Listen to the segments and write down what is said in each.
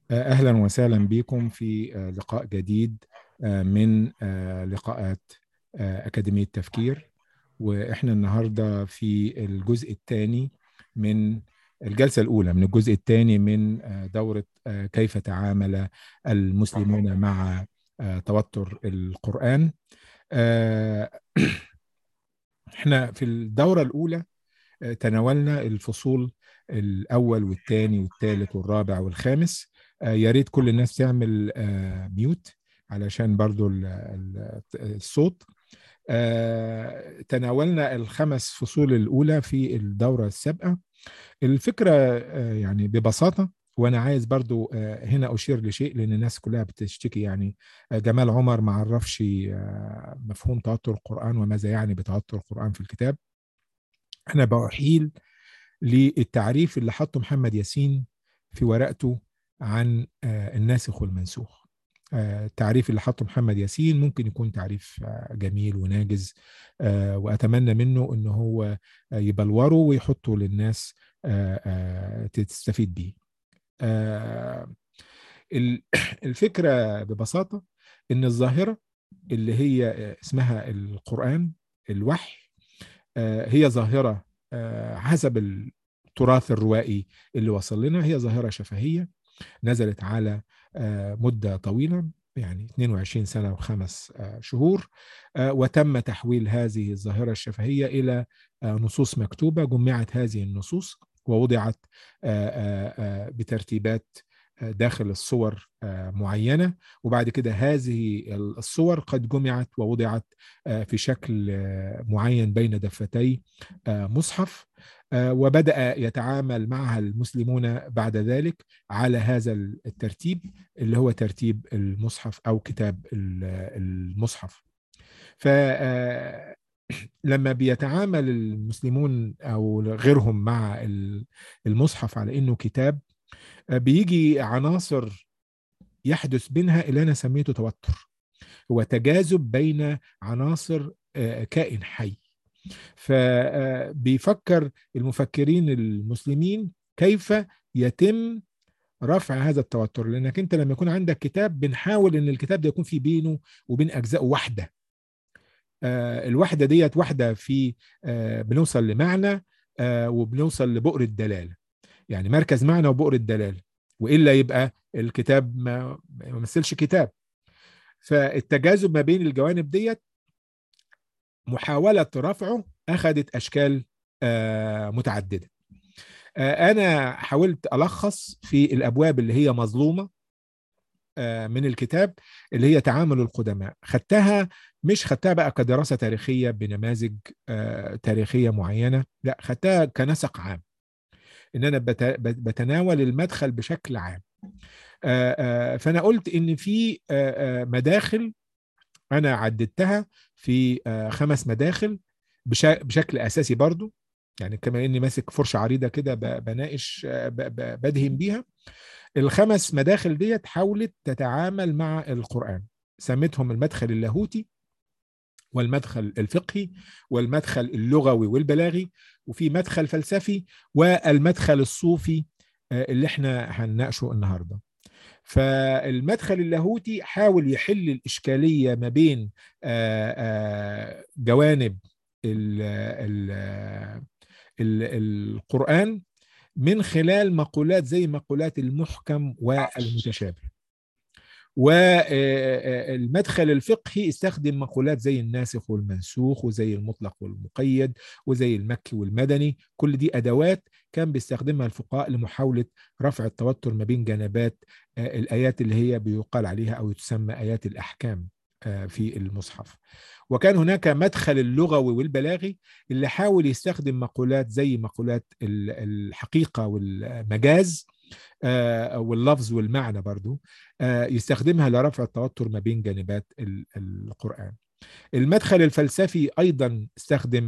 أهلا وسهلا بكم في لقاء جديد من لقاءات أكاديمية تفكير وإحنا النهاردة في الجزء الثاني من الجلسة الأولى من الجزء الثاني من دورة كيف تعامل المسلمون مع توتر القرآن احنا في الدورة الأولى تناولنا الفصول الأول والثاني والثالث والرابع والخامس يا ريت كل الناس تعمل ميوت علشان برضو الصوت تناولنا الخمس فصول الأولى في الدورة السابقة الفكرة يعني ببساطة وانا عايز برضو هنا اشير لشيء لان الناس كلها بتشتكي يعني جمال عمر ما عرفش مفهوم توتر القران وماذا يعني بتوتر القران في الكتاب انا بحيل للتعريف اللي حطه محمد ياسين في ورقته عن الناسخ والمنسوخ التعريف اللي حطه محمد ياسين ممكن يكون تعريف جميل وناجز واتمنى منه ان هو يبلوره ويحطه للناس تستفيد بيه الفكره ببساطه ان الظاهره اللي هي اسمها القران الوحي هي ظاهره حسب التراث الروائي اللي وصل لنا هي ظاهره شفهيه نزلت على مده طويله يعني 22 سنه وخمس شهور وتم تحويل هذه الظاهره الشفهيه الى نصوص مكتوبه جمعت هذه النصوص ووضعت بترتيبات داخل الصور معينة وبعد كده هذه الصور قد جمعت ووضعت في شكل معين بين دفتي مصحف وبدأ يتعامل معها المسلمون بعد ذلك على هذا الترتيب اللي هو ترتيب المصحف أو كتاب المصحف ف لما بيتعامل المسلمون او غيرهم مع المصحف على انه كتاب بيجي عناصر يحدث بينها اللي انا سميته توتر هو تجاذب بين عناصر كائن حي فبيفكر المفكرين المسلمين كيف يتم رفع هذا التوتر لانك انت لما يكون عندك كتاب بنحاول ان الكتاب ده يكون في بينه وبين اجزاء واحده الوحدة ديت وحدة في بنوصل لمعنى وبنوصل لبؤر الدلالة يعني مركز معنى وبؤر الدلالة وإلا يبقى الكتاب ما يمثلش كتاب فالتجاذب ما بين الجوانب ديت محاولة رفعه أخذت أشكال متعددة أنا حاولت ألخص في الأبواب اللي هي مظلومة من الكتاب اللي هي تعامل القدماء خدتها مش خدتها بقى كدراسة تاريخية بنماذج تاريخية معينة لا خدتها كنسق عام ان انا بتناول المدخل بشكل عام فانا قلت ان في مداخل انا عددتها في خمس مداخل بشكل اساسي برضو يعني كما اني ماسك فرشه عريضه كده بناقش بدهن بيها الخمس مداخل ديت حاولت تتعامل مع القرآن سميتهم المدخل اللاهوتي والمدخل الفقهي والمدخل اللغوي والبلاغي وفي مدخل فلسفي والمدخل الصوفي اللي احنا هنناقشه النهارده فالمدخل اللاهوتي حاول يحل الإشكالية ما بين جوانب ال ال ال القرآن من خلال مقولات زي مقولات المحكم والمتشابه والمدخل الفقهي استخدم مقولات زي الناسخ والمنسوخ وزي المطلق والمقيد وزي المكي والمدني كل دي أدوات كان بيستخدمها الفقهاء لمحاولة رفع التوتر ما بين جنبات الآيات اللي هي بيقال عليها أو تسمى آيات الأحكام في المصحف وكان هناك مدخل اللغوي والبلاغي اللي حاول يستخدم مقولات زي مقولات الحقيقة والمجاز واللفظ والمعنى برضو يستخدمها لرفع التوتر ما بين جانبات القرآن المدخل الفلسفي أيضا استخدم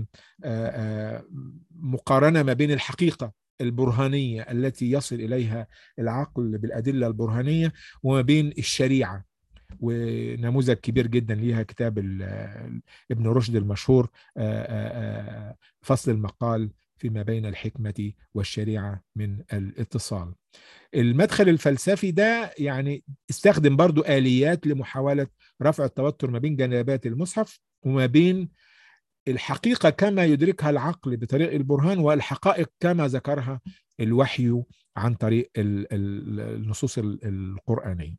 مقارنة ما بين الحقيقة البرهانية التي يصل إليها العقل بالأدلة البرهانية وما بين الشريعة ونموذج كبير جدا ليها كتاب ابن رشد المشهور فصل المقال فيما بين الحكمة والشريعة من الاتصال المدخل الفلسفي ده يعني استخدم برضو آليات لمحاولة رفع التوتر ما بين جنبات المصحف وما بين الحقيقة كما يدركها العقل بطريق البرهان والحقائق كما ذكرها الوحي عن طريق النصوص القرآنية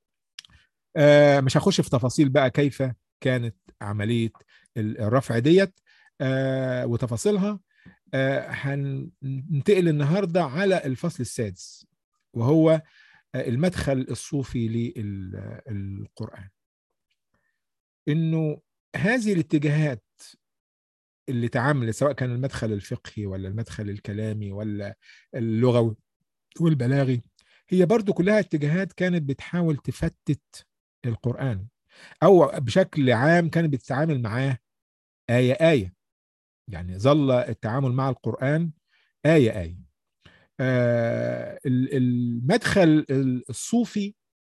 مش هخش في تفاصيل بقى كيف كانت عملية الرفع ديت وتفاصيلها هننتقل النهاردة على الفصل السادس وهو المدخل الصوفي للقرآن انه هذه الاتجاهات اللي تعاملت سواء كان المدخل الفقهي ولا المدخل الكلامي ولا اللغوي والبلاغي هي برضو كلها اتجاهات كانت بتحاول تفتت القرآن أو بشكل عام كانت بتتعامل معاه آية آية يعني ظل التعامل مع القرآن آية آية آه المدخل الصوفي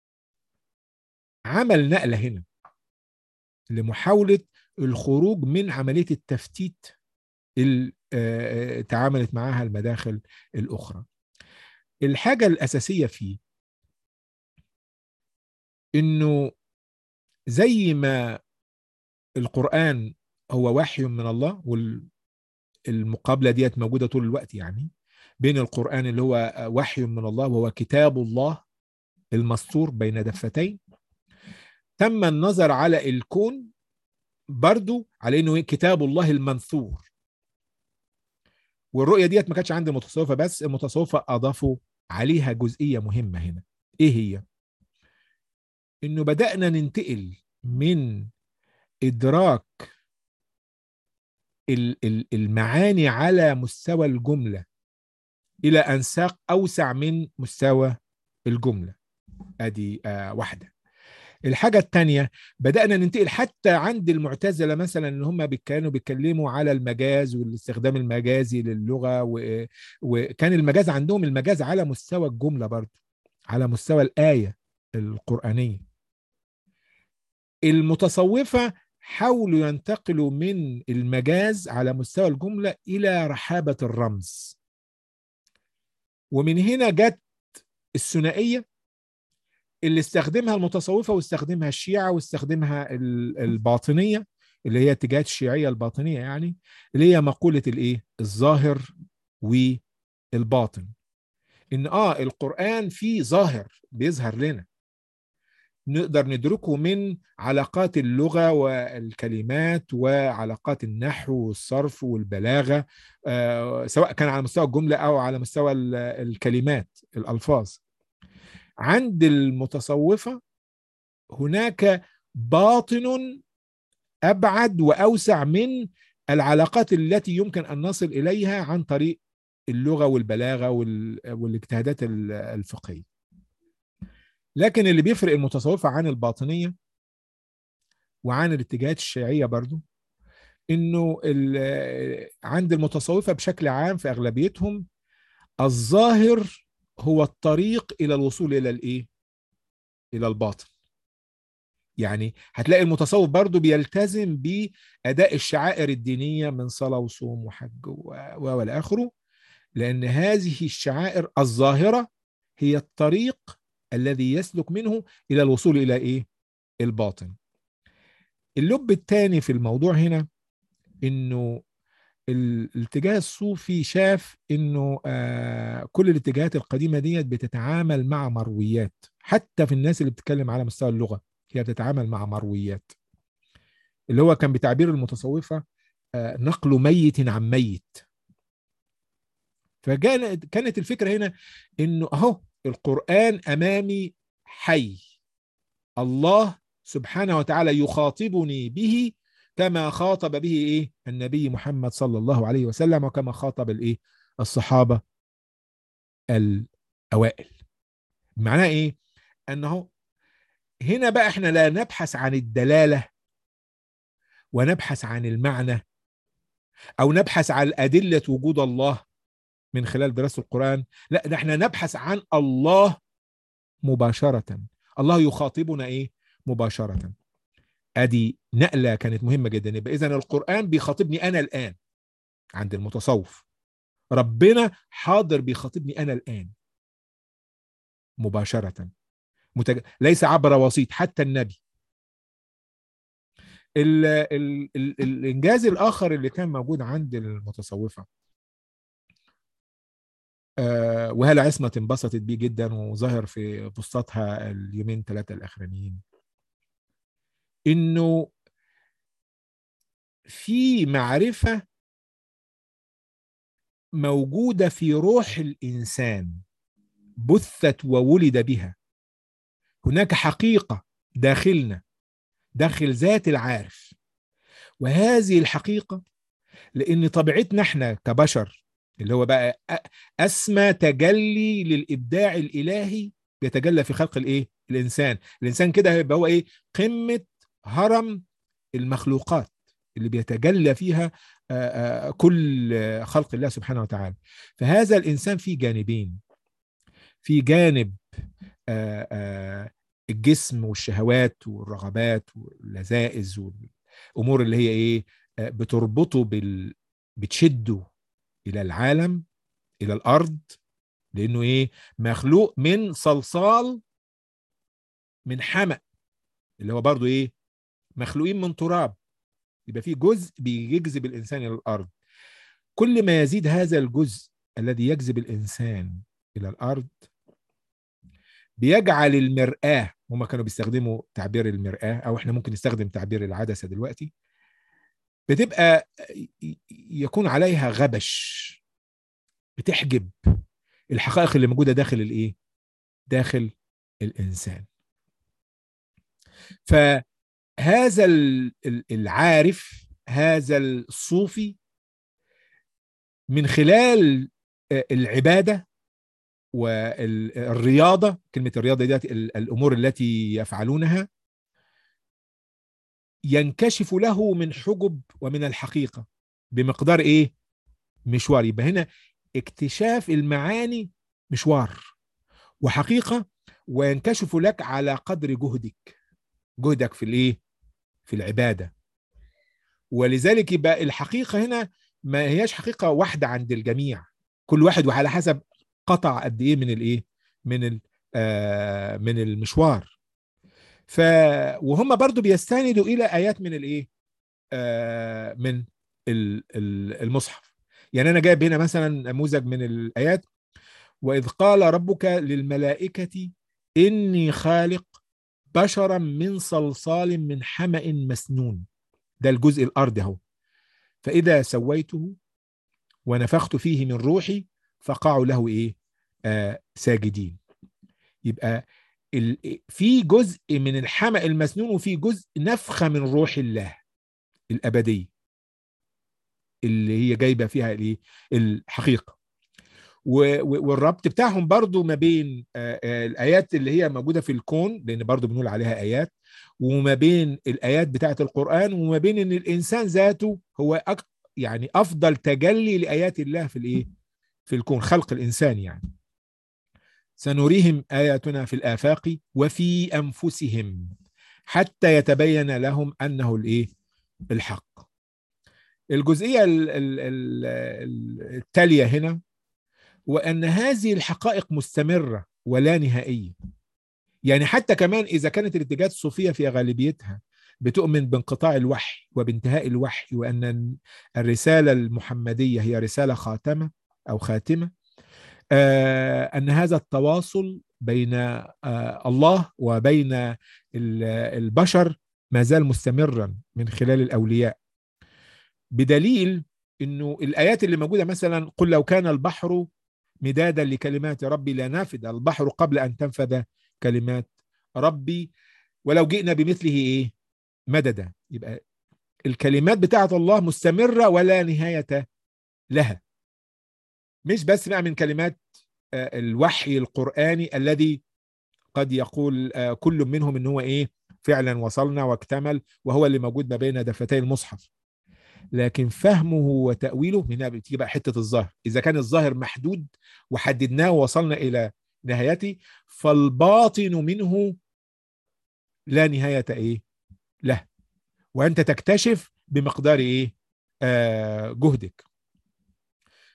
عمل نقلة هنا لمحاولة الخروج من عملية التفتيت اللي تعاملت معها المداخل الأخرى الحاجة الأساسية فيه إنه زي ما القرآن هو وحي من الله والمقابلة ديت موجودة طول الوقت يعني بين القرآن اللي هو وحي من الله وهو كتاب الله المسطور بين دفتين تم النظر على الكون برضو على انه كتاب الله المنثور والرؤيه ديت ما كانتش عند المتصوفه بس المتصوفه اضافوا عليها جزئيه مهمه هنا ايه هي انه بدانا ننتقل من ادراك المعاني على مستوى الجمله الى انساق اوسع من مستوى الجمله ادي آه واحده الحاجة الثانية بدأنا ننتقل حتى عند المعتزلة مثلا ان هم كانوا بيتكلموا على المجاز والاستخدام المجازي للغة و... وكان المجاز عندهم المجاز على مستوى الجملة برضه على مستوى الآية القرآنية المتصوفة حاولوا ينتقلوا من المجاز على مستوى الجملة إلى رحابة الرمز ومن هنا جت الثنائية اللي استخدمها المتصوفة واستخدمها الشيعة واستخدمها الباطنية اللي هي اتجاهات الشيعية الباطنية يعني اللي هي مقولة الايه الظاهر والباطن ان اه القرآن فيه ظاهر بيظهر لنا نقدر ندركه من علاقات اللغة والكلمات وعلاقات النحو والصرف والبلاغة آه سواء كان على مستوى الجملة أو على مستوى الكلمات الألفاظ عند المتصوفة هناك باطن أبعد وأوسع من العلاقات التي يمكن أن نصل إليها عن طريق اللغة والبلاغة والاجتهادات الفقهية لكن اللي بيفرق المتصوفة عن الباطنية وعن الاتجاهات الشيعية برضو انه عند المتصوفة بشكل عام في اغلبيتهم الظاهر هو الطريق الى الوصول الى الايه الى الباطن يعني هتلاقي المتصوف برضو بيلتزم باداء الشعائر الدينيه من صلاه وصوم وحج والى اخره لان هذه الشعائر الظاهره هي الطريق الذي يسلك منه الى الوصول الى ايه الباطن اللب الثاني في الموضوع هنا انه الاتجاه الصوفي شاف انه آه كل الاتجاهات القديمه ديت بتتعامل مع مرويات حتى في الناس اللي بتتكلم على مستوى اللغه هي بتتعامل مع مرويات اللي هو كان بتعبير المتصوفه آه نقل ميت عن ميت فكانت كانت الفكره هنا انه اهو القران امامي حي الله سبحانه وتعالى يخاطبني به كما خاطب به ايه النبي محمد صلى الله عليه وسلم وكما خاطب الايه الصحابه الاوائل معناه ايه انه هنا بقى احنا لا نبحث عن الدلاله ونبحث عن المعنى او نبحث عن ادله وجود الله من خلال دراسه القران لا ده احنا نبحث عن الله مباشره الله يخاطبنا ايه مباشره ادي نقله كانت مهمه جدا يبقى اذا القران بيخاطبني انا الان عند المتصوف ربنا حاضر بيخاطبني انا الان مباشره متج... ليس عبر وسيط حتى النبي ال... ال... ال... الانجاز الاخر اللي كان موجود عند المتصوفه آه وهلا عصمة انبسطت بيه جدا وظهر في بوستاتها اليومين ثلاثة الأخرانيين إنه في معرفة موجودة في روح الإنسان بثت وولد بها هناك حقيقة داخلنا داخل ذات العارف وهذه الحقيقة لأن طبيعتنا احنا كبشر اللي هو بقى أسمى تجلي للإبداع الإلهي بيتجلى في خلق الإيه؟ الإنسان الإنسان كده هيبقى هو إيه؟ قمة هرم المخلوقات اللي بيتجلى فيها كل خلق الله سبحانه وتعالى فهذا الإنسان فيه جانبين في جانب الجسم والشهوات والرغبات واللذائذ والأمور اللي هي إيه بتربطه بال... بتشده إلى العالم إلى الأرض لأنه إيه مخلوق من صلصال من حمأ اللي هو برضو إيه مخلوقين من تراب يبقى في جزء بيجذب الانسان الى الارض كل ما يزيد هذا الجزء الذي يجذب الانسان الى الارض بيجعل المرآة هما كانوا بيستخدموا تعبير المرآة او احنا ممكن نستخدم تعبير العدسة دلوقتي بتبقى يكون عليها غبش بتحجب الحقائق اللي موجودة داخل الايه داخل الانسان ف هذا العارف هذا الصوفي من خلال العبادة والرياضة كلمة الرياضة دي الأمور التي يفعلونها ينكشف له من حجب ومن الحقيقة بمقدار إيه؟ مشوار يبقى هنا اكتشاف المعاني مشوار وحقيقة وينكشف لك على قدر جهدك جهدك في الايه في العباده ولذلك يبقى الحقيقه هنا ما هياش حقيقه واحده عند الجميع كل واحد وعلى حسب قطع قد ايه من الايه من آه من المشوار ف وهم برضو بيستندوا الى ايات من الايه آه من المصحف يعني انا جايب هنا مثلا نموذج من الايات واذ قال ربك للملائكه اني خالق بشرا من صلصال من حمأ مسنون ده الجزء الأرضي اهو فإذا سويته ونفخت فيه من روحي فقعوا له إيه آه ساجدين يبقى في جزء من الحمأ المسنون وفي جزء نفخة من روح الله الأبدية اللي هي جايبة فيها الإيه الحقيقة والربط بتاعهم برضو ما بين الآيات اللي هي موجودة في الكون لأن برضو بنقول عليها آيات وما بين الآيات بتاعة القرآن وما بين أن الإنسان ذاته هو أك... يعني أفضل تجلي لآيات الله في الإيه؟ في الكون خلق الإنسان يعني سنريهم آياتنا في الآفاق وفي أنفسهم حتى يتبين لهم أنه الإيه؟ الحق الجزئية التالية هنا وأن هذه الحقائق مستمرة ولا نهائية يعني حتى كمان إذا كانت الاتجاهات الصوفية في غالبيتها بتؤمن بانقطاع الوحي وبانتهاء الوحي وأن الرسالة المحمدية هي رسالة خاتمة أو خاتمة آه أن هذا التواصل بين آه الله وبين البشر ما زال مستمرا من خلال الأولياء بدليل أنه الآيات اللي موجودة مثلا قل لو كان البحر مدادا لكلمات ربي لنفد البحر قبل أن تنفذ كلمات ربي ولو جئنا بمثله إيه مددا يبقى الكلمات بتاعة الله مستمرة ولا نهاية لها مش بس بقى من كلمات الوحي القرآني الذي قد يقول كل منهم ان هو ايه فعلا وصلنا واكتمل وهو اللي موجود ما بين دفتي المصحف لكن فهمه وتأويله من هنا بتيجي بقى حتة الظاهر إذا كان الظاهر محدود وحددناه ووصلنا إلى نهايته فالباطن منه لا نهاية إيه له وأنت تكتشف بمقدار إيه آه جهدك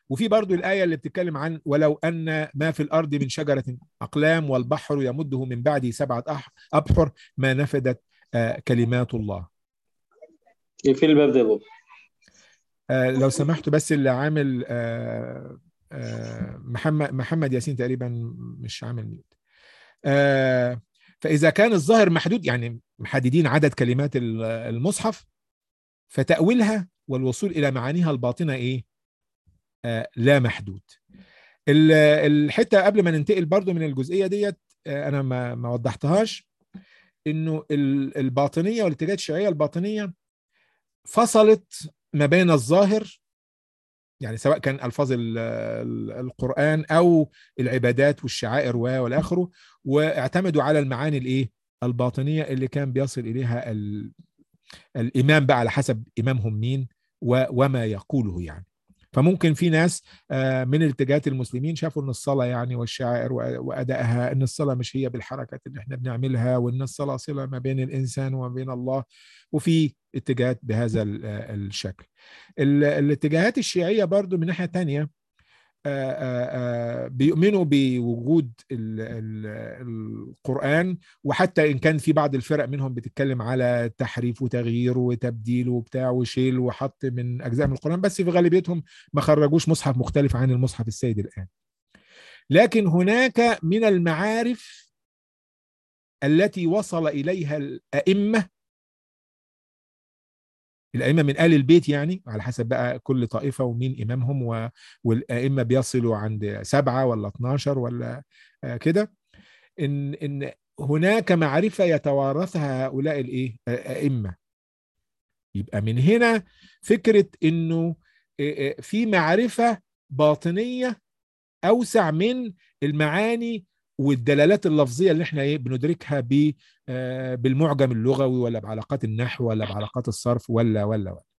وفي برضو الآية اللي بتتكلم عن ولو أن ما في الأرض من شجرة أقلام والبحر يمده من بعده سبعة أبحر ما نفدت كلمات الله في الباب ده بابا آه لو سمحت بس اللي عامل آه آه محمد محمد ياسين تقريبا مش عامل ميوت آه فاذا كان الظاهر محدود يعني محددين عدد كلمات المصحف فتاويلها والوصول الى معانيها الباطنه ايه آه لا محدود الحته قبل ما ننتقل برضو من الجزئيه ديت آه انا ما ما وضحتهاش انه الباطنيه والاتجاهات الشيوعيه الباطنيه فصلت ما بين الظاهر يعني سواء كان الفاظ القران او العبادات والشعائر والاخره واعتمدوا على المعاني الايه الباطنيه اللي كان بيصل اليها الامام بقى على حسب امامهم مين وما يقوله يعني فممكن في ناس من الاتجاهات المسلمين شافوا ان الصلاه يعني والشعائر وادائها ان الصلاه مش هي بالحركات اللي احنا بنعملها وان الصلاه صله ما بين الانسان وما بين الله وفي اتجاهات بهذا الشكل الاتجاهات الشيعيه برضو من ناحيه تانية بيؤمنوا بوجود القرآن وحتى إن كان في بعض الفرق منهم بتتكلم على تحريف وتغيير وتبديل وبتاع وشيل وحط من أجزاء من القرآن بس في غالبيتهم ما خرجوش مصحف مختلف عن المصحف السيد الآن لكن هناك من المعارف التي وصل إليها الأئمة الائمه من ال البيت يعني على حسب بقى كل طائفه ومين امامهم و... والائمه بيصلوا عند سبعه ولا 12 ولا كده ان ان هناك معرفه يتوارثها هؤلاء الايه الائمه يبقى من هنا فكره انه في معرفه باطنيه اوسع من المعاني والدلالات اللفظيه اللي احنا ايه بندركها ب بالمعجم اللغوي ولا بعلاقات النحو ولا بعلاقات الصرف ولا ولا ولا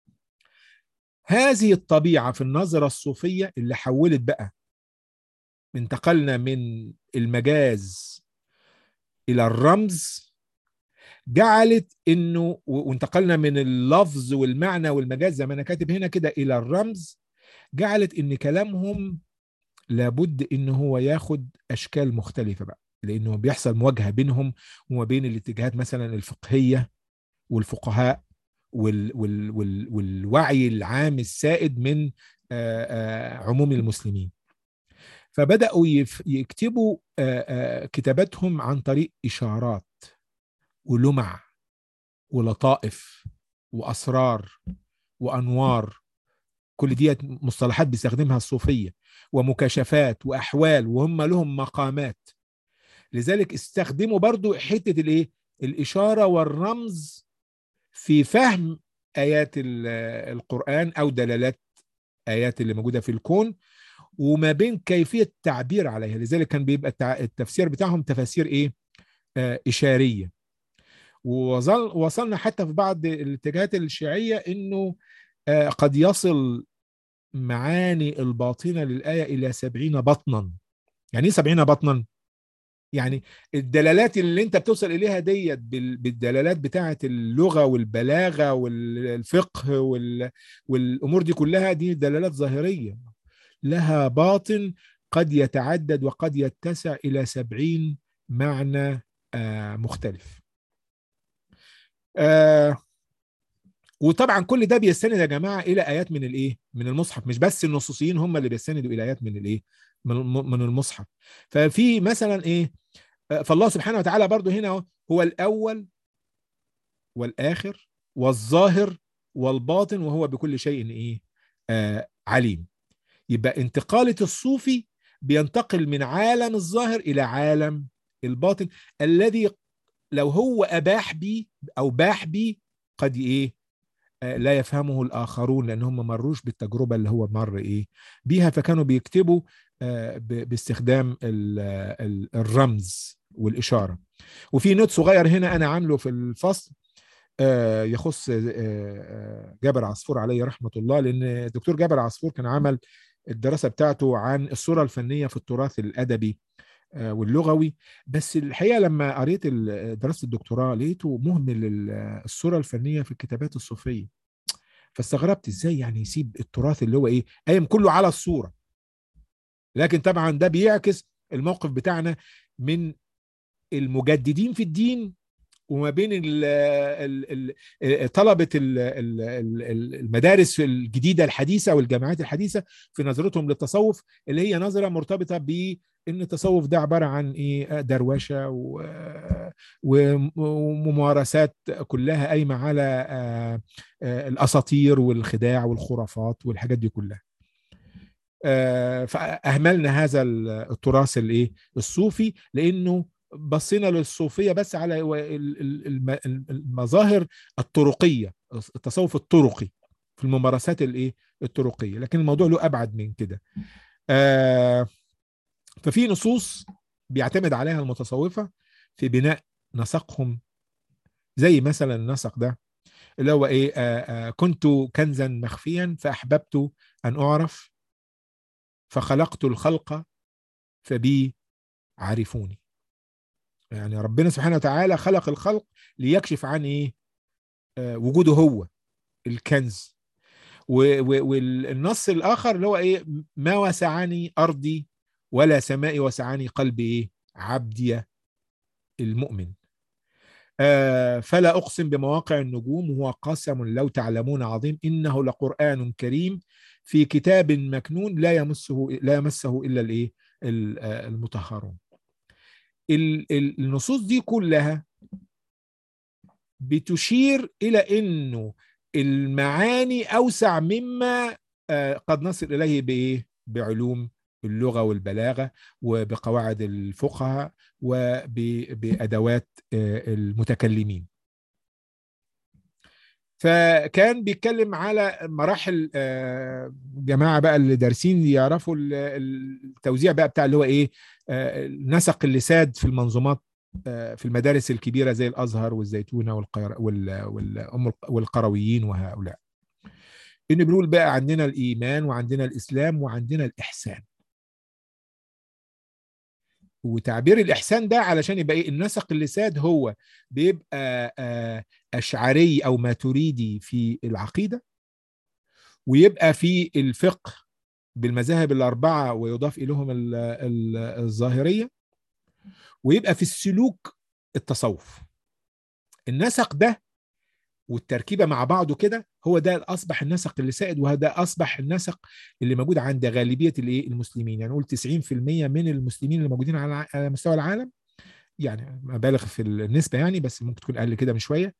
هذه الطبيعه في النظره الصوفيه اللي حولت بقى انتقلنا من المجاز الى الرمز جعلت انه وانتقلنا من اللفظ والمعنى والمجاز زي ما انا كاتب هنا كده الى الرمز جعلت ان كلامهم لابد ان هو ياخد اشكال مختلفه بقى لانه بيحصل مواجهه بينهم وما بين الاتجاهات مثلا الفقهيه والفقهاء وال وال وال والوعي العام السائد من عموم المسلمين فبداوا يكتبوا كتاباتهم عن طريق اشارات ولمع ولطائف واسرار وانوار كل دي مصطلحات بيستخدمها الصوفيه ومكاشفات واحوال وهم لهم مقامات لذلك استخدموا برضو حته الايه الاشاره والرمز في فهم ايات القران او دلالات ايات اللي موجوده في الكون وما بين كيفيه التعبير عليها لذلك كان بيبقى التفسير بتاعهم تفاسير ايه آه اشاريه ووصل وصلنا حتى في بعض الاتجاهات الشيعيه انه آه قد يصل معاني الباطنة للآية إلى سبعين بطنا يعني إيه سبعين بطنا؟ يعني الدلالات اللي انت بتوصل اليها ديت بالدلالات بتاعه اللغه والبلاغه والفقه والامور دي كلها دي دلالات ظاهريه لها باطن قد يتعدد وقد يتسع الى سبعين معنى مختلف وطبعا كل ده بيستند يا جماعه الى ايات من الايه من المصحف مش بس النصوصيين هم اللي بيستندوا الى ايات من الايه من المصحف ففي مثلا ايه فالله سبحانه وتعالى برضو هنا هو الاول والاخر والظاهر والباطن وهو بكل شيء ايه آه عليم يبقى انتقاله الصوفي بينتقل من عالم الظاهر الى عالم الباطن الذي لو هو اباح بيه او باح بيه قد ايه لا يفهمه الاخرون لان هم مروش بالتجربه اللي هو مر ايه بيها فكانوا بيكتبوا باستخدام الرمز والاشاره وفي نوت صغير هنا انا عامله في الفصل يخص جابر عصفور عليه رحمه الله لان الدكتور جابر عصفور كان عمل الدراسه بتاعته عن الصوره الفنيه في التراث الادبي واللغوي بس الحقيقه لما قريت دراسه الدكتوراه لقيته مهمل الصوره الفنيه في الكتابات الصوفيه فاستغربت ازاي يعني يسيب التراث اللي هو ايه قايم كله على الصوره لكن طبعا ده بيعكس الموقف بتاعنا من المجددين في الدين وما بين ال ال ال طلبة ال ال المدارس الجديدة الحديثة والجامعات الحديثة في نظرتهم للتصوف اللي هي نظرة مرتبطة بأن التصوف ده عبارة عن إيه دروشة وممارسات كلها قايمة على الأساطير والخداع والخرافات والحاجات دي كلها فأهملنا هذا التراث الايه الصوفي لأنه بصينا للصوفية بس على المظاهر الطرقية التصوف الطرقي في الممارسات الايه الطرقية لكن الموضوع له أبعد من كده آه ففي نصوص بيعتمد عليها المتصوفة في بناء نسقهم زي مثلا النسق ده اللي هو ايه آه آه كنت كنزا مخفيا فأحببت أن أعرف فخلقت الخلق فبي عرفوني يعني ربنا سبحانه وتعالى خلق الخلق ليكشف عن ايه آه وجوده هو الكنز والنص الاخر اللي هو ايه ما وسعني ارضي ولا سمائي وسعني قلبي ايه عبدي المؤمن آه فلا اقسم بمواقع النجوم وهو قسم لو تعلمون عظيم انه لقران كريم في كتاب مكنون لا يمسه لا يمسه الا الايه المطهرون النصوص دي كلها بتشير الى انه المعاني اوسع مما قد نصل اليه بايه بعلوم اللغه والبلاغه وبقواعد الفقهاء وبادوات المتكلمين فكان بيتكلم على مراحل جماعه بقى اللي دارسين يعرفوا التوزيع بقى بتاع اللي هو ايه النسق اللي ساد في المنظومات في المدارس الكبيره زي الازهر والزيتونه والقير والقرويين وهؤلاء ان بنقول بقى عندنا الايمان وعندنا الاسلام وعندنا الاحسان وتعبير الاحسان ده علشان يبقى ايه النسق اللي ساد هو بيبقى اشعري او ماتريدي في العقيده ويبقى في الفقه بالمذاهب الاربعه ويضاف اليهم الظاهريه ويبقى في السلوك التصوف النسق ده والتركيبه مع بعضه كده هو ده اصبح النسق اللي سائد وهذا اصبح النسق اللي موجود عند غالبيه الايه المسلمين يعني نقول 90% من المسلمين اللي موجودين على مستوى العالم يعني مبالغ في النسبه يعني بس ممكن تكون اقل كده من شويه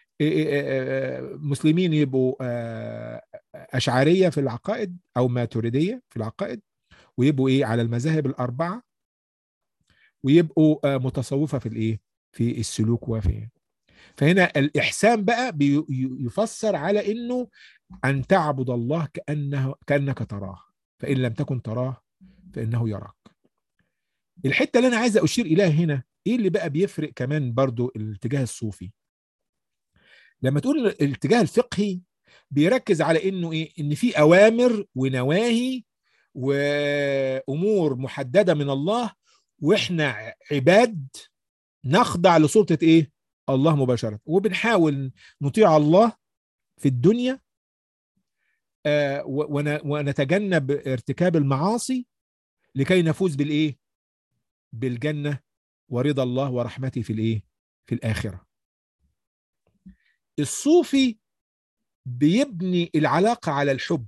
مسلمين يبقوا اشعريه في العقائد او ماتريديه في العقائد ويبقوا ايه على المذاهب الاربعه ويبقوا متصوفه في الايه في السلوك وفي فهنا الإحسان بقى يفسر على إنه أن تعبد الله كأنه كأنك تراه فإن لم تكن تراه فإنه يراك الحتة اللي أنا عايز أشير إليها هنا إيه اللي بقى بيفرق كمان برضو الاتجاه الصوفي لما تقول الاتجاه الفقهي بيركز على إنه إيه إن في أوامر ونواهي وأمور محددة من الله وإحنا عباد نخضع لسلطة إيه الله مباشرة وبنحاول نطيع الله في الدنيا آه ونتجنب ارتكاب المعاصي لكي نفوز بالايه بالجنة ورضا الله ورحمته في الايه في الآخرة الصوفي بيبني العلاقة على الحب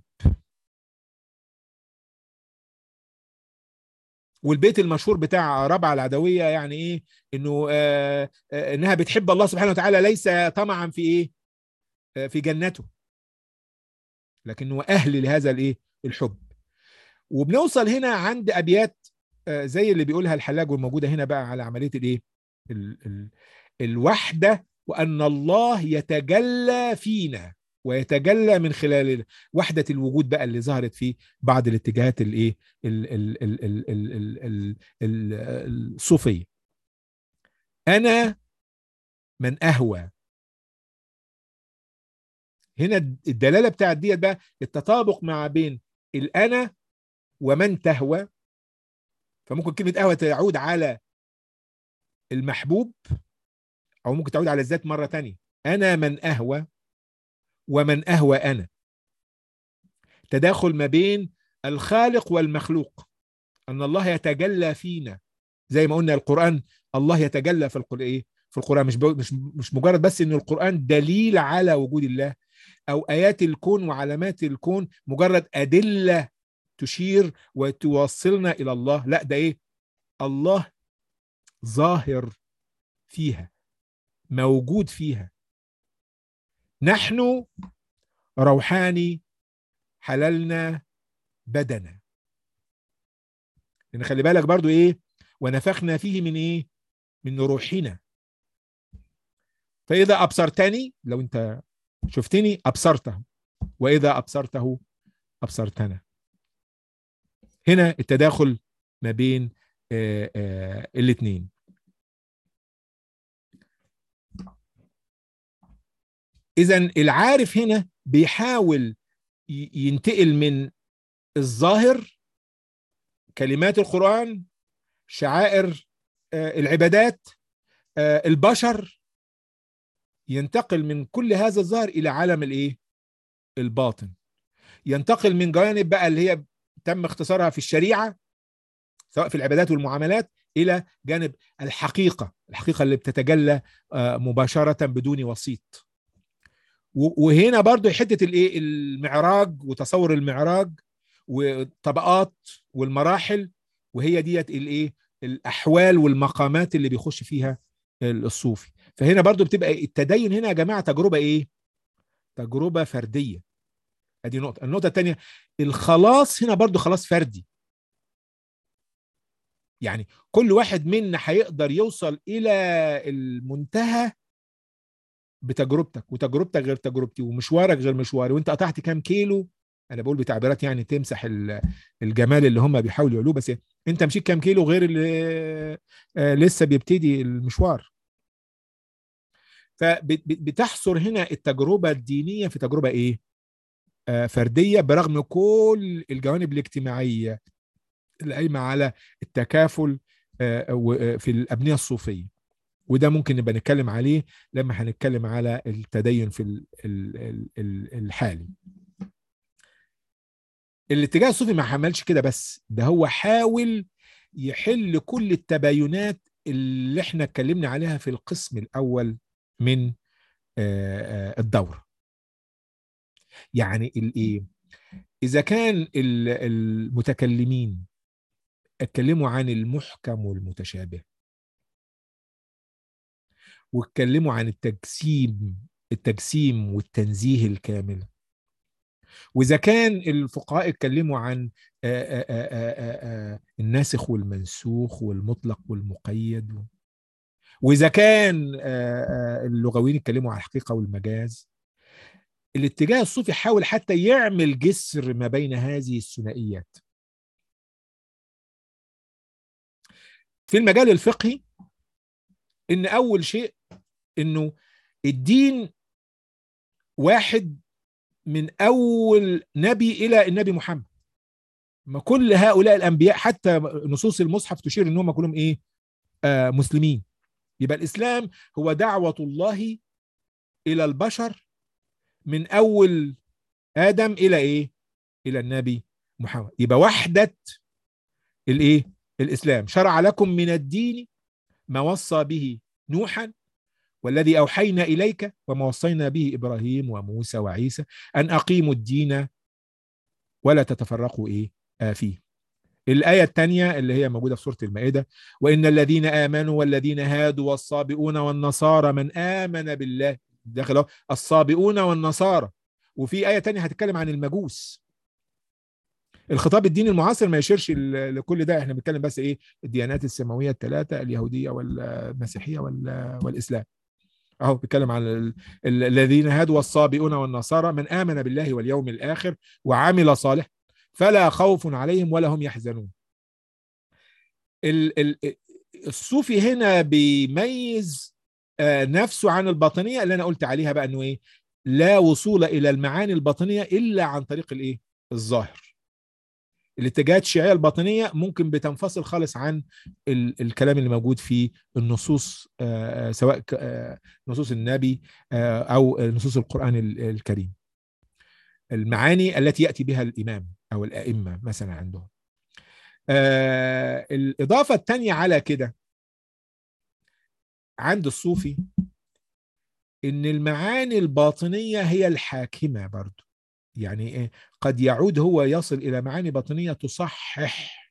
والبيت المشهور بتاع ربعة العدوية يعني ايه انه آه آه انها بتحب الله سبحانه وتعالى ليس طمعا في ايه آه في جنته لكنه اهل لهذا الايه الحب وبنوصل هنا عند ابيات آه زي اللي بيقولها الحلاج والموجوده هنا بقى على عمليه الايه ال ال الوحده وان الله يتجلى فينا ويتجلى من خلال وحدة الوجود بقى اللي ظهرت في بعض الاتجاهات الايه الصوفية انا من اهوى هنا الدلاله بتاعت ديت بقى التطابق مع بين الانا ومن تهوى فممكن كلمه اهوى تعود على المحبوب او ممكن تعود على الذات مره تانية انا من اهوى ومن اهوى انا تداخل ما بين الخالق والمخلوق ان الله يتجلى فينا زي ما قلنا القران الله يتجلى في القران ايه في القران مش مش مش مجرد بس ان القران دليل على وجود الله او ايات الكون وعلامات الكون مجرد ادله تشير وتوصلنا الى الله لا ده ايه الله ظاهر فيها موجود فيها نحن روحاني حللنا بدنا لان خلي بالك برضو ايه ونفخنا فيه من ايه من روحنا فاذا ابصرتني لو انت شفتني ابصرته واذا ابصرته ابصرتنا هنا التداخل ما بين الاثنين اذا العارف هنا بيحاول ينتقل من الظاهر كلمات القرآن شعائر العبادات البشر ينتقل من كل هذا الظاهر إلى عالم الإيه؟ الباطن ينتقل من جوانب بقى اللي هي تم اختصارها في الشريعة سواء في العبادات والمعاملات إلى جانب الحقيقة الحقيقة اللي بتتجلى مباشرة بدون وسيط وهنا برضو حتة الإيه؟ المعراج وتصور المعراج والطبقات والمراحل وهي ديت الايه الاحوال والمقامات اللي بيخش فيها الصوفي فهنا برضو بتبقى التدين هنا يا جماعه تجربه ايه تجربه فرديه ادي نقطه النقطه الثانيه الخلاص هنا برضو خلاص فردي يعني كل واحد منا هيقدر يوصل الى المنتهى بتجربتك وتجربتك غير تجربتي ومشوارك غير مشواري وانت قطعت كام كيلو انا بقول بتعبيرات يعني تمسح الجمال اللي هم بيحاولوا يقولوه بس انت مشيت كام كيلو غير اللي لسه بيبتدي المشوار فبتحصر هنا التجربه الدينيه في تجربه ايه فرديه برغم كل الجوانب الاجتماعيه اللي قايمه على التكافل في الابنيه الصوفيه وده ممكن نبقى نتكلم عليه لما هنتكلم على التدين في الحالي الاتجاه الصوفي ما عملش كده بس ده هو حاول يحل كل التباينات اللي احنا اتكلمنا عليها في القسم الاول من الدوره يعني الايه اذا كان المتكلمين اتكلموا عن المحكم والمتشابه واتكلموا عن التجسيم التجسيم والتنزيه الكامل واذا كان الفقهاء اتكلموا عن آآ آآ الناسخ والمنسوخ والمطلق والمقيد واذا كان اللغويين اتكلموا عن الحقيقه والمجاز الاتجاه الصوفي حاول حتى يعمل جسر ما بين هذه الثنائيات في المجال الفقهي ان اول شيء انه الدين واحد من اول نبي الى النبي محمد ما كل هؤلاء الانبياء حتى نصوص المصحف تشير ان هم كلهم ايه آه مسلمين يبقى الاسلام هو دعوه الله الى البشر من اول ادم الى ايه الى النبي محمد يبقى وحده الايه الاسلام شرع لكم من الدين ما وصى به نوحا والذي اوحينا اليك وما وصينا به ابراهيم وموسى وعيسى ان اقيموا الدين ولا تتفرقوا ايه آه فيه الآية الثانية اللي هي موجودة في سورة المائدة وإن الذين آمنوا والذين هادوا والصابئون والنصارى من آمن بالله داخل الصابئون والنصارى وفي آية تانية هتتكلم عن المجوس الخطاب الديني المعاصر ما يشيرش لكل ده احنا بنتكلم بس ايه الديانات السماويه الثلاثه اليهوديه والمسيحيه والاسلام اهو بيتكلم عن الذين هادوا والصابئون والنصارى من امن بالله واليوم الاخر وعمل صالح فلا خوف عليهم ولا هم يحزنون الصوفي هنا بيميز نفسه عن الباطنيه اللي انا قلت عليها بقى انه ايه لا وصول الى المعاني الباطنيه الا عن طريق الايه الظاهر الاتجاهات الشيعيه الباطنيه ممكن بتنفصل خالص عن ال الكلام اللي موجود في النصوص آه سواء آه نصوص النبي آه او نصوص القران الكريم المعاني التي ياتي بها الامام او الائمه مثلا عندهم آه الاضافه الثانيه على كده عند الصوفي ان المعاني الباطنيه هي الحاكمه برضو يعني إيه؟ قد يعود هو يصل الى معاني باطنيه تصحح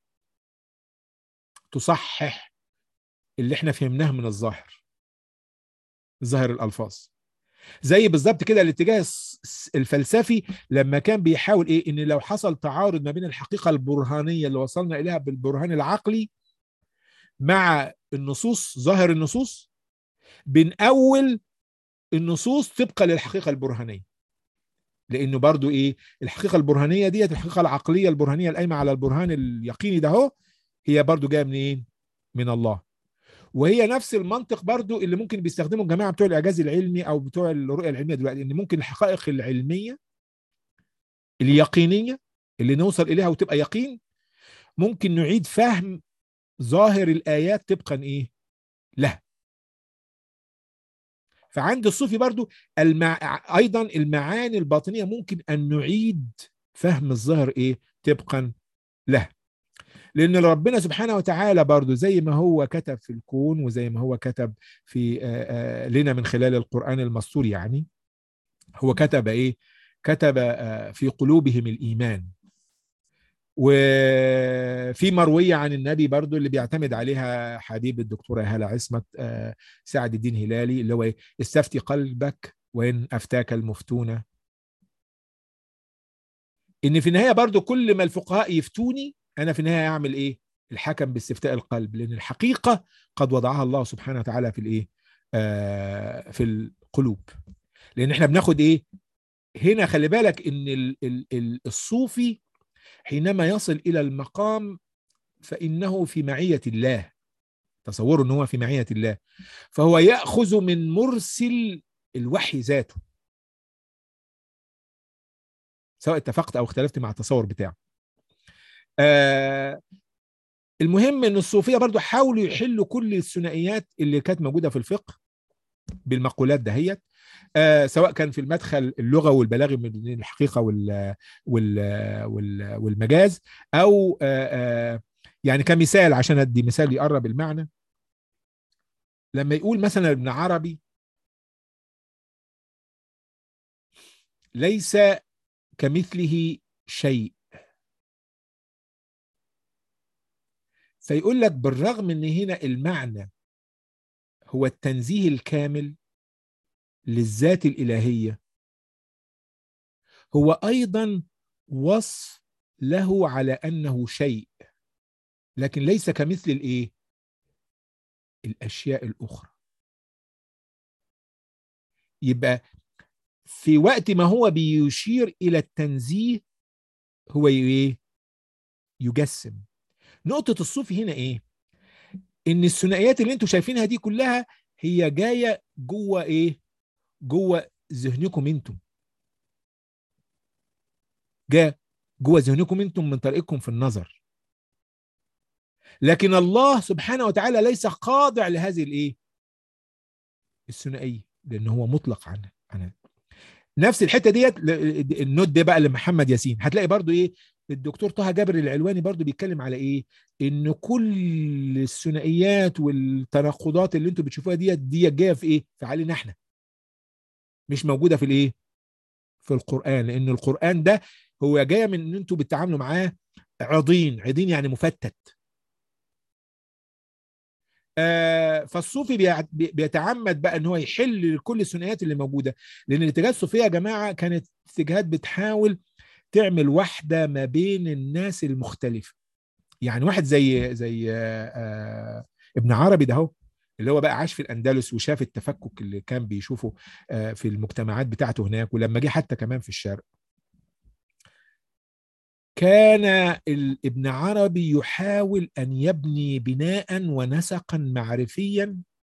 تصحح اللي احنا فهمناه من الظاهر ظاهر الالفاظ زي بالظبط كده الاتجاه الفلسفي لما كان بيحاول ايه ان لو حصل تعارض ما بين الحقيقه البرهانيه اللي وصلنا اليها بالبرهان العقلي مع النصوص ظاهر النصوص بنأول النصوص طبقا للحقيقه البرهانيه لانه برضو ايه الحقيقه البرهانيه ديت الحقيقه العقليه البرهانيه القايمه على البرهان اليقيني ده هو هي برضو جايه منين من الله وهي نفس المنطق برضو اللي ممكن بيستخدمه الجماعه بتوع الاعجاز العلمي او بتوع الرؤيه العلميه دلوقتي ان ممكن الحقائق العلميه اليقينيه اللي نوصل اليها وتبقى يقين ممكن نعيد فهم ظاهر الايات طبقا ايه لها فعند الصوفي برضو المع... ايضا المعاني الباطنيه ممكن ان نعيد فهم الظاهر ايه طبقا له لان ربنا سبحانه وتعالى برضو زي ما هو كتب في الكون وزي ما هو كتب في آآ آآ لنا من خلال القران المسطور يعني هو كتب ايه كتب في قلوبهم الايمان وفي مروية عن النبي برضو اللي بيعتمد عليها حبيب الدكتورة هالة عصمت سعد الدين هلالي اللي هو استفتي قلبك وإن أفتاك المفتونة إن في النهاية برضو كل ما الفقهاء يفتوني أنا في النهاية أعمل إيه الحكم باستفتاء القلب لأن الحقيقة قد وضعها الله سبحانه وتعالى في الإيه آه في القلوب لأن إحنا بناخد إيه هنا خلي بالك إن ال ال الصوفي حينما يصل الى المقام فانه في معيه الله تصوروا ان هو في معيه الله فهو ياخذ من مرسل الوحي ذاته سواء اتفقت او اختلفت مع التصور بتاعه آه المهم ان الصوفيه برضو حاولوا يحلوا كل الثنائيات اللي كانت موجوده في الفقه بالمقولات دهيت آه سواء كان في المدخل اللغوي والبلاغي من الحقيقه وال وال وال والمجاز او آه آه يعني كمثال عشان ادي مثال يقرب المعنى لما يقول مثلا ابن عربي ليس كمثله شيء فيقول لك بالرغم ان هنا المعنى هو التنزيه الكامل للذات الالهيه هو ايضا وصف له على انه شيء لكن ليس كمثل الايه الاشياء الاخرى يبقى في وقت ما هو بيشير الى التنزيه هو ايه يجسم نقطه الصوفي هنا ايه ان الثنائيات اللي انتم شايفينها دي كلها هي جايه جوه ايه جوه ذهنكم انتم جاء جوه ذهنكم انتم من طريقكم في النظر لكن الله سبحانه وتعالى ليس خاضع لهذه الايه الثنائيه لان هو مطلق عنها عنها نفس الحته ديت النوت ده بقى لمحمد ياسين هتلاقي برضو ايه الدكتور طه جابر العلواني برضو بيتكلم على ايه ان كل الثنائيات والتناقضات اللي انتم بتشوفوها ديت دي جايه في ايه في علينا احنا مش موجوده في الايه في القران لان القران ده هو جايه من ان انتم بتتعاملوا معاه عضين عضين يعني مفتت آه فالصوفي بيتعمد بقى ان هو يحل كل الثنائيات اللي موجوده لان الاتجاهات الصوفيه يا جماعه كانت اتجاهات بتحاول تعمل وحده ما بين الناس المختلفه يعني واحد زي زي آه آه ابن عربي ده هو اللي هو بقى عاش في الاندلس وشاف التفكك اللي كان بيشوفه آه في المجتمعات بتاعته هناك ولما جه حتى كمان في الشرق كان ابن عربي يحاول ان يبني بناء ونسقا معرفيا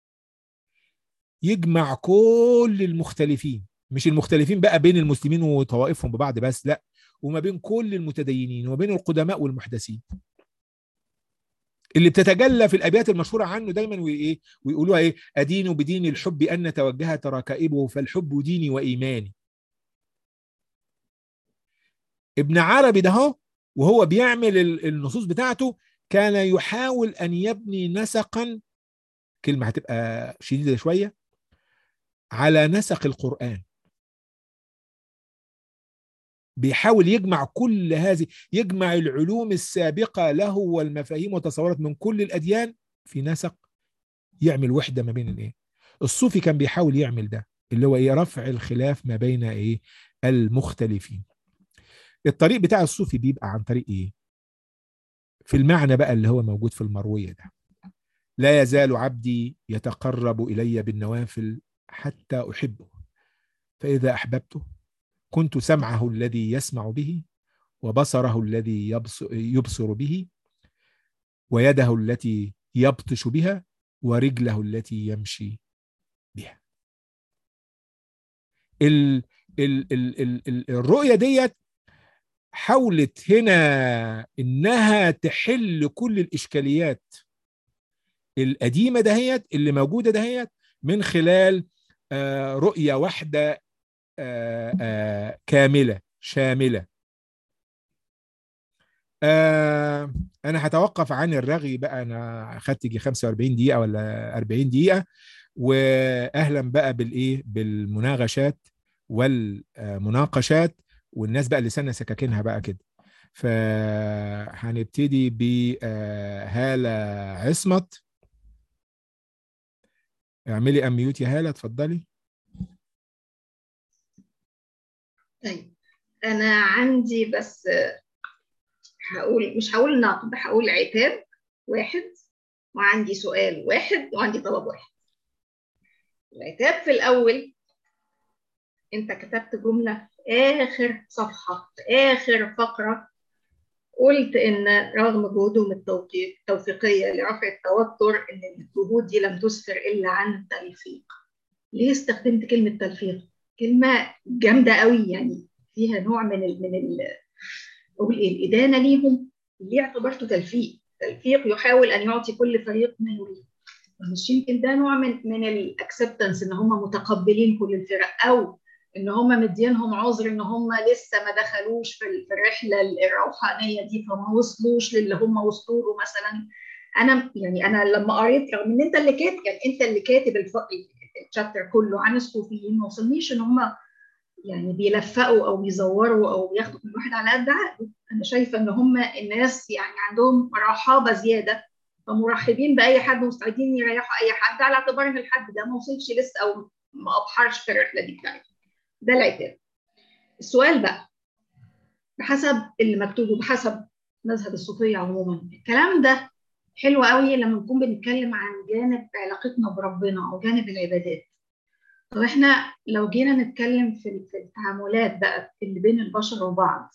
يجمع كل المختلفين مش المختلفين بقى بين المسلمين وطوائفهم ببعض بس لا وما بين كل المتدينين وما بين القدماء والمحدثين اللي بتتجلى في الابيات المشهوره عنه دايما وايه ويقولوها ايه ادين بدين الحب ان توجهت ركائبه فالحب ديني وايماني ابن عربي ده هو وهو بيعمل النصوص بتاعته كان يحاول ان يبني نسقا كلمه هتبقى شديده شويه على نسق القران بيحاول يجمع كل هذه يجمع العلوم السابقه له والمفاهيم والتصورات من كل الاديان في نسق يعمل وحده ما بين الايه الصوفي كان بيحاول يعمل ده اللي هو ايه رفع الخلاف ما بين ايه المختلفين الطريق بتاع الصوفي بيبقى عن طريق ايه في المعنى بقى اللي هو موجود في المرويه ده لا يزال عبدي يتقرب الي بالنوافل حتى احبه فاذا احببته كنت سمعه الذي يسمع به وبصره الذي يبصر به ويده التي يبطش بها ورجله التي يمشي بها ال ال ال ال ال الرؤية ديت حاولت هنا انها تحل كل الاشكاليات القديمه دهيت اللي موجوده دهيت من خلال رؤيه واحده كامله شامله انا هتوقف عن الرغي بقى انا اخدت يجي 45 دقيقه ولا 40 دقيقه واهلا بقى بالايه بالمناغشات والمناقشات والناس بقى لسانها سكاكينها بقى كده فهنبتدي بهالة عصمت اعملي اميوت يا هالة اتفضلي طيب انا عندي بس هقول مش هقول نقد هقول عتاب واحد وعندي سؤال واحد وعندي طلب واحد العتاب في الاول انت كتبت جمله في اخر صفحه في اخر فقره قلت ان رغم جهودهم التوفيقيه لرفع التوتر ان الجهود دي لم تسفر الا عن تلفيق ليه استخدمت كلمه تلفيق كلمه جامده قوي يعني فيها نوع من ال من ال اقول ايه الادانه ليهم ليه اعتبرته تلفيق تلفيق يحاول ان يعطي كل فريق ما يريد مش يمكن ده نوع من من الاكسبتنس ان هم متقبلين كل الفرق او ان هم مدينهم عذر ان هم لسه ما دخلوش في الرحله الروحانيه دي فما وصلوش للي هم وصلوا له مثلا انا يعني انا لما قريت رغم ان انت اللي كاتب يعني انت اللي كاتب الشابتر كله عن الصوفيين ما وصلنيش ان هم يعني بيلفقوا او بيزوروا او بياخدوا كل واحد على قد عقله انا شايفه ان هم الناس يعني عندهم رحابه زياده فمرحبين باي حد مستعدين يريحوا اي حد على اعتبار ان الحد ده ما وصلش لسه او ما ابحرش في الرحله دي بتاعته ده العتاب السؤال بقى بحسب اللي مكتوب وبحسب مذهب الصوفيه عموما الكلام ده حلو قوي لما نكون بنتكلم عن جانب علاقتنا بربنا او جانب العبادات طب احنا لو جينا نتكلم في في التعاملات بقى اللي بين البشر وبعض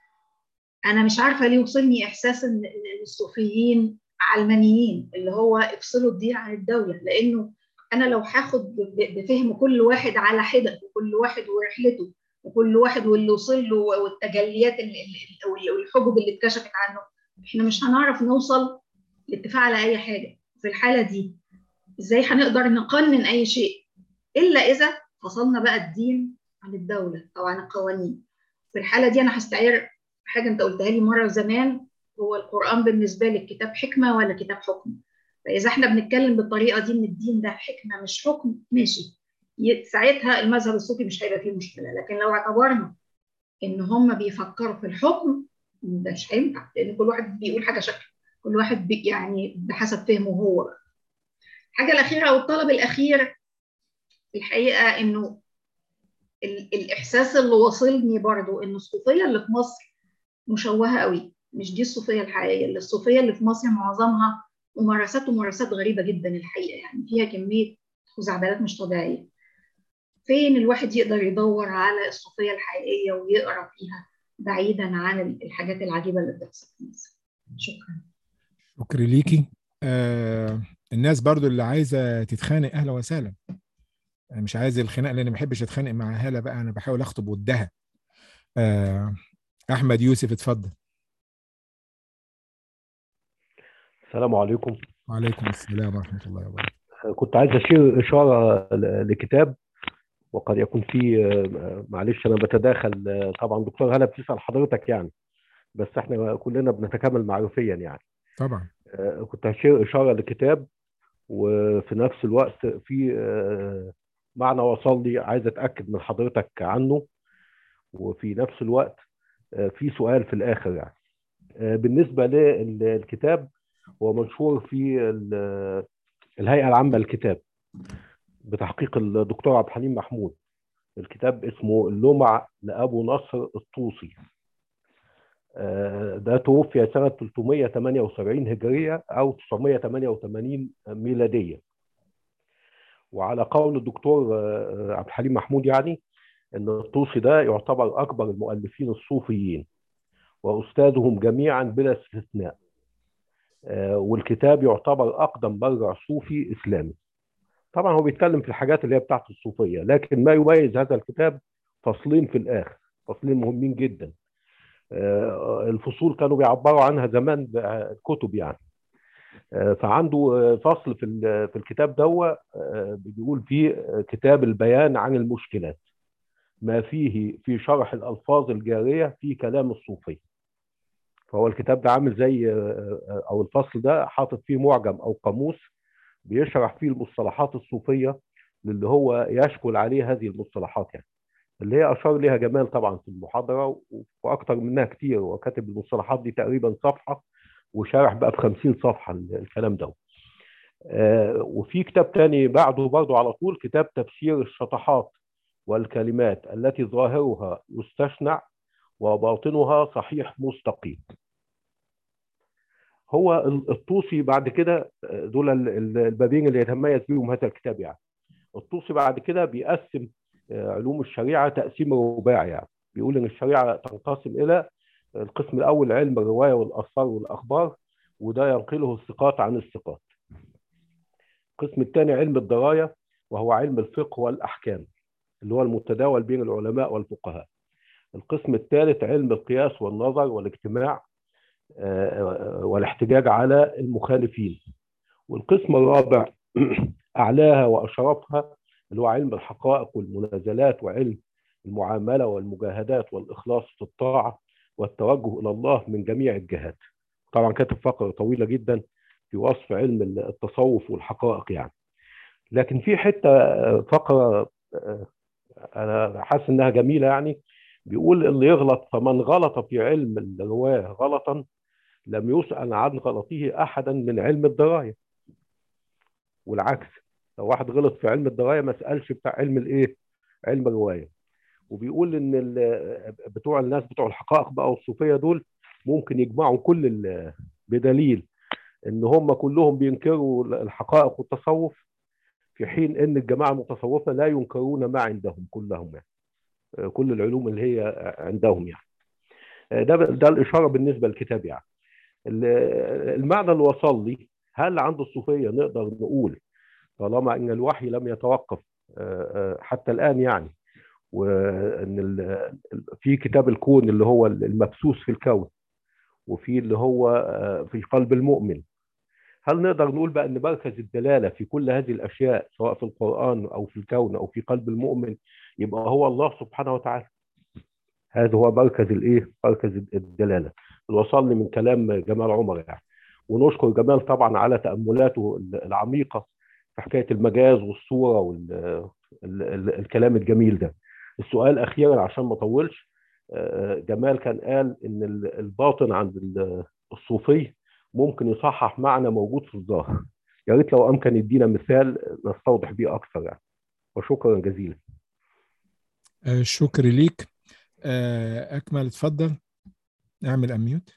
انا مش عارفه ليه وصلني احساس ان الصوفيين علمانيين اللي هو افصلوا الدين عن الدوله لانه انا لو هاخد بفهم كل واحد على حده وكل واحد ورحلته وكل واحد واللي وصل له والتجليات والحجب اللي اتكشفت عنه احنا مش هنعرف نوصل لاتفاق على اي حاجه في الحاله دي ازاي هنقدر نقنن اي شيء الا اذا فصلنا بقى الدين عن الدوله او عن القوانين في الحاله دي انا هستعير حاجه انت قلتها لي مره زمان هو القران بالنسبه لك كتاب حكمه ولا كتاب حكم فاذا احنا بنتكلم بالطريقه دي ان الدين ده حكمه مش حكم ماشي ساعتها المذهب الصوفي مش هيبقى فيه مشكله لكن لو اعتبرنا ان هم بيفكروا في الحكم ده مش هينفع لان كل واحد بيقول حاجه شكل كل واحد بي يعني بحسب فهمه هو بقى. الحاجه الاخيره او الطلب الاخير الحقيقه انه الاحساس اللي واصلني برضو ان الصوفيه اللي في مصر مشوهه قوي مش دي الصوفيه الحقيقيه اللي الصوفيه اللي في مصر معظمها ممارسات وممارسات غريبه جدا الحقيقه يعني فيها كميه خزعبلات مش طبيعيه فين الواحد يقدر يدور على الصوفيه الحقيقيه ويقرا فيها بعيدا عن الحاجات العجيبه اللي بتحصل في مصر شكرا شكرا ليكي آه الناس برضو اللي عايزه تتخانق اهلا وسهلا انا مش عايز الخناق لان ما بحبش اتخانق مع هاله بقى انا بحاول اخطب ودها آه احمد يوسف اتفضل السلام عليكم وعليكم السلام ورحمه الله وبركاته كنت عايز اشير اشاره لكتاب وقد يكون في آه، معلش انا بتداخل آه، طبعا دكتور هلا بتسال حضرتك يعني بس احنا كلنا بنتكامل معرفيا يعني طبعا آه، كنت هشير اشاره لكتاب وفي نفس الوقت في آه، معنى وصل لي عايز اتاكد من حضرتك عنه وفي نفس الوقت آه، في سؤال في الاخر يعني آه، بالنسبه للكتاب هو منشور في ال- الهيئه العامه للكتاب بتحقيق الدكتور عبد الحليم محمود الكتاب اسمه اللمع لابو نصر الطوسي آه، ده توفي سنة 378 هجرية أو 988 ميلادية وعلى قول الدكتور آه، عبد الحليم محمود يعني أن الطوسي ده يعتبر أكبر المؤلفين الصوفيين وأستاذهم جميعا بلا استثناء آه، والكتاب يعتبر أقدم مرجع صوفي إسلامي طبعا هو بيتكلم في الحاجات اللي هي بتاعت الصوفية لكن ما يميز هذا الكتاب فصلين في الآخر فصلين مهمين جدا آه، الفصول كانوا بيعبروا عنها زمان كتب يعني آه، فعنده آه، فصل في ال- في الكتاب دوا آه، بيقول فيه آه، كتاب البيان عن المشكلات ما فيه في شرح الألفاظ الجارية في كلام الصوفي فهو الكتاب ده عامل زي آه، آه، أو الفصل ده حاطط فيه معجم أو قاموس بيشرح فيه المصطلحات الصوفية للي هو يشكل عليه هذه المصطلحات يعني اللي هي اشار ليها جمال طبعا في المحاضره واكتر منها كتير وكاتب المصطلحات دي تقريبا صفحه وشارح بقى ب 50 صفحه الكلام ده آه، وفي كتاب تاني بعده برضه على طول كتاب تفسير الشطحات والكلمات التي ظاهرها يستشنع وباطنها صحيح مستقيم هو ال- الطوسي بعد كده آه، دول ال- ال- البابين اللي يتميز بيهم هذا الكتاب يعني الطوسي بعد كده بيقسم آه، علوم الشريعه تقسيم رباعي يعني بيقول ان الشريعه تنقسم الى القسم الاول علم الروايه والاثار والاخبار وده ينقله الثقات عن الثقات. القسم الثاني علم الدرايه وهو علم الفقه والاحكام اللي هو المتداول بين العلماء والفقهاء. القسم الثالث علم القياس والنظر والاجتماع آه، والاحتجاج على المخالفين. والقسم الرابع اعلاها واشرفها اللي هو علم الحقائق والمنازلات وعلم المعامله والمجاهدات والاخلاص في الطاعه والتوجه الى الله من جميع الجهات. طبعا كاتب فقره طويله جدا في وصف علم التصوف والحقائق يعني. لكن في حته آه، فقره آه، انا حاسس انها جميله يعني بيقول اللي يغلط فمن غلط في علم الروايه غلطا لم يسأل عن غلطه احدا من علم الدرايه. والعكس لو واحد غلط في علم الدرايه ما سالش بتاع علم الايه؟ علم الروايه. وبيقول ان ال- بتوع الناس بتوع الحقائق بقى والصوفيه دول ممكن يجمعوا كل ال- بدليل ان هم كلهم بينكروا الحقائق والتصوف في حين ان الجماعه المتصوفه لا ينكرون ما عندهم كلهم يعني كل العلوم اللي هي عندهم يعني ده ده الاشاره بالنسبه للكتاب يعني ال- المعنى اللي وصل لي هل عند الصوفيه نقدر نقول طالما ان الوحي لم يتوقف آه، آه، حتى الان يعني وان ال- في كتاب الكون اللي هو المبثوث في الكون وفي اللي هو آه، في قلب المؤمن هل نقدر نقول بقى ان مركز الدلاله في كل هذه الاشياء سواء في القران او في الكون او في قلب المؤمن يبقى هو الله سبحانه وتعالى هذا هو مركز الايه مركز الدلاله اللي وصل لي من كلام جمال عمر يعني ونشكر جمال طبعا على تاملاته العميقه في حكايه المجاز والصوره والكلام الجميل ده السؤال اخيرا عشان ما اطولش آه، جمال كان قال ان ال- الباطن عند ال- الصوفي ممكن يصحح معنى موجود في الظاهر يا ريت لو امكن يدينا مثال نستوضح بيه اكثر يعني وشكرا جزيلا آه، شكر ليك آه، اكمل اتفضل اعمل اميوت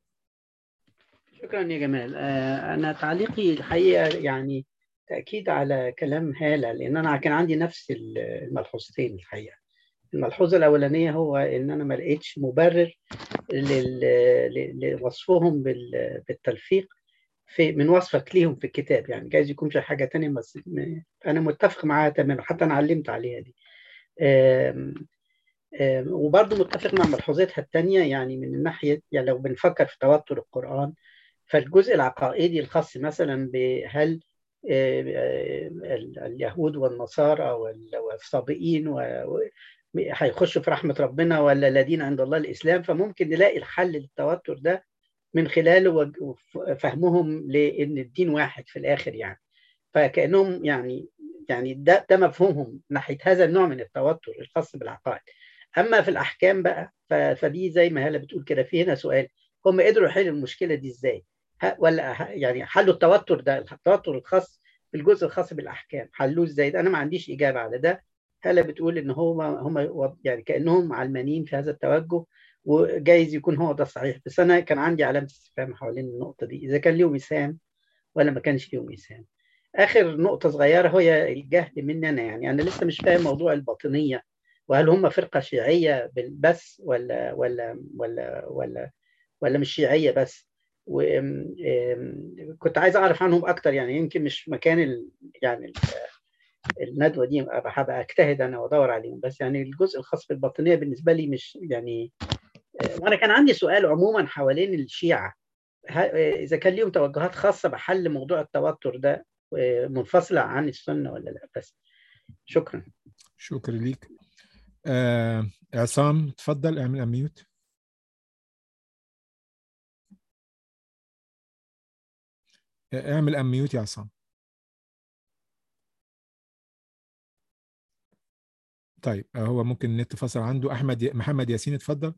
شكرا يا جمال آه، أنا تعليقي الحقيقة يعني تأكيد على كلام هالة لأن أنا كان عندي نفس الملحوظتين الحقيقة الملحوظة الأولانية هو إن أنا ما لقيتش مبرر لل- ل- لوصفهم بال- بالتلفيق في من وصفك ليهم في الكتاب يعني جايز يكون في حاجة تانية بس م- أنا متفق معاها تماما حتى أنا علمت عليها دي آم، آم، وبرضه متفق مع ملحوظتها التانية يعني من الناحية يعني لو بنفكر في توتر القرآن فالجزء العقائدي الخاص مثلا بهل آه، ال- اليهود والنصارى وال- والصابئين و- و- هيخشوا في رحمة ربنا ولا الذين عند الله الإسلام فممكن نلاقي الحل للتوتر ده من خلاله وج- وف- فهمهم لأن الدين واحد في الآخر يعني فكأنهم يعني يعني ده ده مفهومهم ناحية هذا النوع من التوتر الخاص بالعقائد أما في الأحكام بقى ف- فدي زي ما هلا بتقول كده في هنا سؤال هم قدروا يحلوا المشكلة دي إزاي؟ ه- ولا ه- يعني حلوا التوتر ده التوتر الخاص بالجزء الخاص بالأحكام حلوه إزاي؟ ده أنا ما عنديش إجابة على ده هلا بتقول إن هم هم يعني كأنهم علمانيين في هذا التوجه وجايز يكون هو ده الصحيح بس أنا كان عندي علامة استفهام حوالين النقطة دي إذا كان ليهم مسام ولا ما كانش ليهم مسام اخر نقطه صغيره هي الجهل مننا يعني انا لسه مش فاهم موضوع الباطنيه وهل هم فرقه شيعيه بال- بس ولا ولا ولا ولا ولا مش شيعيه بس وكنت عايز اعرف عنهم اكتر يعني يمكن مش مكان ال يعني ال- الندوه دي أبقى- هبقى اجتهد انا وادور عليهم بس يعني الجزء الخاص بالباطنيه بالنسبه لي مش يعني وانا كان عندي سؤال عموما حوالين الشيعه ه- اذا كان ليهم توجهات خاصه بحل موضوع التوتر ده منفصله عن السنه ولا لا بس شكرا شكرا ليك آه عصام تفضل اعمل اميوت اعمل اميوت يا عصام طيب آه، هو ممكن النت فصل عنده احمد ي... محمد ياسين اتفضل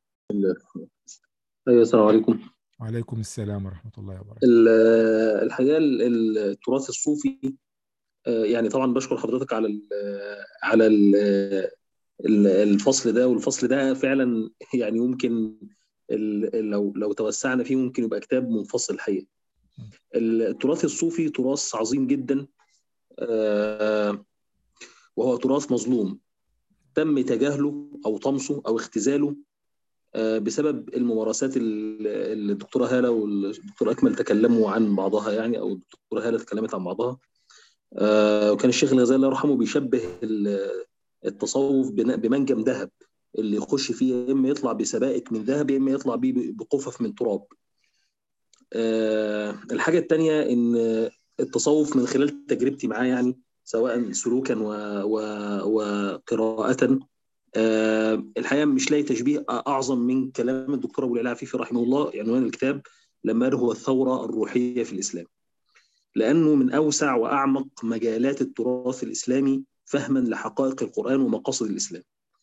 ايوه السلام عليكم وعليكم السلام ورحمه الله وبركاته ال- الحقيقه ال- التراث الصوفي آه، يعني طبعا بشكر حضرتك على ال على ال ال- الفصل ده والفصل ده فعلا يعني يمكن ال- لو لو توسعنا فيه ممكن يبقى كتاب منفصل الحقيقه التراث الصوفي تراث عظيم جدا آه، وهو تراث مظلوم تم تجاهله او طمسه او اختزاله آه، بسبب الممارسات ال- اللي الدكتوره هاله والدكتور اكمل تكلموا عن بعضها يعني او الدكتوره هاله تكلمت عن بعضها آه، وكان الشيخ الغزالي الله يرحمه بيشبه ال- التصوف بن- بمنجم ذهب اللي يخش فيه يا اما يطلع بسبائك من ذهب يا اما يطلع بيه بقفف من تراب. آه، الحاجه الثانيه ان التصوف من خلال تجربتي معاه يعني سواء سلوكا و... و... وقراءة آه، الحقيقة مش لاقي تشبيه أعظم من كلام الدكتور أبو العلا عفيفي رحمه الله عنوان الكتاب لما هو الثورة الروحية في الإسلام لأنه من أوسع وأعمق مجالات التراث الإسلامي فهما لحقائق القرآن ومقاصد الإسلام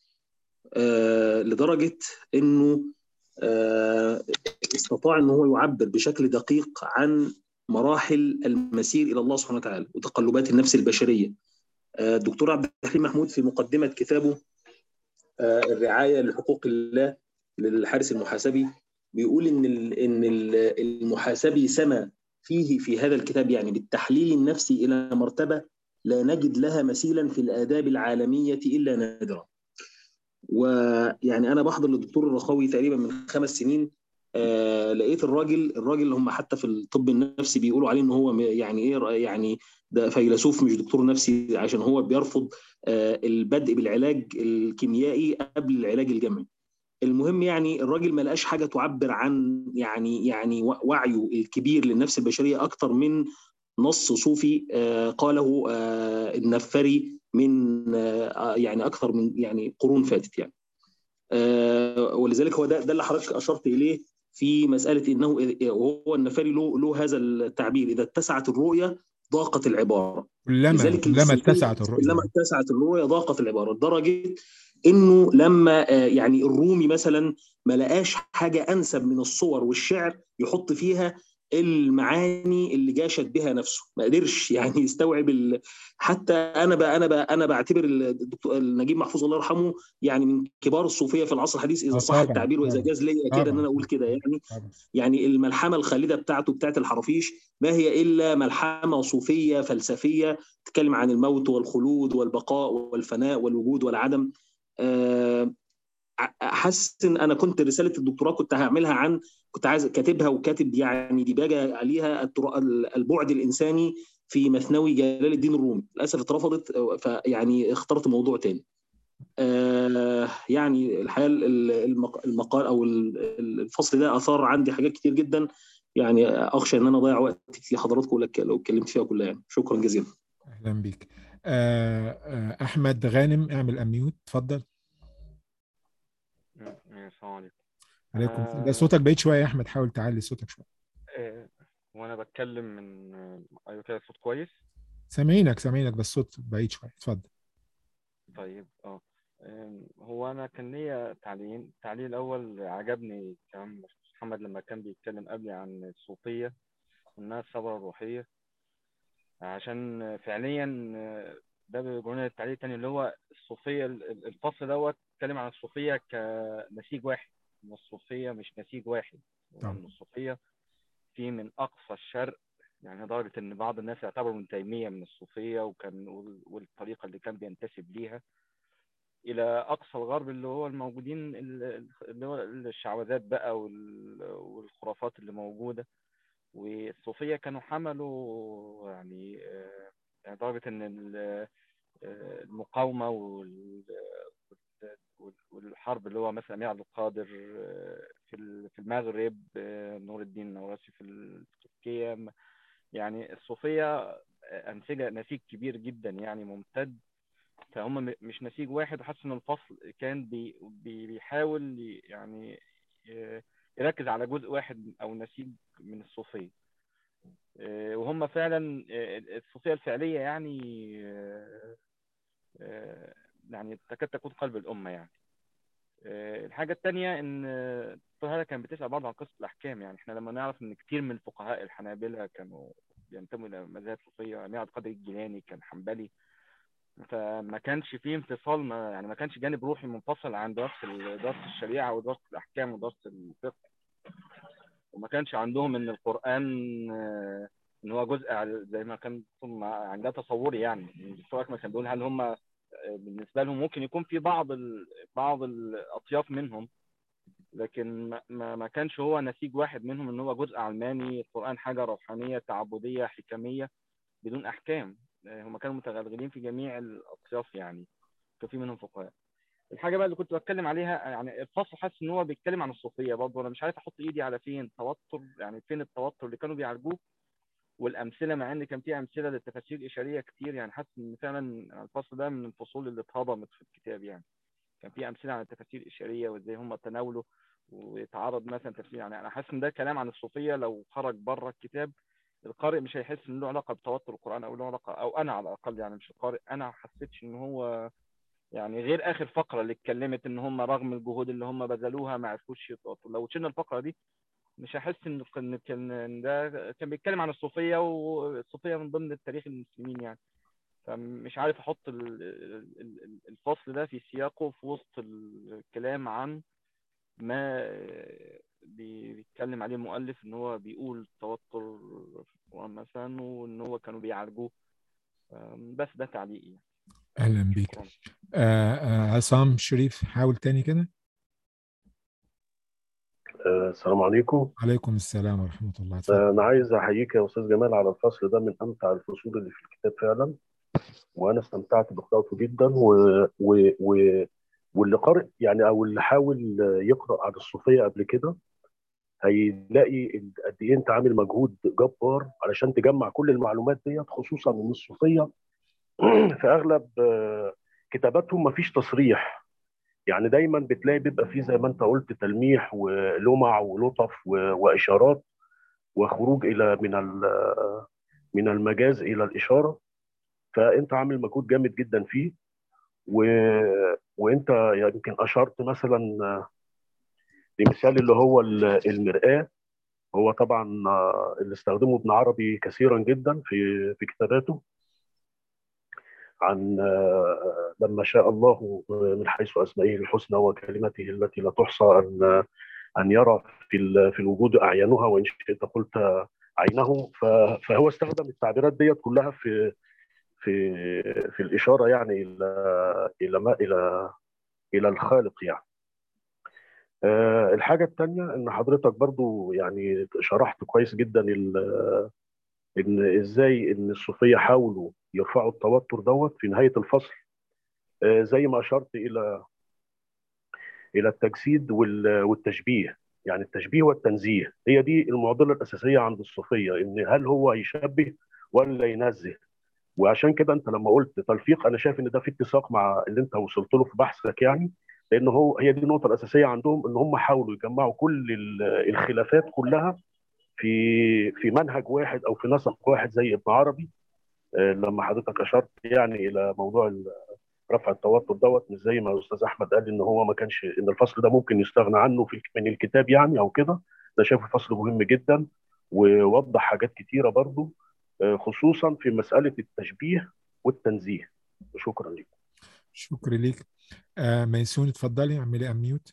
آه، لدرجة أنه آه، استطاع أنه هو يعبر بشكل دقيق عن مراحل المسير إلى الله سبحانه وتعالى وتقلبات النفس البشرية آه، الدكتور عبد الحليم محمود في مقدمة كتابه آه، الرعاية لحقوق الله للحارس المحاسبي بيقول إن ال- إن ال- المحاسبي سما فيه في هذا الكتاب يعني بالتحليل النفسي إلى مرتبة لا نجد لها مثيلا في الآداب العالمية إلا نادرا ويعني أنا بحضر للدكتور الرخاوي تقريبا من خمس سنين آه لقيت الراجل الراجل اللي هم حتى في الطب النفسي بيقولوا عليه ان هو م- يعني ايه يعني ده فيلسوف مش دكتور نفسي عشان هو بيرفض آه البدء بالعلاج الكيميائي قبل العلاج الجمعي المهم يعني الراجل ما لقاش حاجه تعبر عن يعني يعني و- وعيه الكبير للنفس البشريه اكتر من نص صوفي آه قاله آه النفري من آه يعني اكثر من يعني قرون فاتت يعني آه ولذلك هو ده ده اللي حضرتك اشرت اليه في مساله انه وهو النفري له له هذا التعبير اذا اتسعت الرؤيه ضاقت العباره كلما لذلك كلما الصوفية اتسعت الرؤيه لما اتسعت الرؤيه ضاقت العباره لدرجه انه لما آه، يعني الرومي مثلا ما لقاش حاجه انسب من الصور والشعر يحط فيها المعاني اللي جاشت بها نفسه ما قدرش يعني يستوعب ال... حتى انا بقى انا بقى انا بعتبر الدكتور نجيب محفوظ الله يرحمه يعني من كبار الصوفيه في العصر الحديث اذا آه، صح طبعاً، التعبير واذا طبعاً، جاز ليا كده ان طبعاً. انا اقول كده يعني طبعاً. يعني الملحمه الخالده بتاعته بتاعت الحرافيش ما هي الا ملحمه صوفيه فلسفيه تتكلم عن الموت والخلود والبقاء والفناء والوجود والعدم آه، حاسس ان انا كنت رساله الدكتوراه كنت هعملها عن كنت عايز كاتبها وكاتب يعني ديباجه عليها الترا- البعد الانساني في مثنوي جلال الدين الرومي للاسف اترفضت فيعني اخترت موضوع تاني آه، يعني الحقيقه ال- المق- المقال او ال- الفصل ده اثار عندي حاجات كتير جدا يعني اخشى ان انا اضيع وقت في حضراتكم لك لو اتكلمت فيها كلها يعني شكرا جزيلا اهلا بيك آه، آه، احمد غانم اعمل اميوت اتفضل السلام عليكم عليكم آه. ده صوتك بعيد شويه يا احمد حاول تعلي صوتك شويه آه، وانا بتكلم من آه، ايوه كده الصوت كويس سامعينك سامعينك بس صوت بعيد شويه اتفضل طيب اه آم، هو انا كان ليا تعليق التعليق الاول عجبني كلام محمد لما كان بيتكلم قبلي عن الصوفيه وانها الثوره الروحيه عشان فعليا آه، ده بيرجعنا للتعليق التاني اللي هو الصوفيه ال- ال- الفصل دوت اتكلم عن الصوفيه كنسيج واحد ان الصوفيه مش نسيج واحد طبعا. وان الصوفيه في من اقصى الشرق يعني لدرجه ان بعض الناس يعتبروا ابن تيميه من الصوفيه وكان وال- والطريقه اللي كان بينتسب ليها الى اقصى الغرب اللي هو الموجودين ال- اللي هو الشعوذات بقى وال- والخرافات اللي موجوده والصوفيه كانوا حملوا يعني آه، يعني لدرجه ان ال- آه، المقاومه وال- وال- والحرب اللي هو مثلا امير عبد القادر آه، في ال- في المغرب آه، نور الدين النوراسي في ال- في تركيا م- يعني الصوفيه آه، انسجه نسيج كبير جدا يعني ممتد فهم م- مش نسيج واحد وحاسس ان الفصل كان بي بي- بيحاول ي- يعني ي- يركز على جزء واحد او نسيج من الصوفيه آه، وهم فعلا آه، الصوفيه الفعليه يعني آه، آه، يعني تكاد تكون قلب الامه يعني آه، الحاجه الثانيه ان آه، الدكتور هذا كان بتسال برضه عن قصه الاحكام يعني احنا لما نعرف ان كتير من فقهاء الحنابلة كانوا بينتموا الى مذاهب صوفيه امير عبد القادر الجيلاني كان حنبلي فما كانش فيه انفصال ما يعني ما كانش جانب روحي منفصل عن دراسه ال- دراسه الشريعه ودراسه الاحكام ودراسه الفقه وما كانش عندهم ان القران آه، ان هو جزء على- زي ما كان مع- عندها تصوري يعني الدكتور اكمل كان بيقول هل هم آه، بالنسبه لهم ممكن يكون في بعض ال... بعض الاطياف منهم لكن ما- ما ما كانش هو نسيج واحد منهم ان هو جزء علماني القران حاجه روحانيه تعبديه حكميه بدون احكام آه، هم كانوا متغلغلين في جميع الاطياف يعني كان في منهم فقهاء الحاجه بقى اللي كنت بتكلم عليها يعني الفصل حاسس ان هو بيتكلم عن الصوفيه برضه انا مش عارف احط ايدي على فين توتر يعني فين التوتر اللي كانوا بيعالجوه والامثله مع ان كان في امثله للتفاسير الاشاريه كتير يعني حاسس ان فعلا الفصل ده من الفصول اللي اتهضمت في الكتاب يعني كان في امثله عن التفاسير الاشاريه وازاي هم تناولوا ويتعرض مثلا تفسير يعني انا حاسس ان ده كلام عن الصوفيه لو خرج بره الكتاب القارئ مش هيحس ان له علاقه بتوتر القران او له علاقه او انا على الاقل يعني مش القارئ انا ما حسيتش ان هو يعني غير اخر فقره اللي اتكلمت ان هم رغم الجهود اللي هم بذلوها ما عرفوش يتوتروا لو شلنا الفقره دي مش هحس ان كان كان إن ده كان بيتكلم عن الصوفيه والصوفيه من ضمن التاريخ المسلمين يعني فمش عارف احط ال- ال- ال- الفصل ده في سياقه في وسط الكلام عن ما بي- بيتكلم عليه المؤلف ان هو بيقول توتر في القران مثلا وان هو كانوا بيعالجوه أم، بس ده تعليقي يعني. اهلا بيك شكراً. آه آه عصام شريف حاول تاني كده آه، السلام عليكم عليكم السلام ورحمه الله اتفضل آه، أنا عايز أحييك يا أستاذ جمال على الفصل ده من أمتع الفصول اللي في الكتاب فعلا وأنا استمتعت بقراءته جدا و... و... و... واللي قارئ يعني أو اللي حاول يقرأ عن الصوفية قبل كده هيلاقي ال- قد إيه أنت عامل مجهود جبار علشان تجمع كل المعلومات ديت خصوصا إن الصوفية في أغلب آه، كتاباتهم مفيش تصريح يعني دايما بتلاقي بيبقى فيه زي ما انت قلت تلميح ولمع ولطف و- واشارات وخروج الى من ال- من المجاز الى الاشاره فانت عامل مجهود جامد جدا فيه و... وانت يمكن اشرت مثلا لمثال اللي هو ال- المرآة هو طبعا اللي استخدمه ابن عربي كثيرا جدا في في كتاباته عن لما شاء الله من حيث اسمائه الحسنى وكلمته التي لا تحصى ان ان يرى في ال- في الوجود اعينها وان شئت قلت عينه ف- فهو استخدم التعبيرات ديت كلها في في في الاشاره يعني الى الى ما الى الى الخالق يعني. آه، الحاجه الثانيه ان حضرتك برضو يعني شرحت كويس جدا ال- ان ازاي ان الصوفيه حاولوا يرفعوا التوتر دوت في نهايه الفصل آه، زي ما اشرت الى الى التجسيد وال- والتشبيه يعني التشبيه والتنزيه هي دي المعضله الاساسيه عند الصوفيه ان هل هو يشبه ولا ينزه وعشان كده انت لما قلت تلفيق انا شايف ان ده في اتساق مع اللي انت وصلت له في بحثك يعني لان هو هي دي النقطه الاساسيه عندهم ان هم حاولوا يجمعوا كل ال- الخلافات كلها في في منهج واحد او في نسق واحد زي ابن عربي آه، لما حضرتك اشرت يعني الى موضوع ال- رفع التوتر دوت مش زي ما الاستاذ احمد قال ان هو ما كانش ان الفصل ده ممكن يستغنى عنه في من الكتاب يعني او كده ده شايفه فصل مهم جدا ووضح حاجات كتيره برضو آه، خصوصا في مساله التشبيه والتنزيه شكرا لكم شكرا ليك آه ميسون اتفضلي اعملي اميوت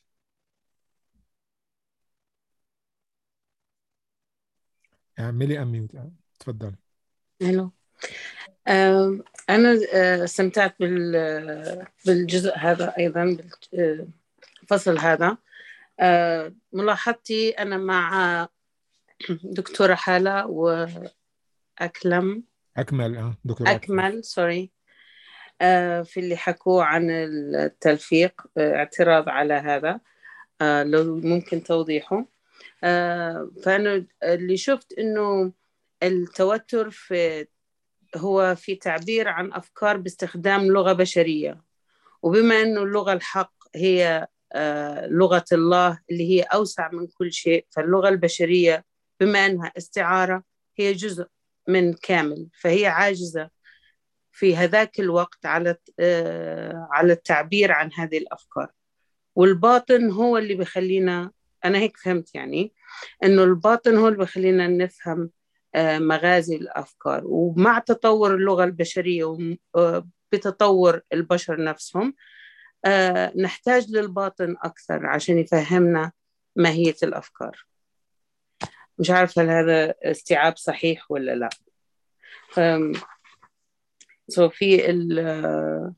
اعملي اميوت اتفضلي الو آم، أنا آه، استمتعت بال- بالجزء هذا أيضا بالفصل هذا آه، ملاحظتي أنا مع دكتورة حالة وأكلم اكمل اه دكتور أكمل سوري آه، في اللي حكوه عن التلفيق آه، اعتراض على هذا آه، لو ممكن توضيحه آه، فأنا اللي شفت إنه التوتر في هو في تعبير عن أفكار باستخدام لغة بشرية وبما أنه اللغة الحق هي آه، لغة الله اللي هي أوسع من كل شيء فاللغة البشرية بما أنها استعارة هي جزء من كامل فهي عاجزة في هذاك الوقت على آه، على التعبير عن هذه الأفكار والباطن هو اللي بيخلينا أنا هيك فهمت يعني إنه الباطن هو اللي بيخلينا نفهم آه، مغازي الأفكار ومع تطور اللغة البشرية وبتطور البشر نفسهم آه، نحتاج للباطن أكثر عشان يفهمنا ماهية الأفكار مش عارفة هل هذا استيعاب صحيح ولا لا أم، سو في ال-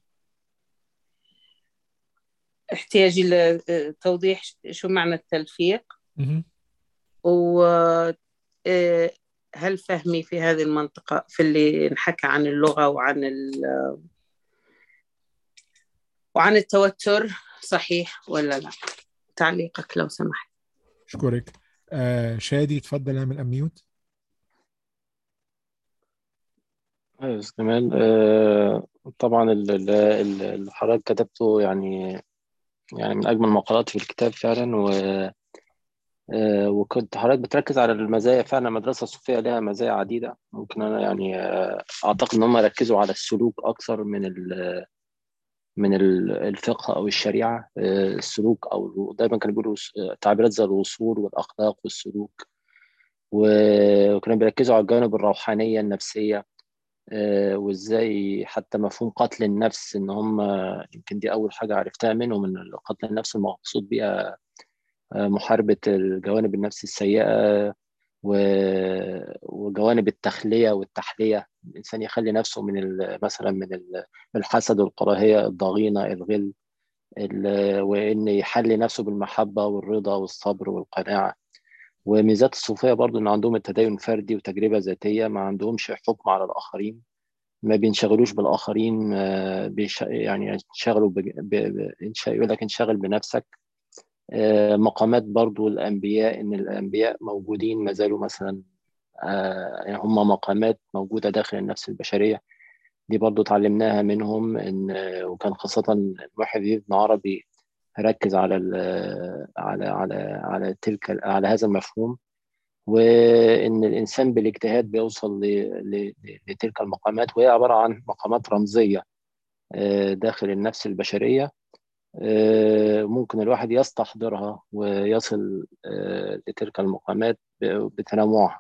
احتياجي لتوضيح شو معنى التلفيق مهم. و آه، هل فهمي في هذه المنطقة في اللي انحكى عن اللغة وعن ال وعن التوتر صحيح ولا لا تعليقك لو سمحت اشكرك آه شادي اتفضل اعمل اميوت أيوة أستاذ جمال آه، طبعا ال- ال- ال- اللي حضرتك كتبته يعني يعني من أجمل مقالات في الكتاب فعلا و آه، وكنت حضرتك بتركز على المزايا فعلا المدرسة الصوفية لها مزايا عديدة ممكن أنا يعني آه، أعتقد إن هم ركزوا على السلوك أكثر من ال من ال- الفقه أو الشريعة آه، السلوك أو دايما كانوا بيقولوا س- تعبيرات زي الوصول والأخلاق والسلوك و- وكانوا بيركزوا على الجانب الروحانية النفسية آه، وازاي حتى مفهوم قتل النفس ان هم يمكن دي اول حاجه عرفتها منهم ان قتل النفس المقصود بيها آه، محاربه الجوانب النفس السيئه و- وجوانب التخليه والتحليه الانسان يخلي نفسه من ال- مثلا من ال- من الحسد والكراهيه الضغينه الغل ال- وان يحلي نفسه بالمحبه والرضا والصبر والقناعه وميزات الصوفيه برضو ان عندهم التدين فردي وتجربه ذاتيه ما عندهمش حكم على الاخرين ما بينشغلوش بالاخرين آه، بيش يعني ينشغلوا بج- ب... ب... انش- يقول لك انشغل بنفسك آه، مقامات برضو الانبياء ان الانبياء موجودين ما زالوا مثلا آه، يعني هم مقامات موجوده داخل النفس البشريه دي برضو اتعلمناها منهم ان آه، وكان خاصه المحي بن عربي ركز على ال... على على على تلك على هذا المفهوم وان الانسان بالاجتهاد بيوصل ل... ل... لتلك المقامات وهي عباره عن مقامات رمزيه آه، داخل النفس البشريه آه، ممكن الواحد يستحضرها ويصل آه، لتلك المقامات ب- بتنوعها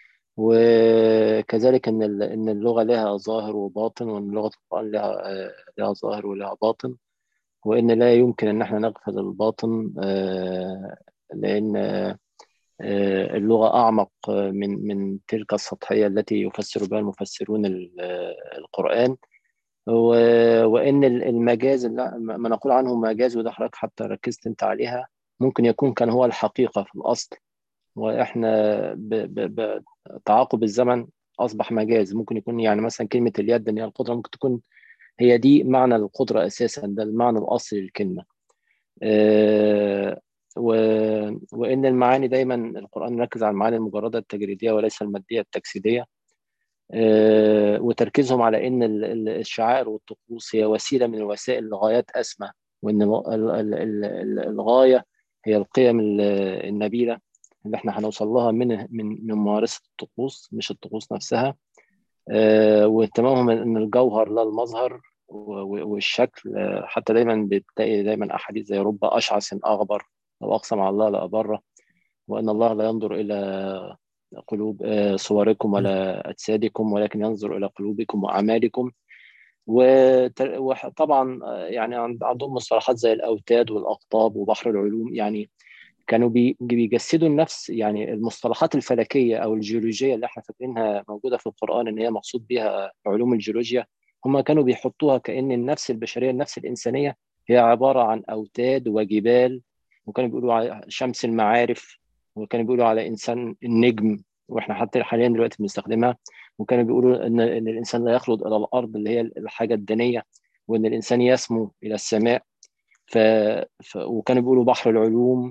وكذلك ان ال- ان اللغه لها ظاهر وباطن وان لغه القران لها آه، لها ظاهر ولها باطن وان لا يمكن ان احنا نغفل الباطن آه، لان آه، آه، اللغة أعمق آه، من من تلك السطحية التي يفسر بها المفسرون ال- آه، القرآن و- وإن ال- المجاز لا- ما نقول عنه مجاز وده حضرتك حتى ركزت أنت عليها ممكن يكون كان هو الحقيقة في الأصل وإحنا ب- ب- بتعاقب الزمن أصبح مجاز ممكن يكون يعني مثلا كلمة اليد إن هي القدرة ممكن تكون هي دي معنى القدرة أساسا ده المعنى الأصلي للكلمة آه، و... وان المعاني دايما القران مركز على المعاني المجرده التجريديه وليس الماديه التجسيديه آه، وتركيزهم على ان ال- ال- الشعائر والطقوس هي وسيله من الوسائل لغايات اسمى وان ال- ال- ال- ال- الغايه هي القيم ال- النبيله اللي احنا هنوصل لها من من من ممارسه الطقوس مش الطقوس نفسها آه، واهتمامهم ان الجوهر لا المظهر و- و- والشكل آه، حتى دايما بتلاقي دايما احاديث زي رب اشعث اغبر لو اقسم على الله لابره وان الله لا ينظر الى قلوب آه، صوركم ولا اجسادكم ولكن ينظر الى قلوبكم واعمالكم وت- وطبعا آه، يعني عند- عندهم مصطلحات زي الاوتاد والاقطاب وبحر العلوم يعني كانوا بي- بيجسدوا النفس يعني المصطلحات الفلكيه او الجيولوجيه اللي احنا فاكرينها موجوده في القران ان هي مقصود بها علوم الجيولوجيا هم كانوا بيحطوها كأن النفس البشريه النفس الانسانيه هي عباره عن اوتاد وجبال وكانوا بيقولوا على شمس المعارف وكانوا بيقولوا على انسان النجم واحنا حتى حاليا دلوقتي بنستخدمها وكانوا بيقولوا ان ان الانسان لا يخلد الى الارض اللي هي الحاجه الدنيه وان الانسان يسمو الى السماء ف... ف... وكانوا بيقولوا بحر العلوم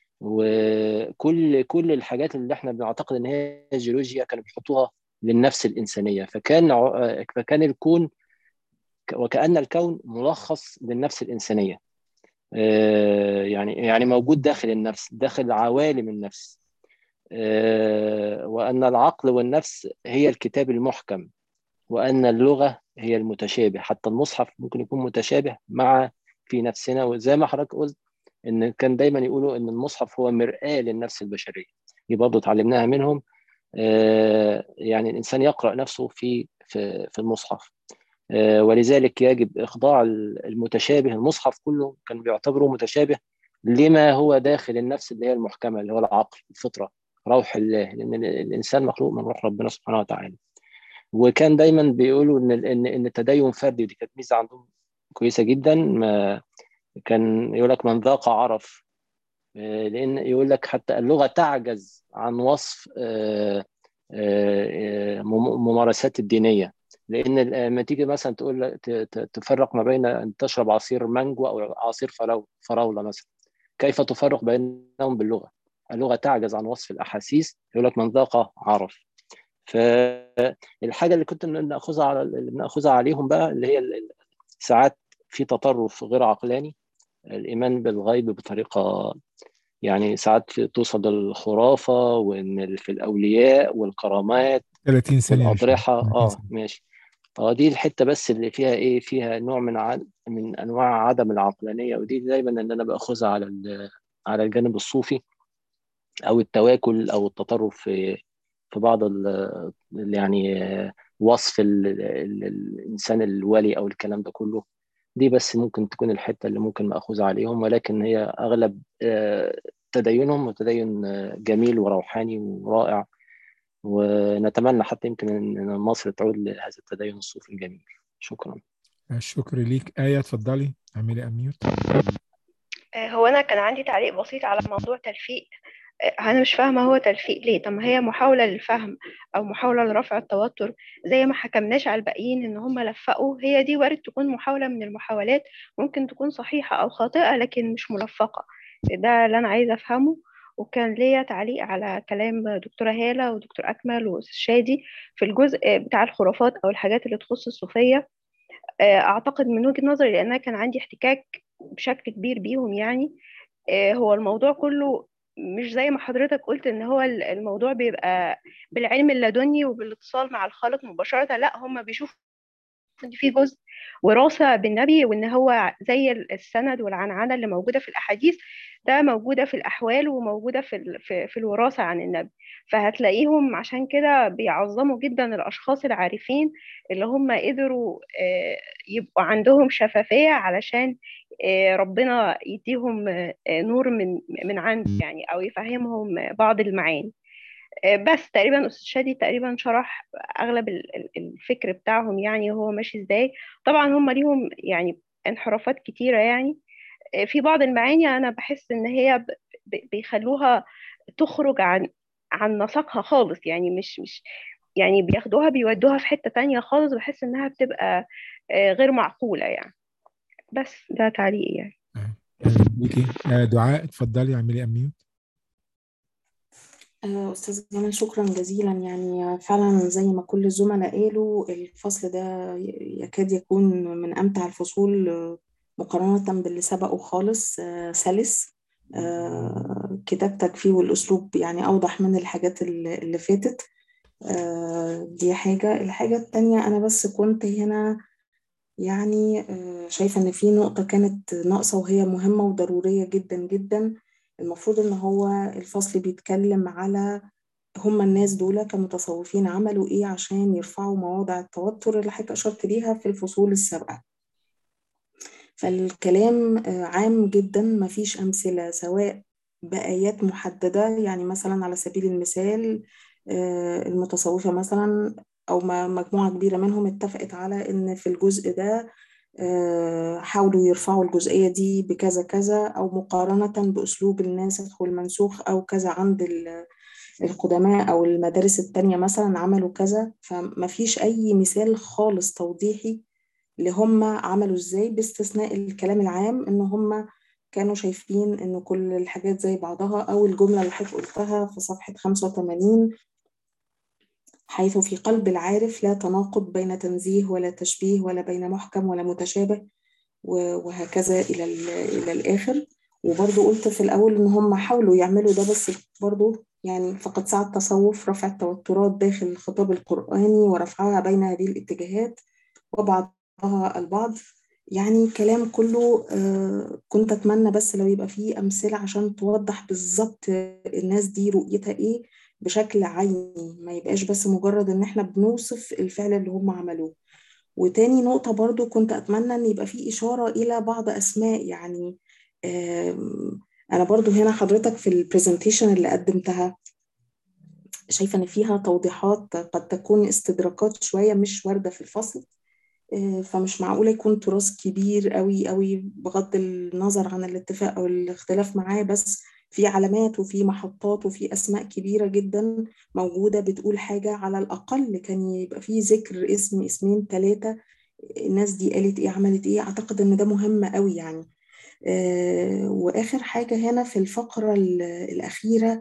وكل كل الحاجات اللي احنا بنعتقد ان هي جيولوجيا كانوا بيحطوها للنفس الانسانيه فكان ع- فكان الكون وكأن الكون ملخص للنفس الإنسانية آه، يعني يعني موجود داخل النفس داخل عوالم النفس آه، وأن العقل والنفس هي الكتاب المحكم وأن اللغة هي المتشابه حتى المصحف ممكن يكون متشابه مع في نفسنا وزي ما حضرتك قلت إن كان دايما يقولوا إن المصحف هو مرآة للنفس البشرية دي برضه اتعلمناها منهم آه، يعني الإنسان يقرأ نفسه في في في المصحف آه، ولذلك يجب إخضاع المتشابه المصحف كله كان بيعتبره متشابه لما هو داخل النفس اللي هي المحكمة اللي هو العقل الفطرة روح الله لأن الإنسان مخلوق من روح ربنا سبحانه وتعالى وكان دايما بيقولوا إن إن إن التدين فردي ودي كانت ميزة عندهم كويسة جدا ما كان يقول لك من ذاق عرف آه، لأن يقول لك حتى اللغة تعجز عن وصف آه، آه، مم- ممارسات الدينية لان لما تيجي مثلا تقول ت- ت- تفرق ما بين ان تشرب عصير مانجو او عصير فراو- فراوله مثلا كيف تفرق بينهم باللغه اللغه تعجز عن وصف الاحاسيس يقول لك من ذاق عرف فالحاجه اللي كنت ناخذها على اللي بناخذها عليهم بقى اللي هي ال- ال- ساعات في تطرف غير عقلاني الايمان بالغيب بطريقه يعني ساعات توصل للخرافه وان في الاولياء والكرامات 30 ثانية يا والاضرحه شباب. اه ماشي اه دي الحته بس اللي فيها ايه فيها نوع من عد... من انواع عدم العقلانيه ودي دايما ان انا باخذها على ال... على الجانب الصوفي او التواكل او التطرف في في بعض ال... ال- يعني آه، وصف ال... ال... الانسان الولي او الكلام ده كله دي بس ممكن تكون الحته اللي ممكن ماخوذ عليهم ولكن هي اغلب آه، تدينهم تدين آه، جميل وروحاني ورائع ونتمنى حتى يمكن ان مصر تعود لهذا التدين الصوفي الجميل شكرا الشكر ليك آية اتفضلي اعملي أميوت آه، هو أنا كان عندي تعليق بسيط على موضوع تلفيق آه، أنا مش فاهمة هو تلفيق ليه طب ما هي محاولة للفهم أو محاولة لرفع التوتر زي ما حكمناش على الباقيين إن هم لفقوا هي دي وارد تكون محاولة من المحاولات ممكن تكون صحيحة أو خاطئة لكن مش ملفقة ده اللي أنا عايزة أفهمه وكان ليا تعليق على كلام دكتورة هالة ودكتور أكمل وأستاذ شادي في الجزء بتاع الخرافات أو الحاجات اللي تخص الصوفية آه، أعتقد من وجهة نظري لأن أنا كان عندي احتكاك بشكل كبير بيهم يعني آه، هو الموضوع كله مش زي ما حضرتك قلت ان هو ال- الموضوع بيبقى بالعلم اللدني وبالاتصال مع الخالق مباشرة لا هم بيشوفوا ان في جزء وراثة بالنبي وان هو زي ال- السند والعنعنة اللي موجودة في الاحاديث ده موجودة في الاحوال وموجودة في ال- في, في الوراثة عن النبي فهتلاقيهم عشان كده بيعظموا جدا الاشخاص العارفين اللي هم قدروا آه، يبقوا عندهم شفافية علشان آه، ربنا يديهم آه، نور من من عنده يعني او يفهمهم بعض المعاني آه، بس تقريبا استاذ شادي تقريبا شرح اغلب ال- ال- الفكر بتاعهم يعني هو ماشي ازاي طبعا هم ليهم يعني انحرافات كتيرة يعني آه، في بعض المعاني انا بحس ان هي ب- ب- بيخلوها تخرج عن عن نسقها خالص يعني مش مش يعني بياخدوها بيودوها في حتة تانية خالص بحس انها بتبقى آه، غير معقولة يعني بس ده تعليقي يعني أهلا بيكي آه، دعاء اتفضلي اعملي اميوت آه، أستاذ جمال شكرا جزيلا يعني فعلا زي ما كل الزملاء قالوا الفصل ده يكاد يكون من أمتع الفصول آه، مقارنة باللي سبقه خالص آه، سلس آه، كتابتك فيه والأسلوب يعني أوضح من الحاجات اللي اللي فاتت آه، دي حاجة الحاجة التانية أنا بس كنت هنا يعني آه، شايفة إن في نقطة كانت ناقصة وهي مهمة وضرورية جدا جدا المفروض إن هو الفصل بيتكلم على هما الناس دول كمتصوفين عملوا إيه عشان يرفعوا مواضع التوتر اللي حضرتك أشرت ليها في الفصول السابقة فالكلام آه، عام جدا مفيش أمثلة سواء بآيات محددة يعني مثلا على سبيل المثال آه، المتصوفة مثلا أو ما- مجموعة كبيرة منهم اتفقت على إن في الجزء ده آه، حاولوا يرفعوا الجزئية دي بكذا كذا أو مقارنة بأسلوب الناسخ والمنسوخ أو كذا عند ال- القدماء أو المدارس التانية مثلا عملوا كذا فمفيش أي مثال خالص توضيحي اللي هم عملوا ازاي باستثناء الكلام العام ان هم كانوا شايفين ان كل الحاجات زي بعضها او الجملة اللي حضرتك قلتها في صفحة 85 حيث في قلب العارف لا تناقض بين تنزيه ولا تشبيه ولا بين محكم ولا متشابه و- وهكذا إلى ال- إلى الآخر وبرضو قلت في الأول إن هم حاولوا يعملوا ده بس برضو يعني فقد سعى التصوف رفع التوترات داخل الخطاب القرآني ورفعها بين هذه الاتجاهات وبعضها البعض يعني كلام كله آه، كنت أتمنى بس لو يبقى فيه أمثلة عشان توضح بالظبط الناس دي رؤيتها إيه بشكل عيني ما يبقاش بس مجرد إن إحنا بنوصف الفعل اللي هم عملوه وتاني نقطة برضو كنت أتمنى إن يبقى في إشارة إلى بعض أسماء يعني آم، أنا برضو هنا حضرتك في البرزنتيشن اللي قدمتها شايفة إن فيها توضيحات قد تكون استدراكات شوية مش واردة في الفصل آه، فمش معقولة يكون تراث كبير قوي قوي بغض النظر عن الاتفاق أو الاختلاف معاه بس في علامات وفي محطات وفي أسماء كبيرة جدا موجودة بتقول حاجة على الأقل كان يبقى في ذكر اسم اسمين ثلاثة الناس دي قالت إيه عملت إيه أعتقد إن ده مهم قوي يعني آه، وآخر حاجة هنا في الفقرة ال- الأخيرة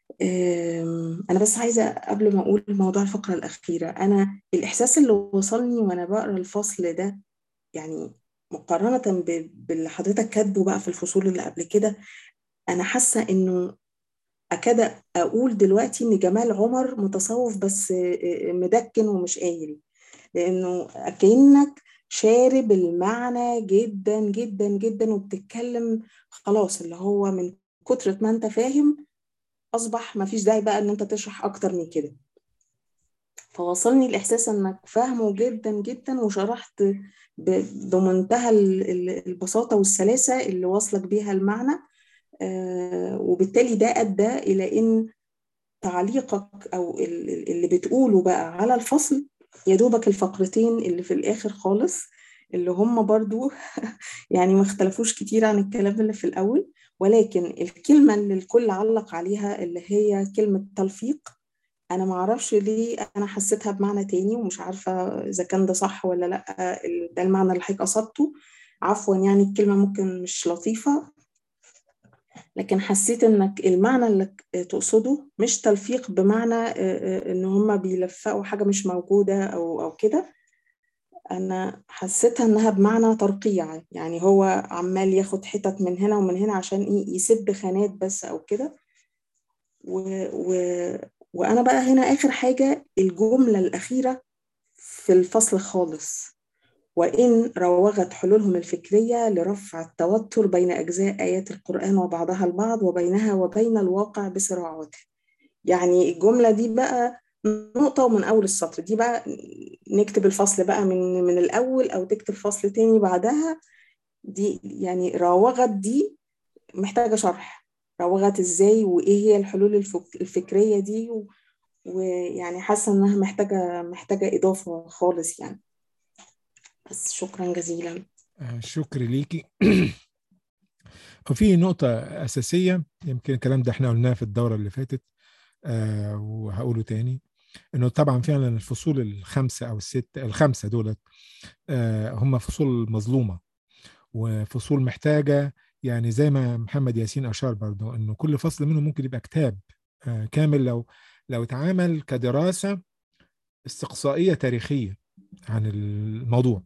آم، أنا بس عايزة قبل ما أقول موضوع الفقرة الأخيرة أنا الإحساس اللي وصلني وأنا بقرأ الفصل ده يعني مقارنة ب- باللي حضرتك كاتبه بقى في الفصول اللي قبل كده أنا حاسة إنه أكاد أقول دلوقتي إن جمال عمر متصوف بس آه، مدكن ومش قايل لأنه كأنك شارب المعنى جدا جدا جدا وبتتكلم خلاص اللي هو من كترة ما أنت فاهم أصبح مفيش داعي بقى إن أنت تشرح أكتر من كده فوصلني الإحساس إنك فاهمه جدا جدا وشرحت ب- بمنتهى ال- ال- البساطة والسلاسة اللي واصلك بيها المعنى آه، وبالتالي ده أدى إلى إن تعليقك أو ال- ال- اللي بتقوله بقى على الفصل يا دوبك الفقرتين اللي في الآخر خالص اللي هم برضو يعني ما اختلفوش كتير عن الكلام اللي في الأول ولكن الكلمة اللي الكل علق عليها اللي هي كلمة تلفيق أنا ما أعرفش ليه أنا حسيتها بمعنى تاني ومش عارفة إذا كان ده صح ولا لأ ال- ده المعنى اللي حضرتك قصدته عفوا يعني الكلمة ممكن مش لطيفة لكن حسيت إنك المعنى اللي تقصده مش تلفيق بمعنى آه، آه، إن هما بيلفقوا حاجة مش موجودة أو أو كده أنا حسيتها إنها بمعنى ترقيع يعني هو عمال ياخد حتت من هنا ومن هنا عشان إيه يسد خانات بس أو كده و... و... وأنا بقى هنا آخر حاجة الجملة الأخيرة في الفصل خالص وإن روغت حلولهم الفكرية لرفع التوتر بين أجزاء آيات القرآن وبعضها البعض وبينها وبين الواقع بصراعاته يعني الجملة دي بقى نقطة ومن أول السطر دي بقى نكتب الفصل بقى من من الأول أو تكتب فصل تاني بعدها دي يعني راوغت دي محتاجة شرح راوغت إزاي وإيه هي الحلول الفك الفكرية دي و- ويعني حاسة إنها محتاجة محتاجة إضافة خالص يعني بس شكرا جزيلا آه، شكر ليكي وفي نقطة أساسية يمكن الكلام ده احنا قلناه في الدورة اللي فاتت آه وهقوله تاني انه طبعا فعلا الفصول الخمسة او الستة الخمسة دولت آه هم فصول مظلومة وفصول محتاجة يعني زي ما محمد ياسين اشار برضو انه كل فصل منهم ممكن يبقى كتاب آه، كامل لو لو اتعامل كدراسه استقصائيه تاريخيه عن الموضوع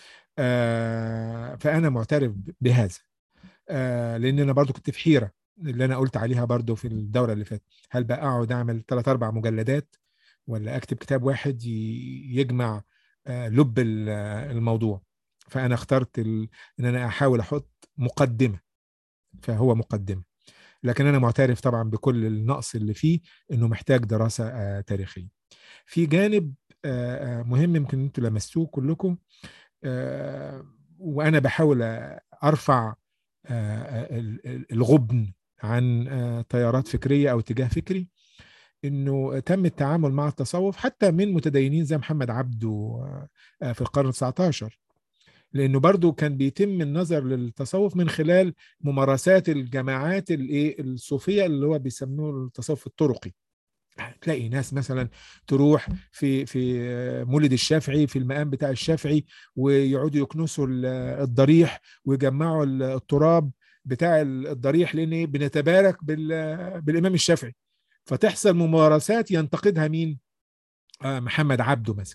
آه، فانا معترف بهذا آه، لان انا برضو كنت في حيره اللي انا قلت عليها برضو في الدوره اللي فاتت هل بقى اقعد اعمل ثلاث اربع مجلدات ولا اكتب كتاب واحد ي- يجمع آه، لب ال- آه، الموضوع فانا اخترت ال... ان انا احاول احط مقدمه فهو مقدمه لكن انا معترف طبعا بكل النقص اللي فيه انه محتاج دراسه آه، تاريخيه في جانب آه، آه، مهم يمكن انتوا لمستوه كلكم آه، وانا بحاول ارفع آه، ال- ال- الغبن عن آه، تيارات فكريه او اتجاه فكري انه تم التعامل مع التصوف حتى من متدينين زي محمد عبده آه، آه، في القرن 19 لانه برضو كان بيتم النظر للتصوف من خلال ممارسات الجماعات الايه الصوفيه اللي هو بيسموه التصوف الطرقي تلاقي ناس مثلا تروح في في مولد الشافعي في المقام بتاع الشافعي ويقعدوا يكنسوا ال- الضريح ويجمعوا ال- التراب بتاع الضريح لان إيه؟ بنتبارك بال- بالامام الشافعي فتحصل ممارسات ينتقدها مين؟ آه محمد عبده مثلا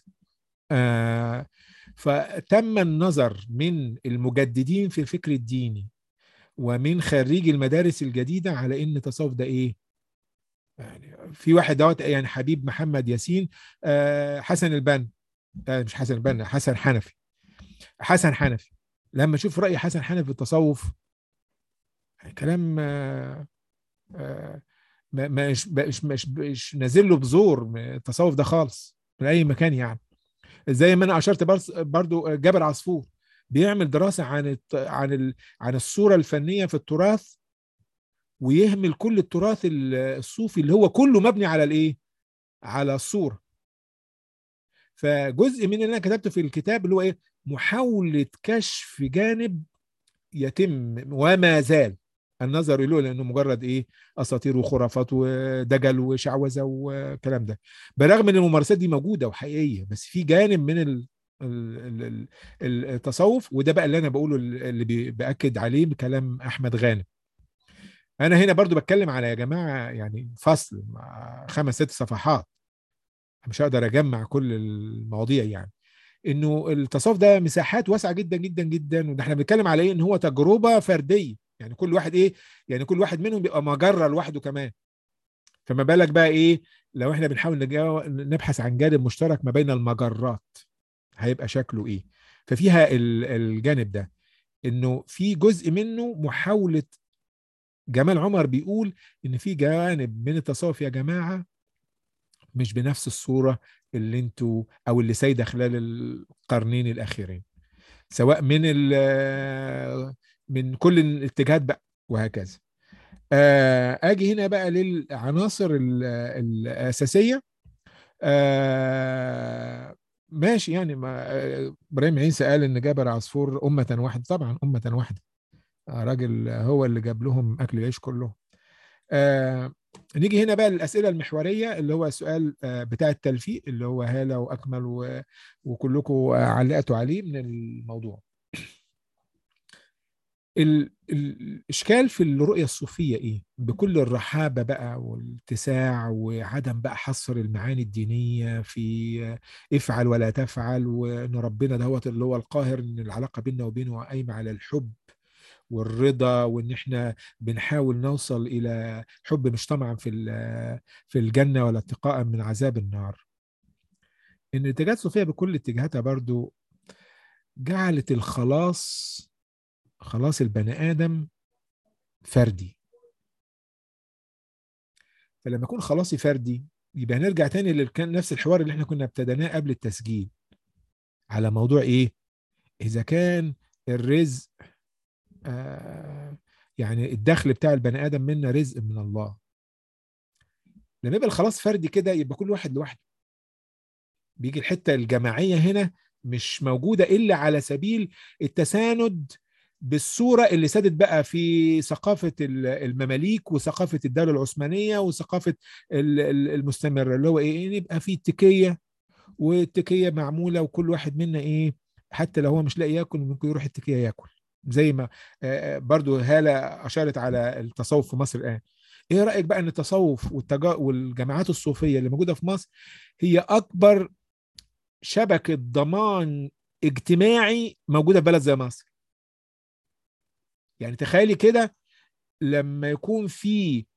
آه فتم النظر من المجددين في الفكر الديني ومن خريجي المدارس الجديده على ان التصوف ده ايه؟ يعني في واحد دوت يعني حبيب محمد ياسين آه، حسن البنا آه، مش حسن البنا حسن حنفي حسن حنفي لما اشوف راي حسن حنفي في التصوف كلام آه، آه، ما- مش مش مش, مش نازل له بزور من التصوف ده خالص من اي مكان يعني زي ما انا اشرت برس- برضو جابر عصفور بيعمل دراسه عن الت- عن ال- عن الصوره الفنيه في التراث ويهمل كل التراث ال- الصوفي اللي هو كله مبني على الايه على الصوره فجزء من اللي انا كتبته في الكتاب اللي هو ايه محاوله كشف جانب يتم وما زال النظر له لانه مجرد ايه اساطير وخرافات ودجل وشعوذه والكلام ده برغم ان الممارسات دي موجوده وحقيقيه بس في جانب من ال ال- ال- ال- التصوف وده بقى اللي انا بقوله اللي بي- باكد عليه بكلام احمد غانم انا هنا برضو بتكلم على يا جماعه يعني فصل مع خمس ست صفحات مش هقدر اجمع كل المواضيع يعني انه التصوف ده مساحات واسعه جدا جدا جدا وده احنا بنتكلم على ايه ان هو تجربه فرديه يعني كل واحد ايه يعني كل واحد منهم بيبقى مجره لوحده كمان فما بالك بقى ايه لو احنا بنحاول نجاو- نبحث عن جانب مشترك ما بين المجرات هيبقى شكله ايه ففيها ال- الجانب ده انه في جزء منه محاوله جمال عمر بيقول ان في جوانب من التصوف يا جماعه مش بنفس الصوره اللي انتوا او اللي سايده خلال القرنين الاخيرين سواء من ال- من كل الاتجاهات بقى وهكذا آه، اجي هنا بقى للعناصر ال- الاساسيه آه، ماشي يعني ما آه، ابراهيم عيسى قال ان جابر عصفور امه واحده طبعا امه واحده آه، راجل هو اللي جاب لهم اكل العيش كلهم آه نيجي هنا بقى للاسئله المحوريه اللي هو السؤال آه بتاع التلفيق اللي هو هاله واكمل و- وكلكم علقتوا عليه من الموضوع ال- ال- الاشكال في الرؤيه الصوفيه ايه بكل الرحابه بقى والاتساع وعدم بقى حصر المعاني الدينيه في افعل ولا تفعل وان ربنا دهوت اللي هو القاهر ان العلاقه بيننا وبينه قايمه على الحب والرضا وان احنا بنحاول نوصل الى حب مش طمعا في ال- في الجنه ولا اتقاء من عذاب النار ان الاتجاهات الصوفيه بكل اتجاهاتها برضو جعلت الخلاص خلاص البني ادم فردي فلما يكون خلاصي فردي يبقى نرجع تاني لكان نفس الحوار اللي احنا كنا ابتديناه قبل التسجيل على موضوع ايه اذا كان الرزق آه يعني الدخل بتاع البني ادم منا رزق من الله لما يبقى الخلاص فردي كده يبقى كل واحد لوحده بيجي الحته الجماعيه هنا مش موجوده الا على سبيل التساند بالصوره اللي سادت بقى في ثقافه ال- المماليك وثقافه الدوله العثمانيه وثقافه ال- ال- المستمره اللي هو ايه إن يبقى في اتكيه والتكيه معموله وكل واحد منا ايه حتى لو هو مش لاقي ياكل ممكن يروح التكيه ياكل زي ما برضو هالة أشارت على التصوف في مصر الآن إيه رأيك بقى أن التصوف والتجا... والجماعات الصوفية اللي موجودة في مصر هي أكبر شبكة ضمان اجتماعي موجودة في بلد زي مصر يعني تخيلي كده لما يكون في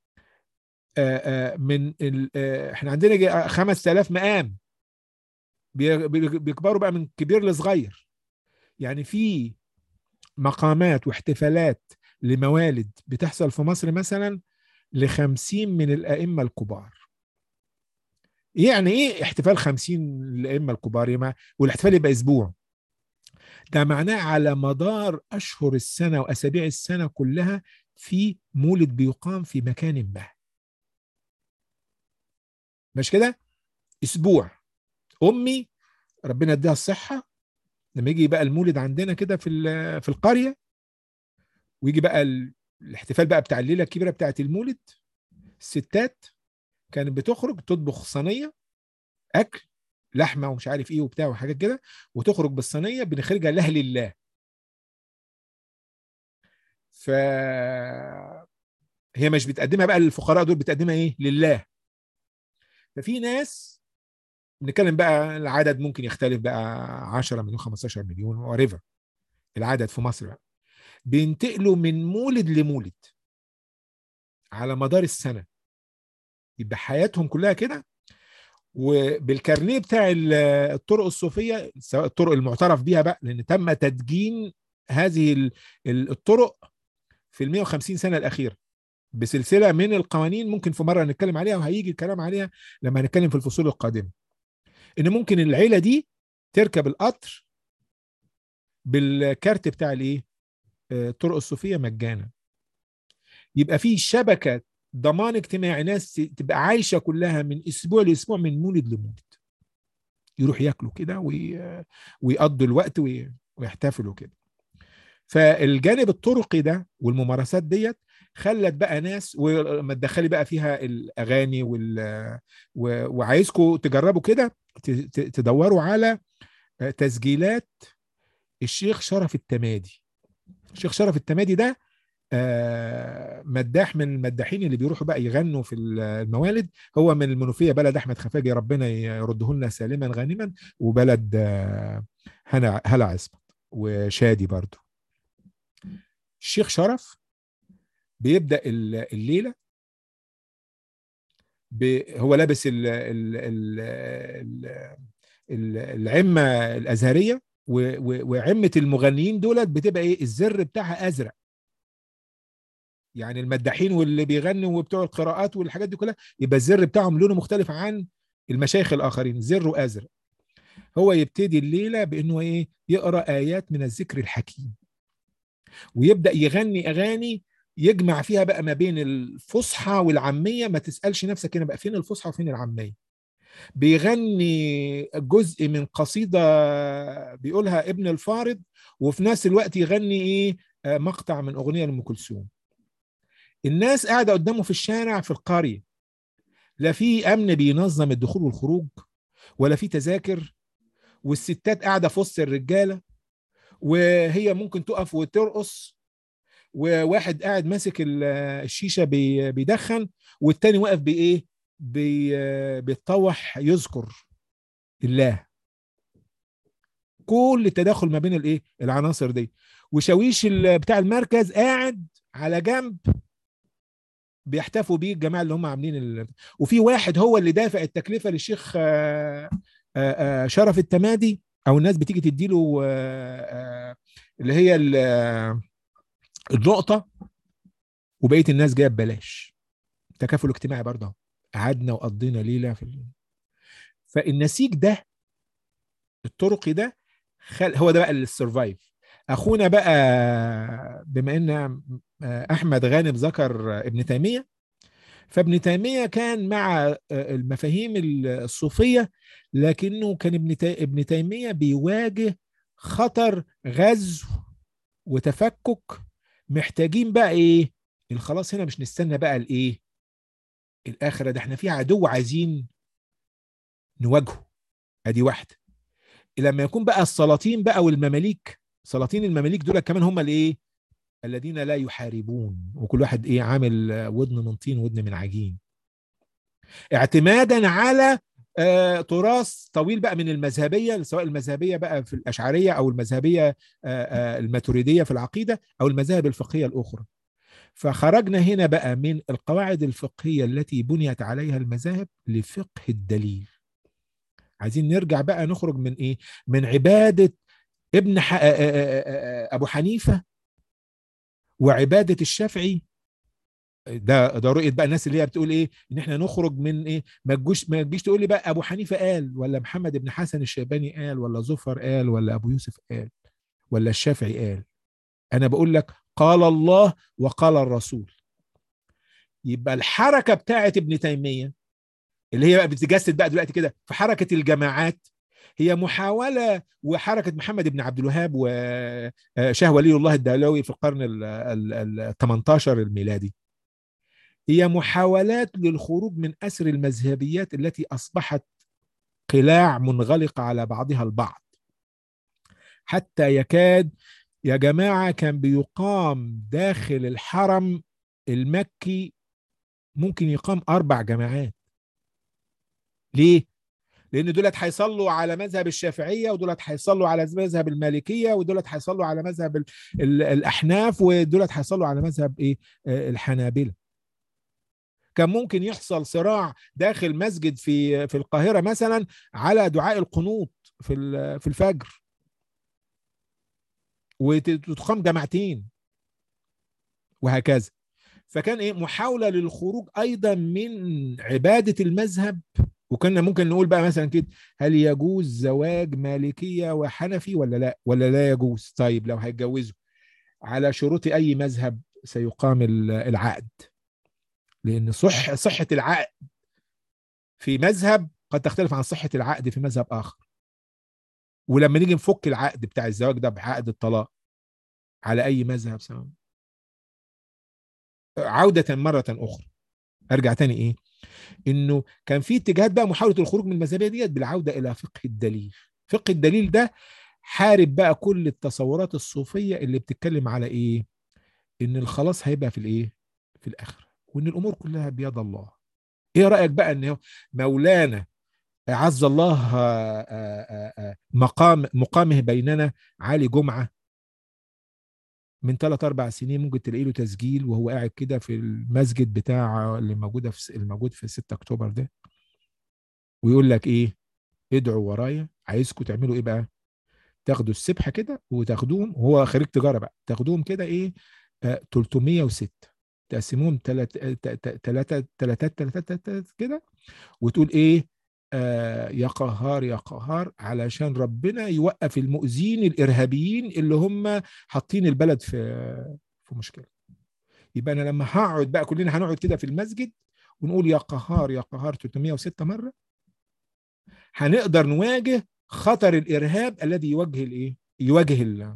من ال... احنا عندنا 5000 مقام بيكبروا بقى من كبير لصغير يعني في مقامات واحتفالات لموالد بتحصل في مصر مثلا لخمسين من الأئمة الكبار يعني ايه احتفال خمسين الأئمة الكبار والاحتفال يبقى أسبوع ده معناه على مدار أشهر السنة وأسابيع السنة كلها في مولد بيقام في مكان ما مش كده أسبوع أمي ربنا يديها الصحة لما يجي بقى المولد عندنا كده في في القريه ويجي بقى الاحتفال بقى بتاع الليله الكبيره بتاعه المولد الستات كانت بتخرج تطبخ صينيه اكل لحمه ومش عارف ايه وبتاع وحاجات كده وتخرج بالصينيه بنخرجها لاهل الله ف هي مش بتقدمها بقى للفقراء دول بتقدمها ايه لله ففي ناس بنتكلم بقى العدد ممكن يختلف بقى 10 مليون 15 مليون وريفر العدد في مصر بقى بينتقلوا من مولد لمولد على مدار السنه يبقى حياتهم كلها كده وبالكارنيه بتاع الطرق الصوفيه سواء الطرق المعترف بيها بقى لان تم تدجين هذه الطرق في ال 150 سنه الاخيره بسلسله من القوانين ممكن في مره نتكلم عليها وهيجي الكلام عليها لما هنتكلم في الفصول القادمه ان ممكن العيله دي تركب القطر بالكارت بتاع الايه الطرق الصوفيه مجانا يبقى في شبكه ضمان اجتماعي ناس تبقى عايشه كلها من اسبوع لاسبوع من مولد لمولد يروح ياكلوا كده وي... ويقضوا الوقت وي... ويحتفلوا كده فالجانب الطرقي ده والممارسات ديت خلت بقى ناس ولما تدخلي بقى فيها الاغاني وال و... وعايزكم تجربوا كده تدوروا على تسجيلات الشيخ شرف التمادي الشيخ شرف التمادي ده مداح من المداحين اللي بيروحوا بقى يغنوا في الموالد هو من المنوفيه بلد احمد خفاجي ربنا يرده لنا سالما غانما وبلد هنا هلا عصمت وشادي برضو الشيخ شرف بيبدا الليله هو لابس ال ال ال العمه الازهريه وعمه المغنيين دولت بتبقى ايه الزر بتاعها ازرق يعني المداحين واللي بيغنوا وبتوع القراءات والحاجات دي كلها يبقى الزر بتاعهم لونه مختلف عن المشايخ الاخرين زره ازرق هو يبتدي الليله بانه ايه يقرا ايات من الذكر الحكيم ويبدا يغني اغاني يجمع فيها بقى ما بين الفصحى والعاميه ما تسالش نفسك هنا بقى فين الفصحى وفين العاميه بيغني جزء من قصيده بيقولها ابن الفارض وفي نفس الوقت يغني ايه مقطع من اغنيه لام كلثوم الناس قاعده قدامه في الشارع في القريه لا في امن بينظم الدخول والخروج ولا في تذاكر والستات قاعده في وسط الرجاله وهي ممكن تقف وترقص وواحد قاعد ماسك الشيشه بيدخن والتاني واقف بايه بيتطوح يذكر الله كل التداخل ما بين الايه العناصر دي وشاويش بتاع المركز قاعد على جنب بيحتفوا بيه الجماعه اللي هم عاملين ال... وفي واحد هو اللي دافع التكلفه للشيخ شرف التمادي او الناس بتيجي تديله اللي هي النقطه وبقيه الناس جايه ببلاش تكافل اجتماعي برضه قعدنا وقضينا ليله في ال... فالنسيج ده الطرقي ده خل... هو ده بقى السرفايف اخونا بقى بما ان احمد غانم ذكر ابن تيميه فابن تيميه كان مع المفاهيم الصوفيه لكنه كان ابن ابن تيميه بيواجه خطر غزو وتفكك محتاجين بقى ايه الخلاص هنا مش نستنى بقى الايه الاخره ده احنا في عدو عايزين نواجهه ادي واحده لما يكون بقى السلاطين بقى والمماليك سلاطين المماليك دول كمان هم الايه الذين لا يحاربون وكل واحد ايه عامل ودن من طين ودن من عجين اعتمادا على آه تراث طويل بقى من المذهبيه سواء المذهبيه بقى في الاشعريه او المذهبيه آه آه الماتريديه في العقيده او المذاهب الفقهيه الاخرى فخرجنا هنا بقى من القواعد الفقهيه التي بنيت عليها المذاهب لفقه الدليل عايزين نرجع بقى نخرج من ايه من عباده ابن ح... ابو حنيفه وعباده الشافعي ده ده رؤيه بقى الناس اللي هي بتقول ايه ان احنا نخرج من ايه ما تجوش ما تجيش تقول لي بقى ابو حنيفه قال ولا محمد بن حسن الشيباني قال ولا زفر قال ولا ابو يوسف قال ولا الشافعي قال انا بقول لك قال الله وقال الرسول يبقى الحركه بتاعه ابن تيميه اللي هي بقى بتجسد بقى دلوقتي كده في حركه الجماعات هي محاوله وحركه محمد بن عبد الوهاب وشاه ولي الله الدهلوي في القرن ال 18 الميلادي هي محاولات للخروج من اسر المذهبيات التي اصبحت قلاع منغلقه على بعضها البعض حتى يكاد يا جماعه كان بيقام داخل الحرم المكي ممكن يقام اربع جماعات ليه لان دولت هيصلوا على مذهب الشافعيه ودولت هيصلوا على مذهب المالكيه ودولت هيصلوا على مذهب ال ال الاحناف ودولت هيصلوا على مذهب ايه الحنابله كان ممكن يحصل صراع داخل مسجد في في القاهره مثلا على دعاء القنوط في في الفجر وتقام جماعتين وهكذا فكان ايه محاوله للخروج ايضا من عباده المذهب وكنا ممكن نقول بقى مثلا كده هل يجوز زواج مالكيه وحنفي ولا لا ولا لا يجوز طيب لو هيتجوزوا على شروط اي مذهب سيقام العقد لان صح صحه العقد في مذهب قد تختلف عن صحه العقد في مذهب اخر ولما نيجي نفك العقد بتاع الزواج ده بعقد الطلاق على اي مذهب سواء عوده مره اخرى ارجع تاني ايه انه كان في اتجاهات بقى محاوله الخروج من المذهبيه ديت بالعوده الى فقه الدليل فقه الدليل ده حارب بقى كل التصورات الصوفيه اللي بتتكلم على ايه ان الخلاص هيبقى في الايه في الاخره وان الامور كلها بيد الله ايه رايك بقى ان مولانا عز الله مقام مقامه بيننا علي جمعه من ثلاث اربع سنين ممكن تلاقي له تسجيل وهو قاعد كده في المسجد بتاع اللي موجوده في الموجود في 6 اكتوبر ده ويقول لك ايه ادعوا ورايا عايزكم تعملوا ايه بقى تاخدوا السبحه كده وتاخدوهم وهو خريج تجاره بقى تاخدوهم كده ايه آه 306 تقسموهم ثلاثة ثلاثة ثلاثة ثلاثة كده وتقول ايه آه يا قهار يا قهار علشان ربنا يوقف المؤذين الارهابيين اللي هم حاطين البلد في في مشكله يبقى انا لما هقعد بقى كلنا هنقعد كده في المسجد ونقول يا قهار يا قهار 306 مره هنقدر نواجه خطر الارهاب الذي يواجه الايه يواجه ال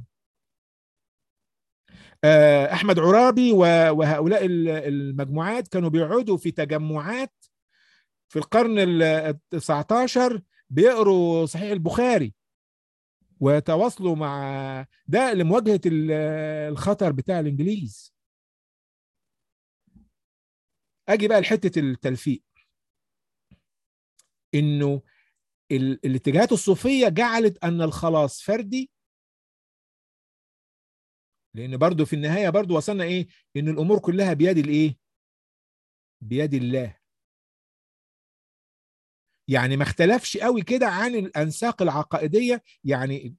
آه احمد عرابي وهؤلاء المجموعات كانوا بيقعدوا في تجمعات في القرن ال 19 بيقروا صحيح البخاري وتواصلوا مع ده لمواجهه الخطر بتاع الانجليز اجي بقى لحته التلفيق انه الاتجاهات الصوفيه جعلت ان الخلاص فردي لان برضو في النهايه برضو وصلنا ايه ان الامور كلها بيد الايه بيد الله يعني ما اختلفش قوي كده عن الانساق العقائديه يعني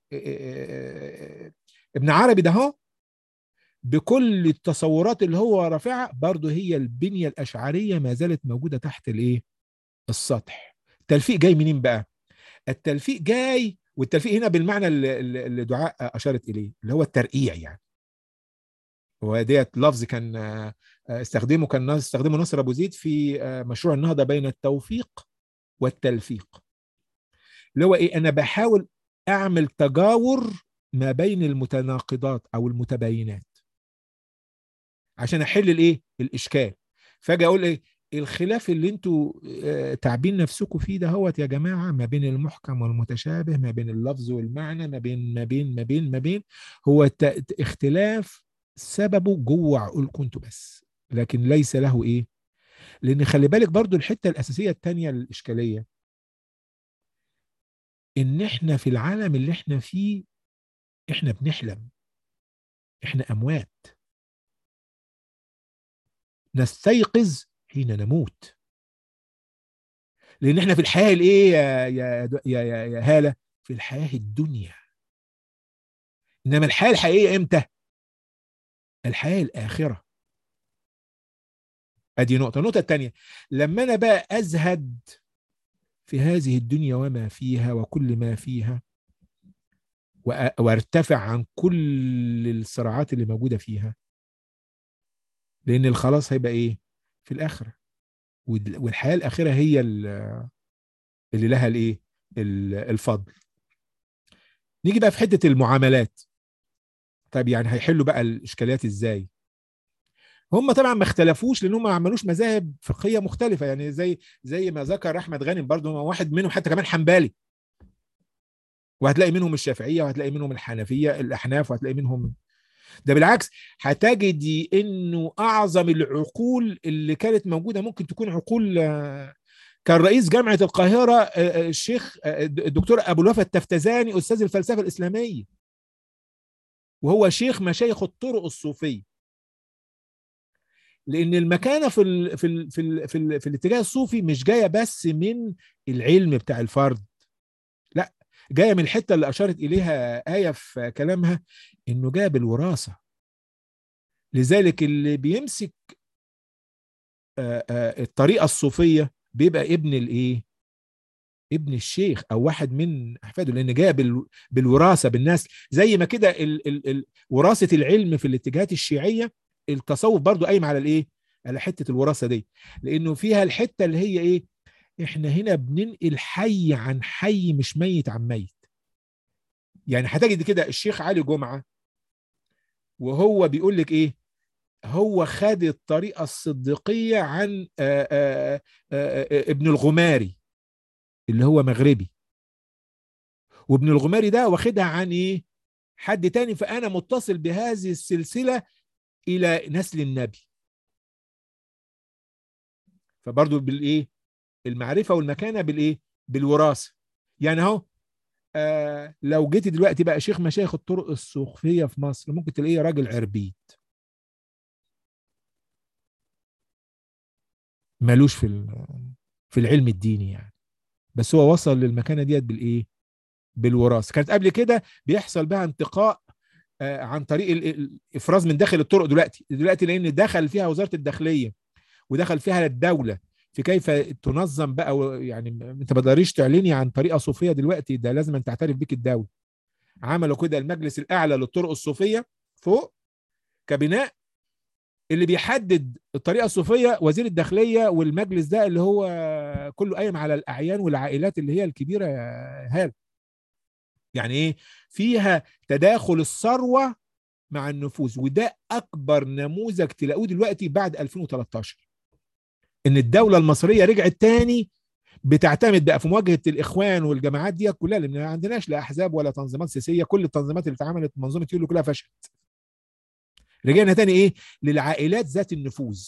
ابن عربي ده هو بكل التصورات اللي هو رافعها برضه هي البنيه الاشعريه ما زالت موجوده تحت الايه السطح التلفيق جاي منين بقى التلفيق جاي والتلفيق هنا بالمعنى اللي دعاء اشارت اليه اللي هو الترقيع يعني وديت لفظ كان استخدمه كان استخدمه نصر ابو زيد في مشروع النهضه بين التوفيق والتلفيق اللي هو ايه انا بحاول اعمل تجاور ما بين المتناقضات او المتباينات عشان احل الايه الاشكال فاجي اقول ايه الخلاف اللي انتوا آه، تعبين نفسكم فيه ده هوت يا جماعه ما بين المحكم والمتشابه ما بين اللفظ والمعنى ما بين ما بين ما بين ما بين هو ت- اختلاف سببه جوه عقولكم انتوا بس لكن ليس له ايه لان خلي بالك برضو الحته الاساسيه الثانيه الاشكاليه ان احنا في العالم اللي احنا فيه احنا بنحلم احنا اموات نستيقظ حين نموت لان احنا في الحياه الايه يا يا يا يا, يا هاله في الحياه الدنيا انما الحياه الحقيقيه امتى الحياه الاخره ادي نقطه النقطه الثانيه لما انا بقى ازهد في هذه الدنيا وما فيها وكل ما فيها وأ- وارتفع عن كل الصراعات اللي موجوده فيها لان الخلاص هيبقى ايه في الاخره وال- والحياه الاخره هي ال- اللي لها الايه ال- الفضل نيجي بقى في حته المعاملات طيب يعني هيحلوا بقى الاشكاليات ازاي هم طبعا ما اختلفوش لان هم ما عملوش مذاهب فقهيه مختلفه يعني زي زي ما ذكر احمد غانم برضه هو واحد منهم حتى كمان حنبالي وهتلاقي منهم الشافعيه وهتلاقي منهم الحنفيه الاحناف وهتلاقي منهم ده بالعكس هتجدي انه اعظم العقول اللي كانت موجوده ممكن تكون عقول آه، كان رئيس جامعه القاهره آه، آه، الشيخ آه، الدكتور ابو الوفا التفتزاني استاذ الفلسفه الاسلاميه وهو شيخ مشايخ الطرق الصوفيه لان المكانه في ال في ال في ال في, ال في الاتجاه الصوفي مش جايه بس من العلم بتاع الفرد لا جايه من الحته اللي اشارت اليها ايه في كلامها انه جايه بالوراثه لذلك اللي بيمسك آه، آه، الطريقه الصوفيه بيبقى ابن الايه ابن الشيخ او واحد من احفاده لان جايه بال- بالوراثه بالناس زي ما كده ال- ال- ال- وراثه العلم في الاتجاهات الشيعيه التصوف برضو قايم على الايه على حته الوراثه دي لانه فيها الحته اللي هي ايه احنا هنا بننقل حي عن حي مش ميت عن ميت يعني هتجد كده الشيخ علي جمعه وهو بيقول لك ايه هو خد الطريقه الصديقيه عن آآ آآ آآ ابن الغماري اللي هو مغربي وابن الغماري ده واخدها عن ايه حد تاني فانا متصل بهذه السلسله الى نسل النبي فبرضو بالايه المعرفه والمكانه بالايه بالوراثه يعني اهو آه لو جيت دلوقتي بقى شيخ مشايخ الطرق الصوفيه في مصر ممكن تلاقيه راجل عربيد مالوش في ال- في العلم الديني يعني بس هو وصل للمكانه ديت بالايه بالوراثه كانت قبل كده بيحصل بها انتقاء آه، عن طريق ال- ال- الافراز من داخل الطرق دلوقتي دلوقتي لان دخل فيها وزاره الداخليه ودخل فيها الدوله في كيف تنظم بقى و- يعني م- انت ما تقدريش تعلني عن طريقه صوفيه دلوقتي ده لازم أن تعترف بك الدوله عملوا كده المجلس الاعلى للطرق الصوفيه فوق كبناء اللي بيحدد الطريقه الصوفيه وزير الداخليه والمجلس ده اللي هو كله قايم على الاعيان والعائلات اللي هي الكبيره يا هال يعني ايه فيها تداخل الثروه مع النفوذ وده اكبر نموذج تلاقوه دلوقتي بعد 2013 ان الدوله المصريه رجعت تاني بتعتمد بقى في مواجهه الاخوان والجماعات دي كلها لان ما عندناش لا احزاب ولا تنظيمات سياسيه كل التنظيمات اللي اتعملت منظومه يولو كلها فشلت رجعنا تاني ايه للعائلات ذات النفوذ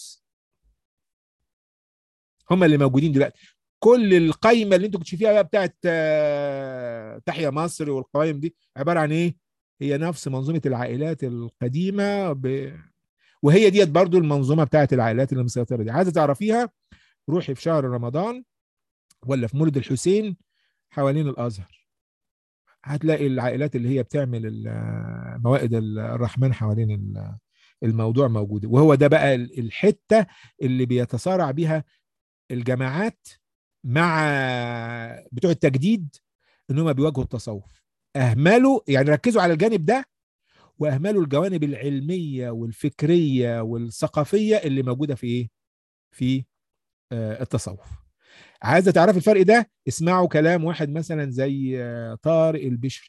هم اللي موجودين دلوقتي كل القايمه اللي انتوا كنتوا فيها بقى بتاعت آه، تحيا مصر والقوائم دي عباره عن ايه هي نفس منظومه العائلات القديمه ب... وهي ديت برضو المنظومه بتاعت العائلات اللي مسيطره دي عايزه تعرفيها روحي في شهر رمضان ولا في مولد الحسين حوالين الازهر هتلاقي العائلات اللي هي بتعمل ال- موائد الرحمن حوالين ال- الموضوع موجوده وهو ده بقى ال- الحته اللي بيتصارع بيها الجماعات مع بتوع التجديد ان هم بيواجهوا التصوف اهملوا يعني ركزوا على الجانب ده واهملوا الجوانب العلميه والفكريه والثقافيه اللي موجوده في ايه في آه، التصوف عايزه تعرف الفرق ده اسمعوا كلام واحد مثلا زي آه، طارق البشري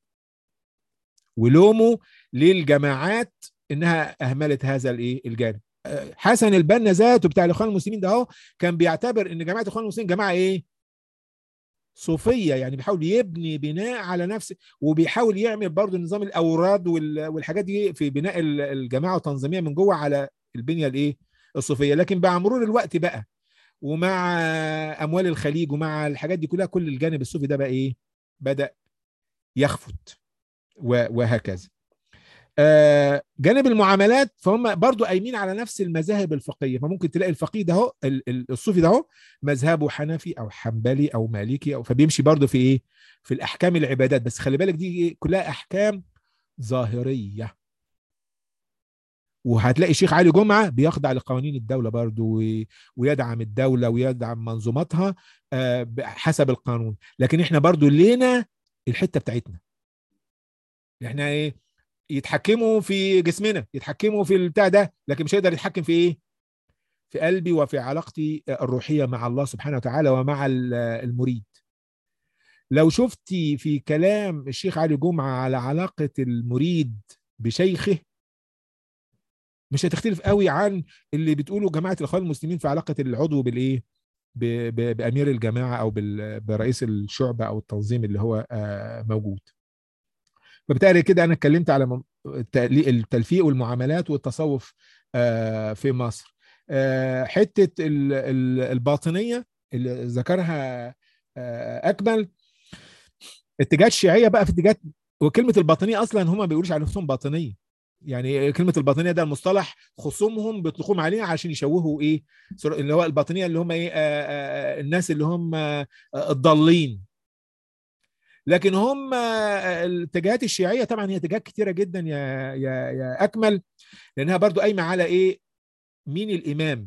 ولومه للجماعات انها اهملت هذا الايه الجانب حسن البنا ذاته بتاع الاخوان المسلمين ده اهو كان بيعتبر ان جماعه الاخوان المسلمين جماعه ايه صوفيه يعني بيحاول يبني بناء على نفس وبيحاول يعمل برضه نظام الاوراد والحاجات دي في بناء الجماعه وتنظيميه من جوه على البنيه الايه الصوفيه لكن مع مرور الوقت بقى ومع اموال الخليج ومع الحاجات دي كلها كل الجانب الصوفي ده بقى ايه بدا يخفت وهكذا آه جانب المعاملات فهم برضو قايمين على نفس المذاهب الفقهيه فممكن تلاقي الفقيه ده اهو الصوفي ده اهو مذهبه حنفي او حنبلي او مالكي او فبيمشي برضو في ايه في الاحكام العبادات بس خلي بالك دي كلها احكام ظاهريه وهتلاقي شيخ علي جمعه بيخضع لقوانين الدوله برضو ويدعم الدوله ويدعم منظوماتها حسب القانون لكن احنا برضو لينا الحته بتاعتنا احنا ايه يتحكموا في جسمنا يتحكموا في البتاع ده لكن مش هيقدر يتحكم في ايه في قلبي وفي علاقتي الروحيه مع الله سبحانه وتعالى ومع المريد لو شفتي في كلام الشيخ علي جمعه على علاقه المريد بشيخه مش هتختلف قوي عن اللي بتقوله جماعه الاخوان المسلمين في علاقه العضو بالايه بامير الجماعه او برئيس الشعبه او التنظيم اللي هو موجود فبالتالي كده انا اتكلمت على التلفيق والمعاملات والتصوف في مصر حته الباطنيه اللي ذكرها اكمل اتجاهات الشيعيه بقى في اتجاهات وكلمه الباطنيه اصلا هم ما بيقولوش على نفسهم باطنيه يعني كلمه الباطنيه ده المصطلح خصومهم بيطلقوهم عليه عشان يشوهوا ايه اللي هو الباطنيه اللي هم ايه آآ آآ الناس اللي هم الضالين لكن هم الاتجاهات الشيعيه طبعا هي اتجاهات كتيره جدا يا يا يا اكمل لانها برضو قايمه على ايه مين الامام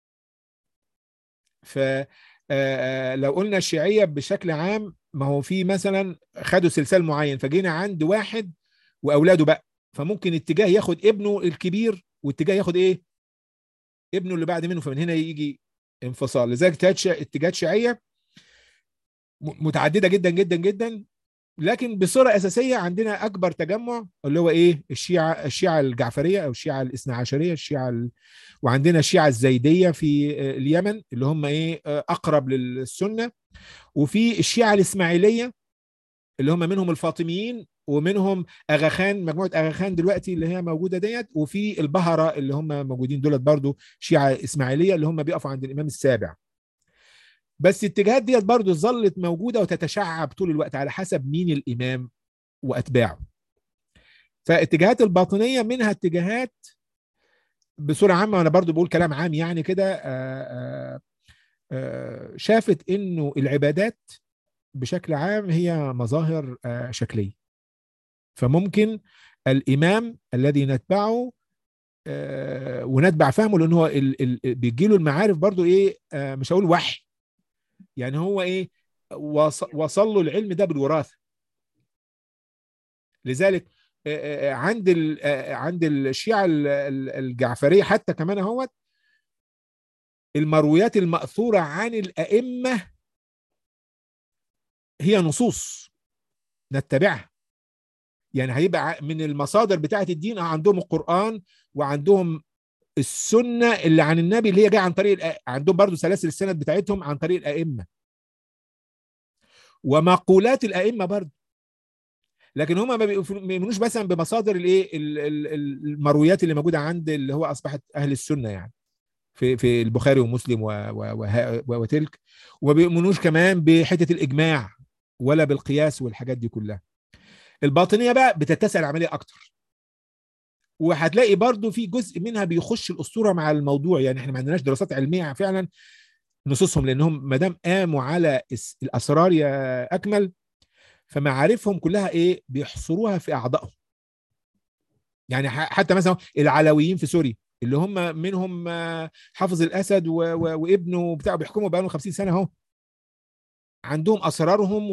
ف لو قلنا الشيعيه بشكل عام ما هو في مثلا خدوا سلسال معين فجينا عند واحد واولاده بقى فممكن اتجاه ياخد ابنه الكبير واتجاه ياخد ايه ابنه اللي بعد منه فمن هنا يجي انفصال لذلك اتجاهات شيعيه متعدده جدا جدا جدا لكن بصوره اساسيه عندنا اكبر تجمع اللي هو ايه الشيعه الشيعه الجعفريه او الشيعه الاثنا عشريه الشيعه ال... وعندنا الشيعه الزيديه في اليمن اللي هم ايه اقرب للسنه وفي الشيعه الاسماعيليه اللي هم منهم الفاطميين ومنهم اغا خان مجموعه اغا خان دلوقتي اللي هي موجوده ديت وفي البهره اللي هم موجودين دولت برضو شيعه اسماعيليه اللي هم بيقفوا عند الامام السابع بس الاتجاهات ديت برضو ظلت موجوده وتتشعب طول الوقت على حسب مين الامام واتباعه فاتجاهات الباطنيه منها اتجاهات بصوره عامه وانا برضو بقول كلام عام يعني كده شافت انه العبادات بشكل عام هي مظاهر شكليه فممكن الامام الذي نتبعه ونتبع فهمه لان هو بيجي له المعارف برضو ايه مش هقول وحي يعني هو ايه وصل له العلم ده بالوراثه لذلك عند عند الشيعه الجعفريه حتى كمان اهوت المرويات الماثوره عن الائمه هي نصوص نتبعها يعني هيبقى من المصادر بتاعه الدين عندهم القران وعندهم السنه اللي عن النبي اللي هي جايه عن طريق الأ... عندهم برضو سلاسل السند بتاعتهم عن طريق الائمه ومقولات الائمه برضو لكن هم ما بيؤمنوش مثلا بمصادر الايه المرويات اللي موجوده عند اللي هو اصبحت اهل السنه يعني في في البخاري ومسلم و و و وتلك وما بيؤمنوش كمان بحته الاجماع ولا بالقياس والحاجات دي كلها الباطنيه بقى بتتسع العمليه اكتر وهتلاقي برضو في جزء منها بيخش الاسطوره مع الموضوع يعني احنا ما عندناش دراسات علميه فعلا نصوصهم لانهم ما دام قاموا على الاسرار يا اكمل فمعارفهم كلها ايه بيحصروها في اعضائهم يعني حتى مثلا العلويين في سوريا اللي هم منهم حافظ الاسد و... و... وابنه بتاعه بيحكموا بقالهم 50 سنه اهو عندهم اسرارهم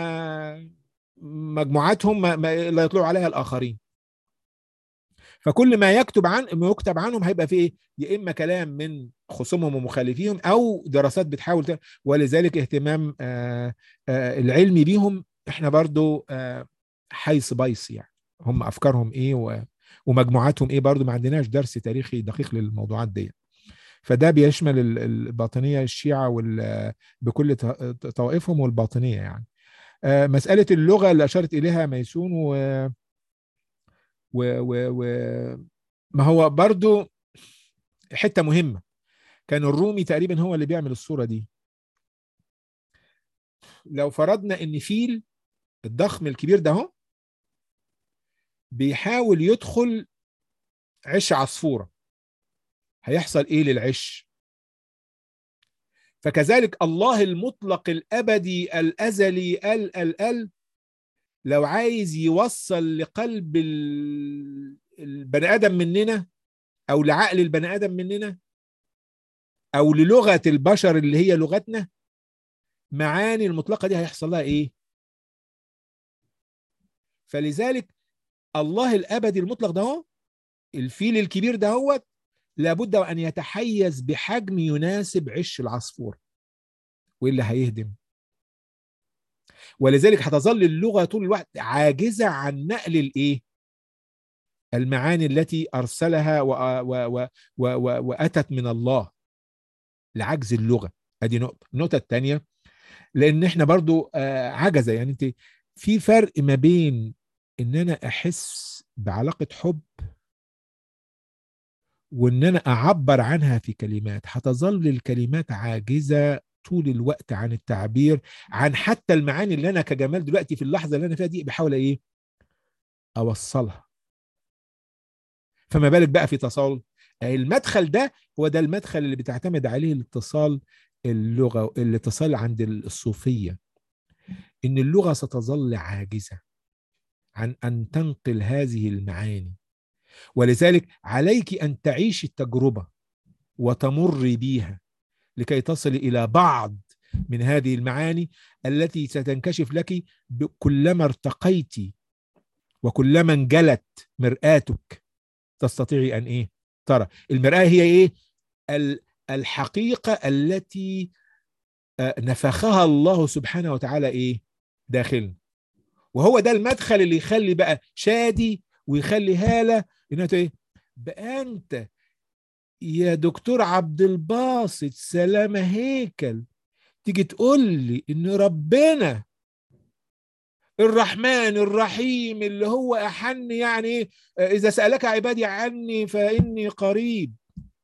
ومجموعاتهم ما... ما... لا يطلعوا عليها الاخرين فكل ما يكتب عن ما يكتب عنهم هيبقى فيه ايه يا اما كلام من خصومهم ومخالفيهم او دراسات بتحاول ت... ولذلك اهتمام آآ آآ العلمي بيهم احنا برضو حيث بيص يعني هم افكارهم ايه و... ومجموعاتهم ايه برضو ما عندناش درس تاريخي دقيق للموضوعات دي فده بيشمل ال- الباطنيه الشيعه وال بكل ط- طوائفهم والباطنيه يعني آه، مساله اللغه اللي اشارت اليها ميسون و و و, و... ما هو برضو حته مهمه كان الرومي تقريبا هو اللي بيعمل الصوره دي لو فرضنا ان فيل الضخم الكبير ده اهو بيحاول يدخل عش عصفوره هيحصل ايه للعش فكذلك الله المطلق الابدي الازلي ال ال ال لو عايز يوصل لقلب ال- البني ادم مننا او لعقل البني ادم مننا او للغه البشر اللي هي لغتنا معاني المطلقه دي هيحصل لها ايه فلذلك الله الابدي المطلق ده هو الفيل الكبير ده هو لابد وان يتحيز بحجم يناسب عش العصفور والا هيهدم ولذلك هتظل اللغه طول الوقت عاجزه عن نقل الايه المعاني التي ارسلها و و و و و واتت من الله لعجز اللغه ادي نقطه النقطه الثانيه لان احنا برضو آه، عجزه يعني انت في فرق ما بين ان انا احس بعلاقه حب وان انا اعبر عنها في كلمات هتظل الكلمات عاجزه طول الوقت عن التعبير عن حتى المعاني اللي انا كجمال دلوقتي في اللحظه اللي انا فيها دي بحاول ايه اوصلها فما بالك بقى في تصال المدخل ده هو ده المدخل اللي بتعتمد عليه الاتصال اللغه الاتصال عند الصوفيه ان اللغه ستظل عاجزه عن ان تنقل هذه المعاني ولذلك عليك ان تعيش التجربه وتمر بيها لكي تصل الى بعض من هذه المعاني التي ستنكشف لك كلما ارتقيت وكلما انجلت مرآتك تستطيعي ان ايه ترى المرآة هي ايه ال- الحقيقة التي آه، نفخها الله سبحانه وتعالى ايه داخلنا وهو ده المدخل اللي يخلي بقى شادي ويخلي هالة انها ايه بقى انت يا دكتور عبد الباسط سلامة هيكل تيجي تقول لي ان ربنا الرحمن الرحيم اللي هو احن يعني ايه آه، اذا سالك عبادي عني فاني قريب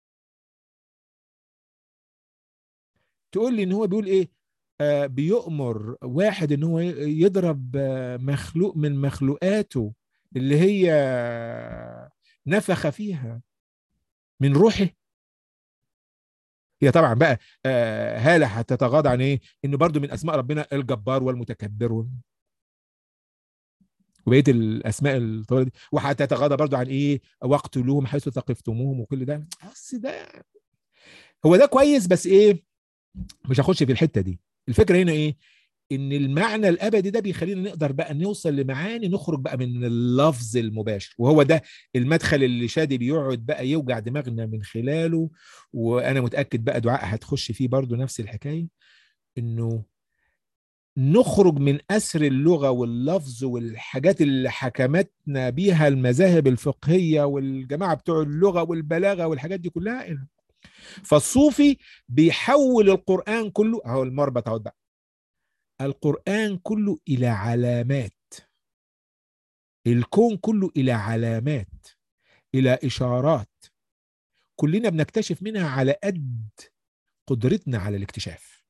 تقول لي ان هو بيقول ايه آه بيؤمر واحد ان هو يضرب آه، مخلوق من مخلوقاته اللي هي نفخ فيها من روحه هي طبعا بقى آه هاله هتتغاضى عن ايه ان برضو من اسماء ربنا الجبار والمتكبر وال- وبقيه الاسماء الطويله دي وهتتغاضى برضو عن ايه واقتلوهم حيث ثقفتموهم وكل ده بس ده هو ده كويس بس ايه مش هخش في الحته دي الفكره هنا ايه ان المعنى الابدي ده بيخلينا نقدر بقى نوصل لمعاني نخرج بقى من اللفظ المباشر وهو ده المدخل اللي شادي بيقعد بقى يوجع دماغنا من خلاله وانا متاكد بقى دعاء هتخش فيه برضو نفس الحكايه انه نخرج من اسر اللغه واللفظ والحاجات اللي حكمتنا بيها المذاهب الفقهيه والجماعه بتوع اللغه والبلاغه والحاجات دي كلها إلى فالصوفي بيحول القرآن كله اهو المربط اهو بقى القرآن كله إلى علامات الكون كله إلى علامات إلى إشارات كلنا بنكتشف منها على قد قدرتنا على الاكتشاف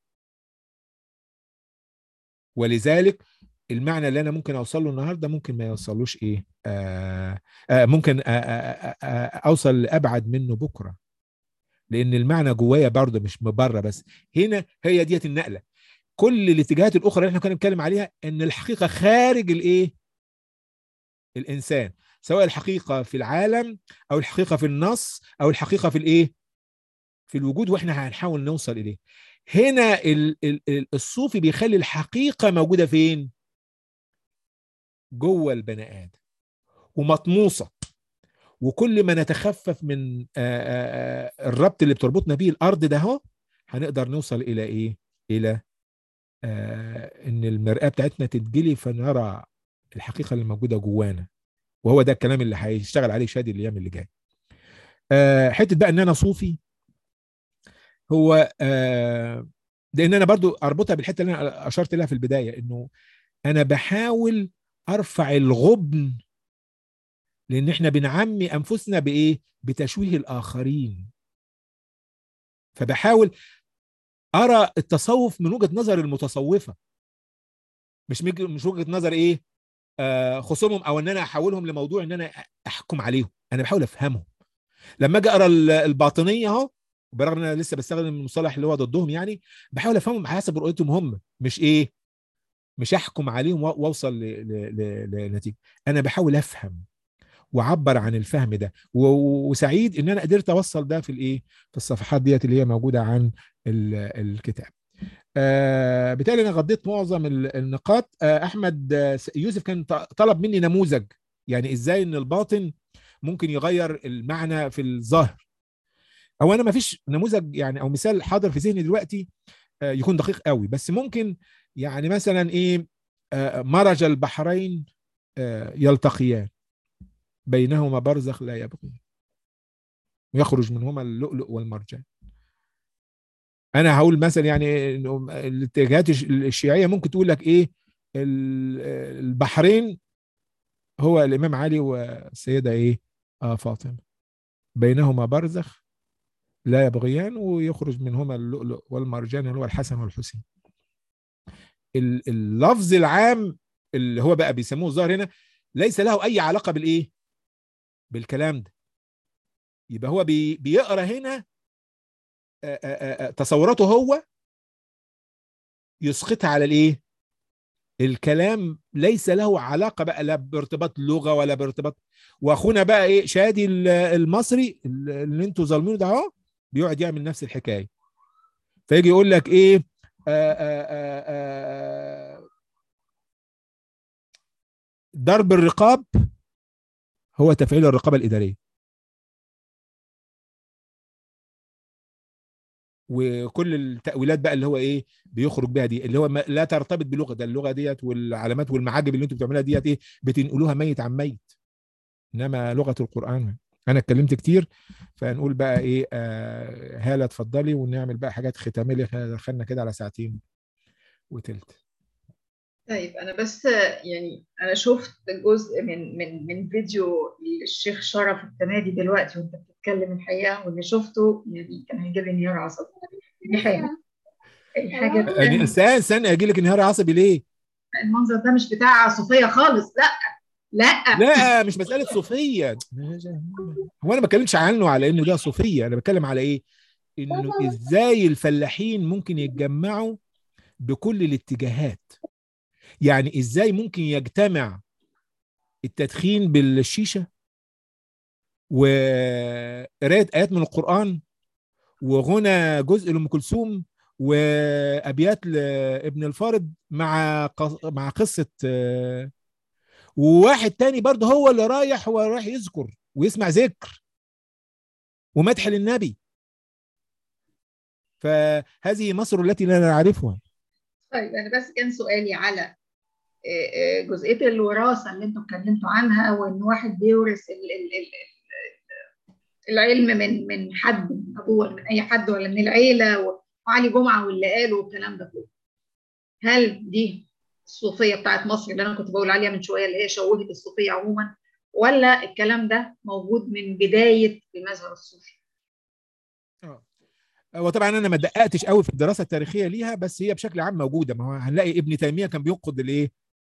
ولذلك المعنى اللي انا ممكن اوصل له النهارده ممكن ما يوصلوش ايه آه آه ممكن آه آه آه آه اوصل لابعد منه بكره لان المعنى جوايا برضه مش من بره بس هنا هي ديت النقله كل الاتجاهات الاخرى اللي احنا كنا بنتكلم عليها ان الحقيقه خارج الايه الانسان سواء الحقيقه في العالم او الحقيقه في النص او الحقيقه في الايه في الوجود واحنا هنحاول نوصل اليه هنا ال- ال- ال- الصوفي بيخلي الحقيقه موجوده فين جوه البني ادم ومطموسه وكل ما نتخفف من آه، آه، آه، الربط اللي بتربطنا بيه الارض ده اهو هنقدر نوصل الى ايه الى آه، ان المرآة بتاعتنا تتجلي فنرى الحقيقة اللي موجودة جوانا وهو ده الكلام اللي هيشتغل عليه شادي الايام اللي جايه آه حته بقى ان انا صوفي هو آه لان انا برضو اربطها بالحته اللي انا اشرت لها في البدايه انه انا بحاول ارفع الغبن لان احنا بنعمي انفسنا بايه بتشويه الاخرين فبحاول ارى التصوف من وجهه نظر المتصوفه مش مش وجهه نظر ايه آه خصومهم او ان انا احولهم لموضوع ان انا احكم عليهم انا بحاول افهمهم لما اجي اقرا الباطنيه اهو برغم ان انا لسه بستخدم المصطلح اللي هو ضدهم يعني بحاول افهمهم حسب رؤيتهم هم مش ايه مش احكم عليهم واوصل لنتيجه انا بحاول افهم وعبر عن الفهم ده وسعيد ان انا قدرت اوصل ده في الايه في الصفحات ديت اللي هي موجوده عن الكتاب آه بالتالي انا غطيت معظم النقاط آه احمد يوسف كان طلب مني نموذج يعني ازاي ان الباطن ممكن يغير المعنى في الظاهر او انا ما فيش نموذج يعني او مثال حاضر في ذهني دلوقتي آه يكون دقيق قوي بس ممكن يعني مثلا ايه آه مرج البحرين آه يلتقيان بينهما برزخ لا يبغي يخرج منهما اللؤلؤ والمرجان انا هقول مثلا يعني الاتجاهات الشيعيه ممكن تقول لك ايه البحرين هو الامام علي والسيده ايه آه فاطمه بينهما برزخ لا يبغيان ويخرج منهما اللؤلؤ والمرجان اللي هو الحسن والحسين اللفظ العام اللي هو بقى بيسموه الظاهر هنا ليس له اي علاقه بالايه بالكلام ده يبقى هو بي بيقرا هنا آآ آآ تصوراته هو يسقطها على الايه الكلام ليس له علاقه بقى لا بارتباط لغه ولا بارتباط واخونا بقى ايه شادي المصري اللي انتوا ظالمينه ده اهو بيقعد يعمل نفس الحكايه فيجي يقول لك ايه آآ ضرب الرقاب هو تفعيل الرقابه الاداريه وكل التاويلات بقى اللي هو ايه بيخرج بيها دي اللي هو لا ترتبط بلغه ده اللغه ديت والعلامات والمعاجب اللي انتوا بتعملوها ديت ايه بتنقلوها ميت عن ميت انما لغه القران انا اتكلمت كتير فنقول بقى ايه آه هاله اتفضلي ونعمل بقى حاجات ختاميه احنا دخلنا كده على ساعتين وتلت طيب انا بس يعني انا شفت جزء من من من فيديو للشيخ شرف التمادي دلوقتي وانت بتتكلم الحقيقه واللي شفته يعني كان هيجيب لي انهيار عصبي دي حاجه الحاجه يعني استنى استنى اجي لك انهيار عصبي ليه؟ المنظر ده مش بتاع صوفيه خالص لا لا لا مش مساله صوفيه هو انا ما بتكلمش عنه على انه ده صوفيه انا بتكلم على ايه؟ انه ازاي الفلاحين ممكن يتجمعوا بكل الاتجاهات يعني ازاي ممكن يجتمع التدخين بالشيشه وقرايه ايات من القران وغنى جزء لام كلثوم وابيات لابن الفارض مع مع قصه وواحد تاني برضه هو اللي رايح هو رايح يذكر ويسمع ذكر ومدح للنبي فهذه مصر التي لا نعرفها طيب انا بس كان سؤالي على جزئيه الوراثه اللي انتم اتكلمتوا عنها وان واحد بيورث ال ال ال العلم من من حد من ابوه ولا من اي حد ولا من العيله وعلي جمعه واللي قاله والكلام ده كله هل دي الصوفيه بتاعت مصر اللي انا كنت بقول عليها من شويه اللي هي شوهت الصوفيه عموما ولا الكلام ده موجود من بدايه المذهب الصوفي؟ وطبعا انا ما دققتش قوي في الدراسه التاريخيه ليها بس هي بشكل عام موجوده ما هو هنلاقي ابن تيميه كان بينقد الايه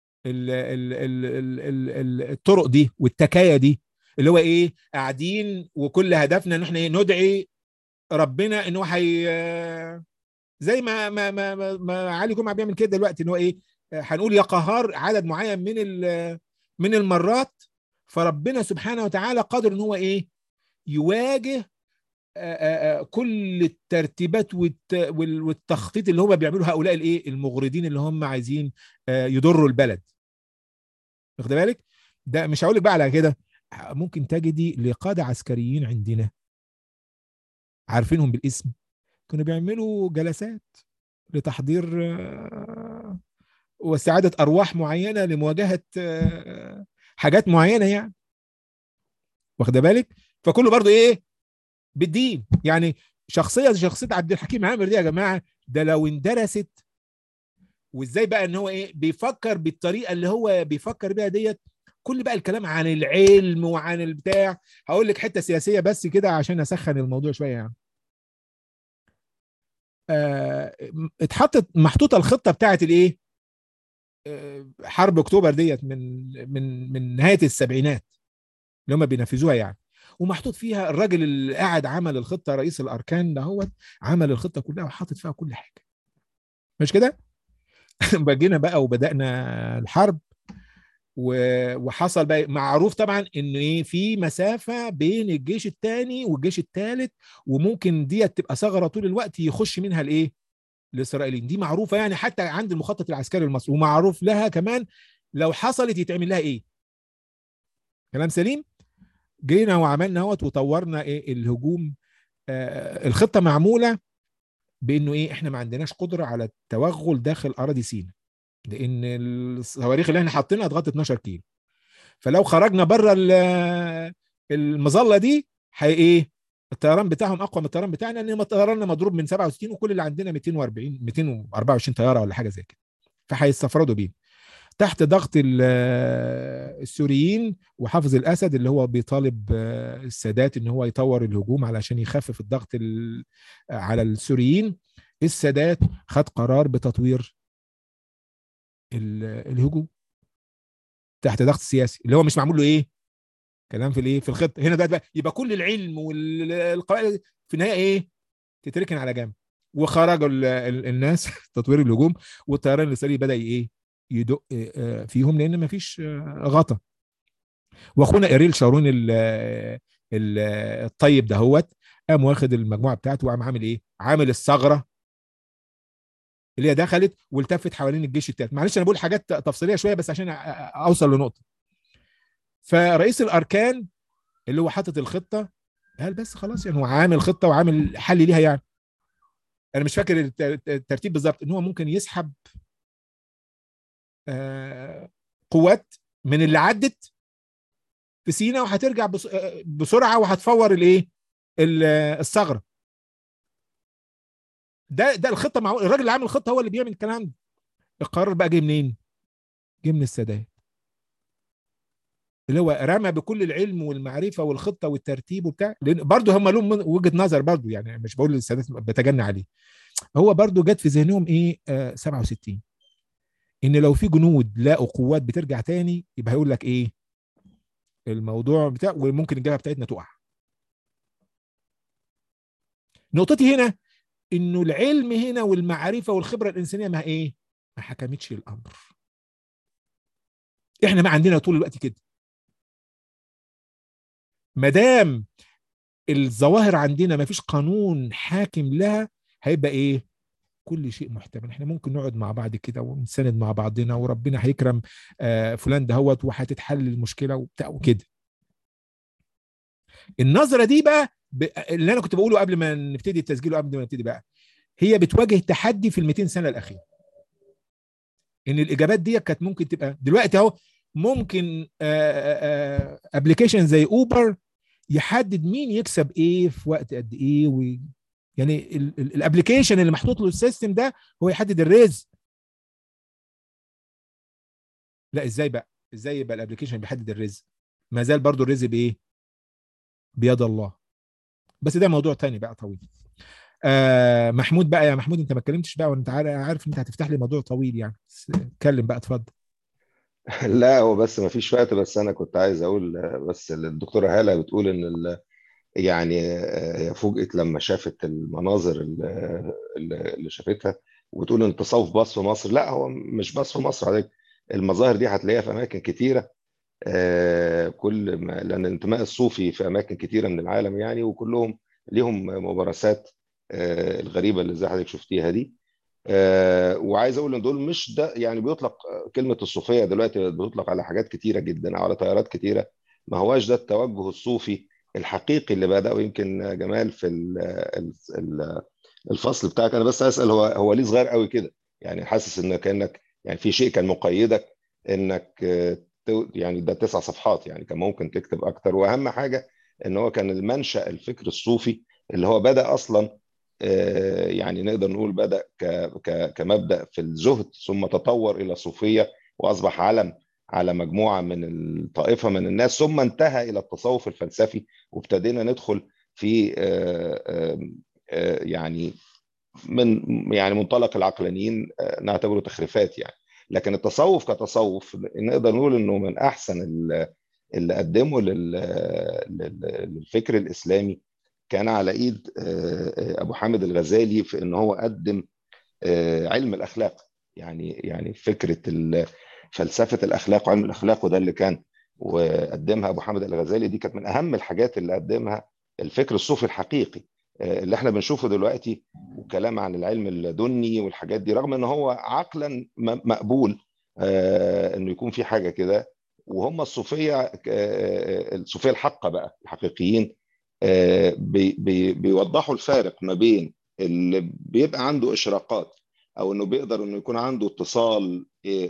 الطرق دي والتكايه دي اللي هو ايه قاعدين وكل هدفنا ان احنا ندعي ربنا ان هو حي زي ما ما ما, ما, ما علي جمعه بيعمل كده دلوقتي ان هو ايه هنقول يا قهار عدد معين من من المرات فربنا سبحانه وتعالى قادر ان هو ايه يواجه كل الترتيبات والتخطيط اللي هم بيعملوا هؤلاء الايه المغردين اللي هم عايزين يضروا البلد واخد بالك ده مش هقول لك بقى على كده ممكن تجدي لقاده عسكريين عندنا عارفينهم بالاسم كانوا بيعملوا جلسات لتحضير واستعاده ارواح معينه لمواجهه حاجات معينه يعني واخده بالك فكله برضو ايه بالدين يعني شخصيه زي شخصيه عبد الحكيم عامر دي يا جماعه ده لو اندرست وازاي بقى ان هو ايه بيفكر بالطريقه اللي هو بيفكر بيها ديت كل بقى الكلام عن العلم وعن البتاع هقول لك حته سياسيه بس كده عشان اسخن الموضوع شويه يعني آه اتحطت محطوطه الخطه بتاعت الايه آه حرب اكتوبر ديت من من من نهايه السبعينات اللي هم بينفذوها يعني ومحطوط فيها الراجل اللي قاعد عمل الخطه رئيس الاركان ده هو عمل الخطه كلها وحاطط فيها كل حاجه مش كده بجينا بقى وبدانا الحرب وحصل بقى معروف طبعا ان ايه في مسافه بين الجيش الثاني والجيش الثالث وممكن ديت تبقى ثغره طول الوقت يخش منها الايه الاسرائيليين دي معروفه يعني حتى عند المخطط العسكري المصري ومعروف لها كمان لو حصلت يتعمل لها ايه كلام سليم جينا وعملنا اهوت وطورنا ايه الهجوم آه الخطه معموله بانه ايه احنا ما عندناش قدره على التوغل داخل اراضي سيناء لان الصواريخ اللي احنا حاطينها تغطي 12 كيلو فلو خرجنا بره المظله دي هي ايه الطيران بتاعهم اقوى من الطيران بتاعنا لان طيراننا مضروب من 67 وكل اللي عندنا 240 224 طياره ولا حاجه زي كده فهيستفردوا بيه تحت ضغط السوريين وحافظ الاسد اللي هو بيطالب السادات ان هو يطور الهجوم علشان يخفف الضغط على السوريين السادات خد قرار بتطوير الهجوم تحت ضغط سياسي اللي هو مش معمول له ايه كلام في الايه في الخطه هنا بقى يبقى كل العلم والقواعد في النهايه ايه تتركن على جنب وخرجوا الناس تطوير الهجوم والطيران الاسرائيلي بدا ايه يدق فيهم لان ما فيش غطا واخونا اريل شارون الطيب دهوت قام واخد المجموعه بتاعته وقام عامل ايه عامل الثغره اللي هي دخلت والتفت حوالين الجيش الثالث معلش انا بقول حاجات تفصيليه شويه بس عشان اوصل لنقطه فرئيس الاركان اللي هو حاطط الخطه قال بس خلاص يعني هو عامل خطه وعامل حل ليها يعني انا مش فاكر الترتيب بالظبط ان هو ممكن يسحب قوات من اللي عدت في سينا وهترجع بسرعه وهتفور الايه الثغره ده ده الخطه مع الراجل اللي عامل الخطه هو اللي بيعمل الكلام ده القرار بقى جه منين جه من السادات اللي هو رمى بكل العلم والمعرفه والخطه والترتيب وبتاع لان برضه هم لهم وجهه نظر برضه يعني مش بقول للسادات بتجنى عليه هو برضه جت في ذهنهم ايه آه 67 ان لو في جنود لاقوا قوات بترجع تاني يبقى هيقول لك ايه الموضوع بتاع وممكن الجبهه بتاعتنا تقع نقطتي هنا انه العلم هنا والمعرفه والخبره الانسانيه ما ايه ما حكمتش الامر احنا ما عندنا طول الوقت كده ما دام الظواهر عندنا ما فيش قانون حاكم لها هيبقى ايه كل شيء محتمل احنا ممكن نقعد مع بعض كده ونساند مع بعضنا وربنا هيكرم آه فلان دهوت وهتتحل المشكله وبتاع وكده النظره دي بقى ب... اللي انا كنت بقوله قبل ما نبتدي التسجيل وقبل ما نبتدي بقى هي بتواجه تحدي في ال 200 سنه الاخيره ان الاجابات دي كانت ممكن تبقى دلوقتي اهو ممكن ابلكيشن زي اوبر يحدد مين يكسب ايه في وقت قد ايه و... يعني الابلكيشن اللي محطوط له السيستم ده هو يحدد الريز لا ازاي بقى ازاي يبقى الابلكيشن بيحدد الريز ما زال برضو الريز بايه بيد الله بس ده موضوع تاني بقى طويل آه محمود بقى يا محمود انت ما اتكلمتش بقى وانت عارف ان انت هتفتح لي موضوع طويل يعني اتكلم بقى اتفضل لا هو بس ما فيش وقت بس انا كنت عايز اقول بس الدكتوره هاله بتقول ان يعني هي فوجئت لما شافت المناظر اللي شافتها وبتقول ان التصوف بس في مصر لا هو مش بس في مصر عليك المظاهر دي هتلاقيها في اماكن كتيره كل ما لان الانتماء الصوفي في اماكن كتيره من العالم يعني وكلهم ليهم ممارسات الغريبه اللي زي حضرتك شفتيها دي وعايز اقول ان دول مش ده يعني بيطلق كلمه الصوفيه دلوقتي بتطلق على حاجات كتيره جدا او على تيارات كتيره ما هواش ده التوجه الصوفي الحقيقي اللي بدأه يمكن جمال في الفصل بتاعك انا بس اسال هو هو ليه صغير قوي كده يعني حاسس ان كانك يعني في شيء كان مقيدك انك يعني ده تسع صفحات يعني كان ممكن تكتب اكتر واهم حاجه ان هو كان المنشا الفكر الصوفي اللي هو بدا اصلا يعني نقدر نقول بدا كمبدا في الزهد ثم تطور الى صوفيه واصبح علم على مجموعه من الطائفه من الناس ثم انتهى الى التصوف الفلسفي وابتدينا ندخل في يعني من يعني منطلق العقلانيين نعتبره تخريفات يعني لكن التصوف كتصوف نقدر نقول انه من احسن اللي قدمه للفكر الاسلامي كان على ايد ابو حامد الغزالي في ان هو قدم علم الاخلاق يعني يعني فكره فلسفه الاخلاق وعلم الاخلاق وده اللي كان وقدمها ابو حامد الغزالي دي كانت من اهم الحاجات اللي قدمها الفكر الصوفي الحقيقي اللي احنا بنشوفه دلوقتي وكلام عن العلم اللدني والحاجات دي رغم ان هو عقلا مقبول انه يكون في حاجه كده وهم الصوفيه الصوفيه الحقه بقى الحقيقيين بي بي بيوضحوا الفارق ما بين اللي بيبقى عنده اشراقات او انه بيقدر انه يكون عنده اتصال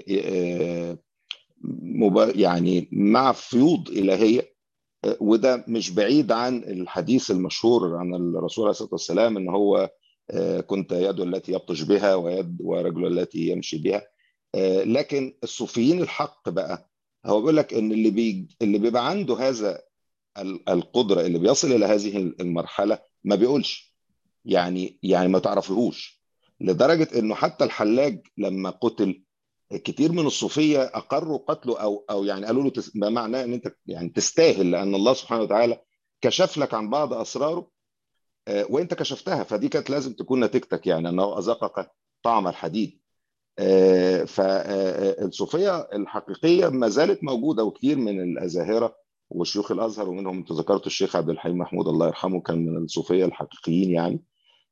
يعني مع فيوض الهيه وده مش بعيد عن الحديث المشهور عن الرسول عليه الصلاه والسلام ان هو كنت يد التي يبطش بها ويد ورجل التي يمشي بها لكن الصوفيين الحق بقى هو بيقول لك ان اللي بي اللي بيبقى عنده هذا القدره اللي بيصل الى هذه المرحله ما بيقولش يعني يعني ما تعرفلهوش لدرجه انه حتى الحلاج لما قتل كتير من الصوفيه اقروا قتله او او يعني قالوا له تس... ما معناه ان انت يعني تستاهل لان الله سبحانه وتعالى كشف لك عن بعض اسراره وانت كشفتها فدي كانت لازم تكون نتيجتك يعني انه اذاقك طعم الحديد فالصوفيه الحقيقيه ما زالت موجوده وكثير من الازاهره وشيوخ الازهر ومنهم انت ذكرت الشيخ عبد الحليم محمود الله يرحمه كان من الصوفيه الحقيقيين يعني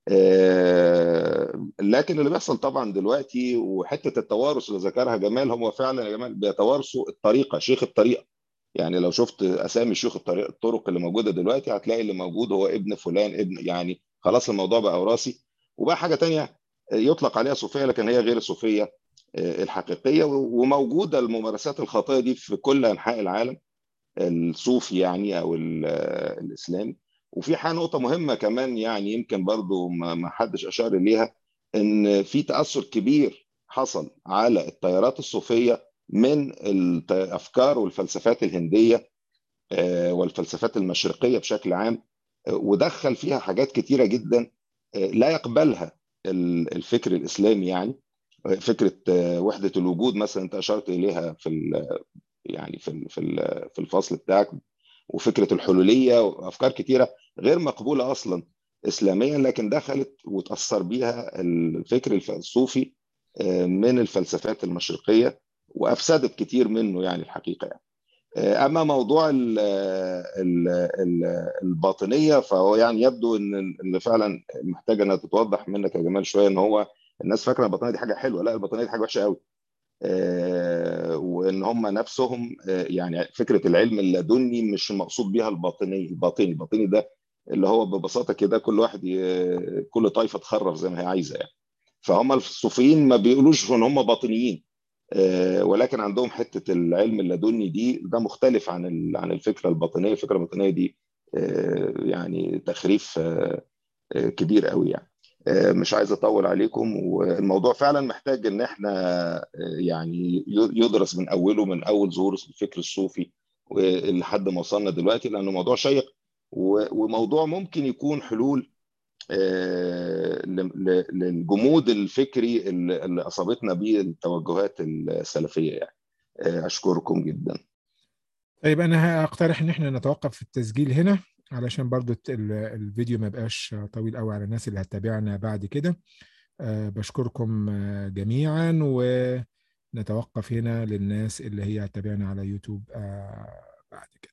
لكن اللي بيحصل طبعا دلوقتي وحته التوارث اللي ذكرها جمال هو فعلا يا جمال بيتوارثوا الطريقه شيخ الطريقه يعني لو شفت اسامي شيوخ الطريق الطرق اللي موجوده دلوقتي هتلاقي اللي موجود هو ابن فلان ابن يعني خلاص الموضوع بقى وراثي وبقى حاجه تانية يطلق عليها صوفيه لكن هي غير الصوفيه الحقيقيه وموجوده الممارسات الخاطئه دي في كل انحاء العالم الصوفي يعني او الاسلامي وفي حاجه نقطه مهمه كمان يعني يمكن برضو ما حدش اشار اليها ان في تاثر كبير حصل على التيارات الصوفيه من الافكار والفلسفات الهنديه والفلسفات المشرقيه بشكل عام ودخل فيها حاجات كتيره جدا لا يقبلها الفكر الاسلامي يعني فكره وحده الوجود مثلا انت اشرت اليها في يعني في في الفصل بتاعك وفكره الحلوليه وافكار كتيره غير مقبوله اصلا اسلاميا لكن دخلت وتاثر بيها الفكر الصوفي من الفلسفات المشرقيه وافسدت كتير منه يعني الحقيقه يعني. اما موضوع ال ال ال الباطنيه فهو يعني يبدو ان ان فعلا محتاجه انها تتوضح منك يا جمال شويه ان هو الناس فاكره الباطنيه دي حاجه حلوه لا الباطنيه دي حاجه وحشه قوي وان هم نفسهم يعني فكره العلم اللدني مش المقصود بيها الباطني الباطني الباطني ده اللي هو ببساطه كده كل واحد ي... كل طائفه تخرف زي ما هي عايزه يعني فهم الصوفيين ما بيقولوش ان هم باطنيين ولكن عندهم حته العلم اللدني دي ده مختلف عن ال... عن الفكره الباطنيه الفكره الباطنيه دي يعني تخريف كبير قوي يعني مش عايز اطول عليكم والموضوع فعلا محتاج ان احنا يعني يدرس من اوله من اول ظهور الفكر الصوفي لحد ما وصلنا دلوقتي لانه موضوع شيق وموضوع ممكن يكون حلول للجمود الفكري اللي اصابتنا به التوجهات السلفيه يعني اشكركم جدا طيب انا هقترح ان احنا نتوقف في التسجيل هنا علشان برضو الفيديو ما يبقاش طويل قوي على الناس اللي هتتابعنا بعد كده أه بشكركم جميعا ونتوقف هنا للناس اللي هي هتتابعنا على يوتيوب أه بعد كده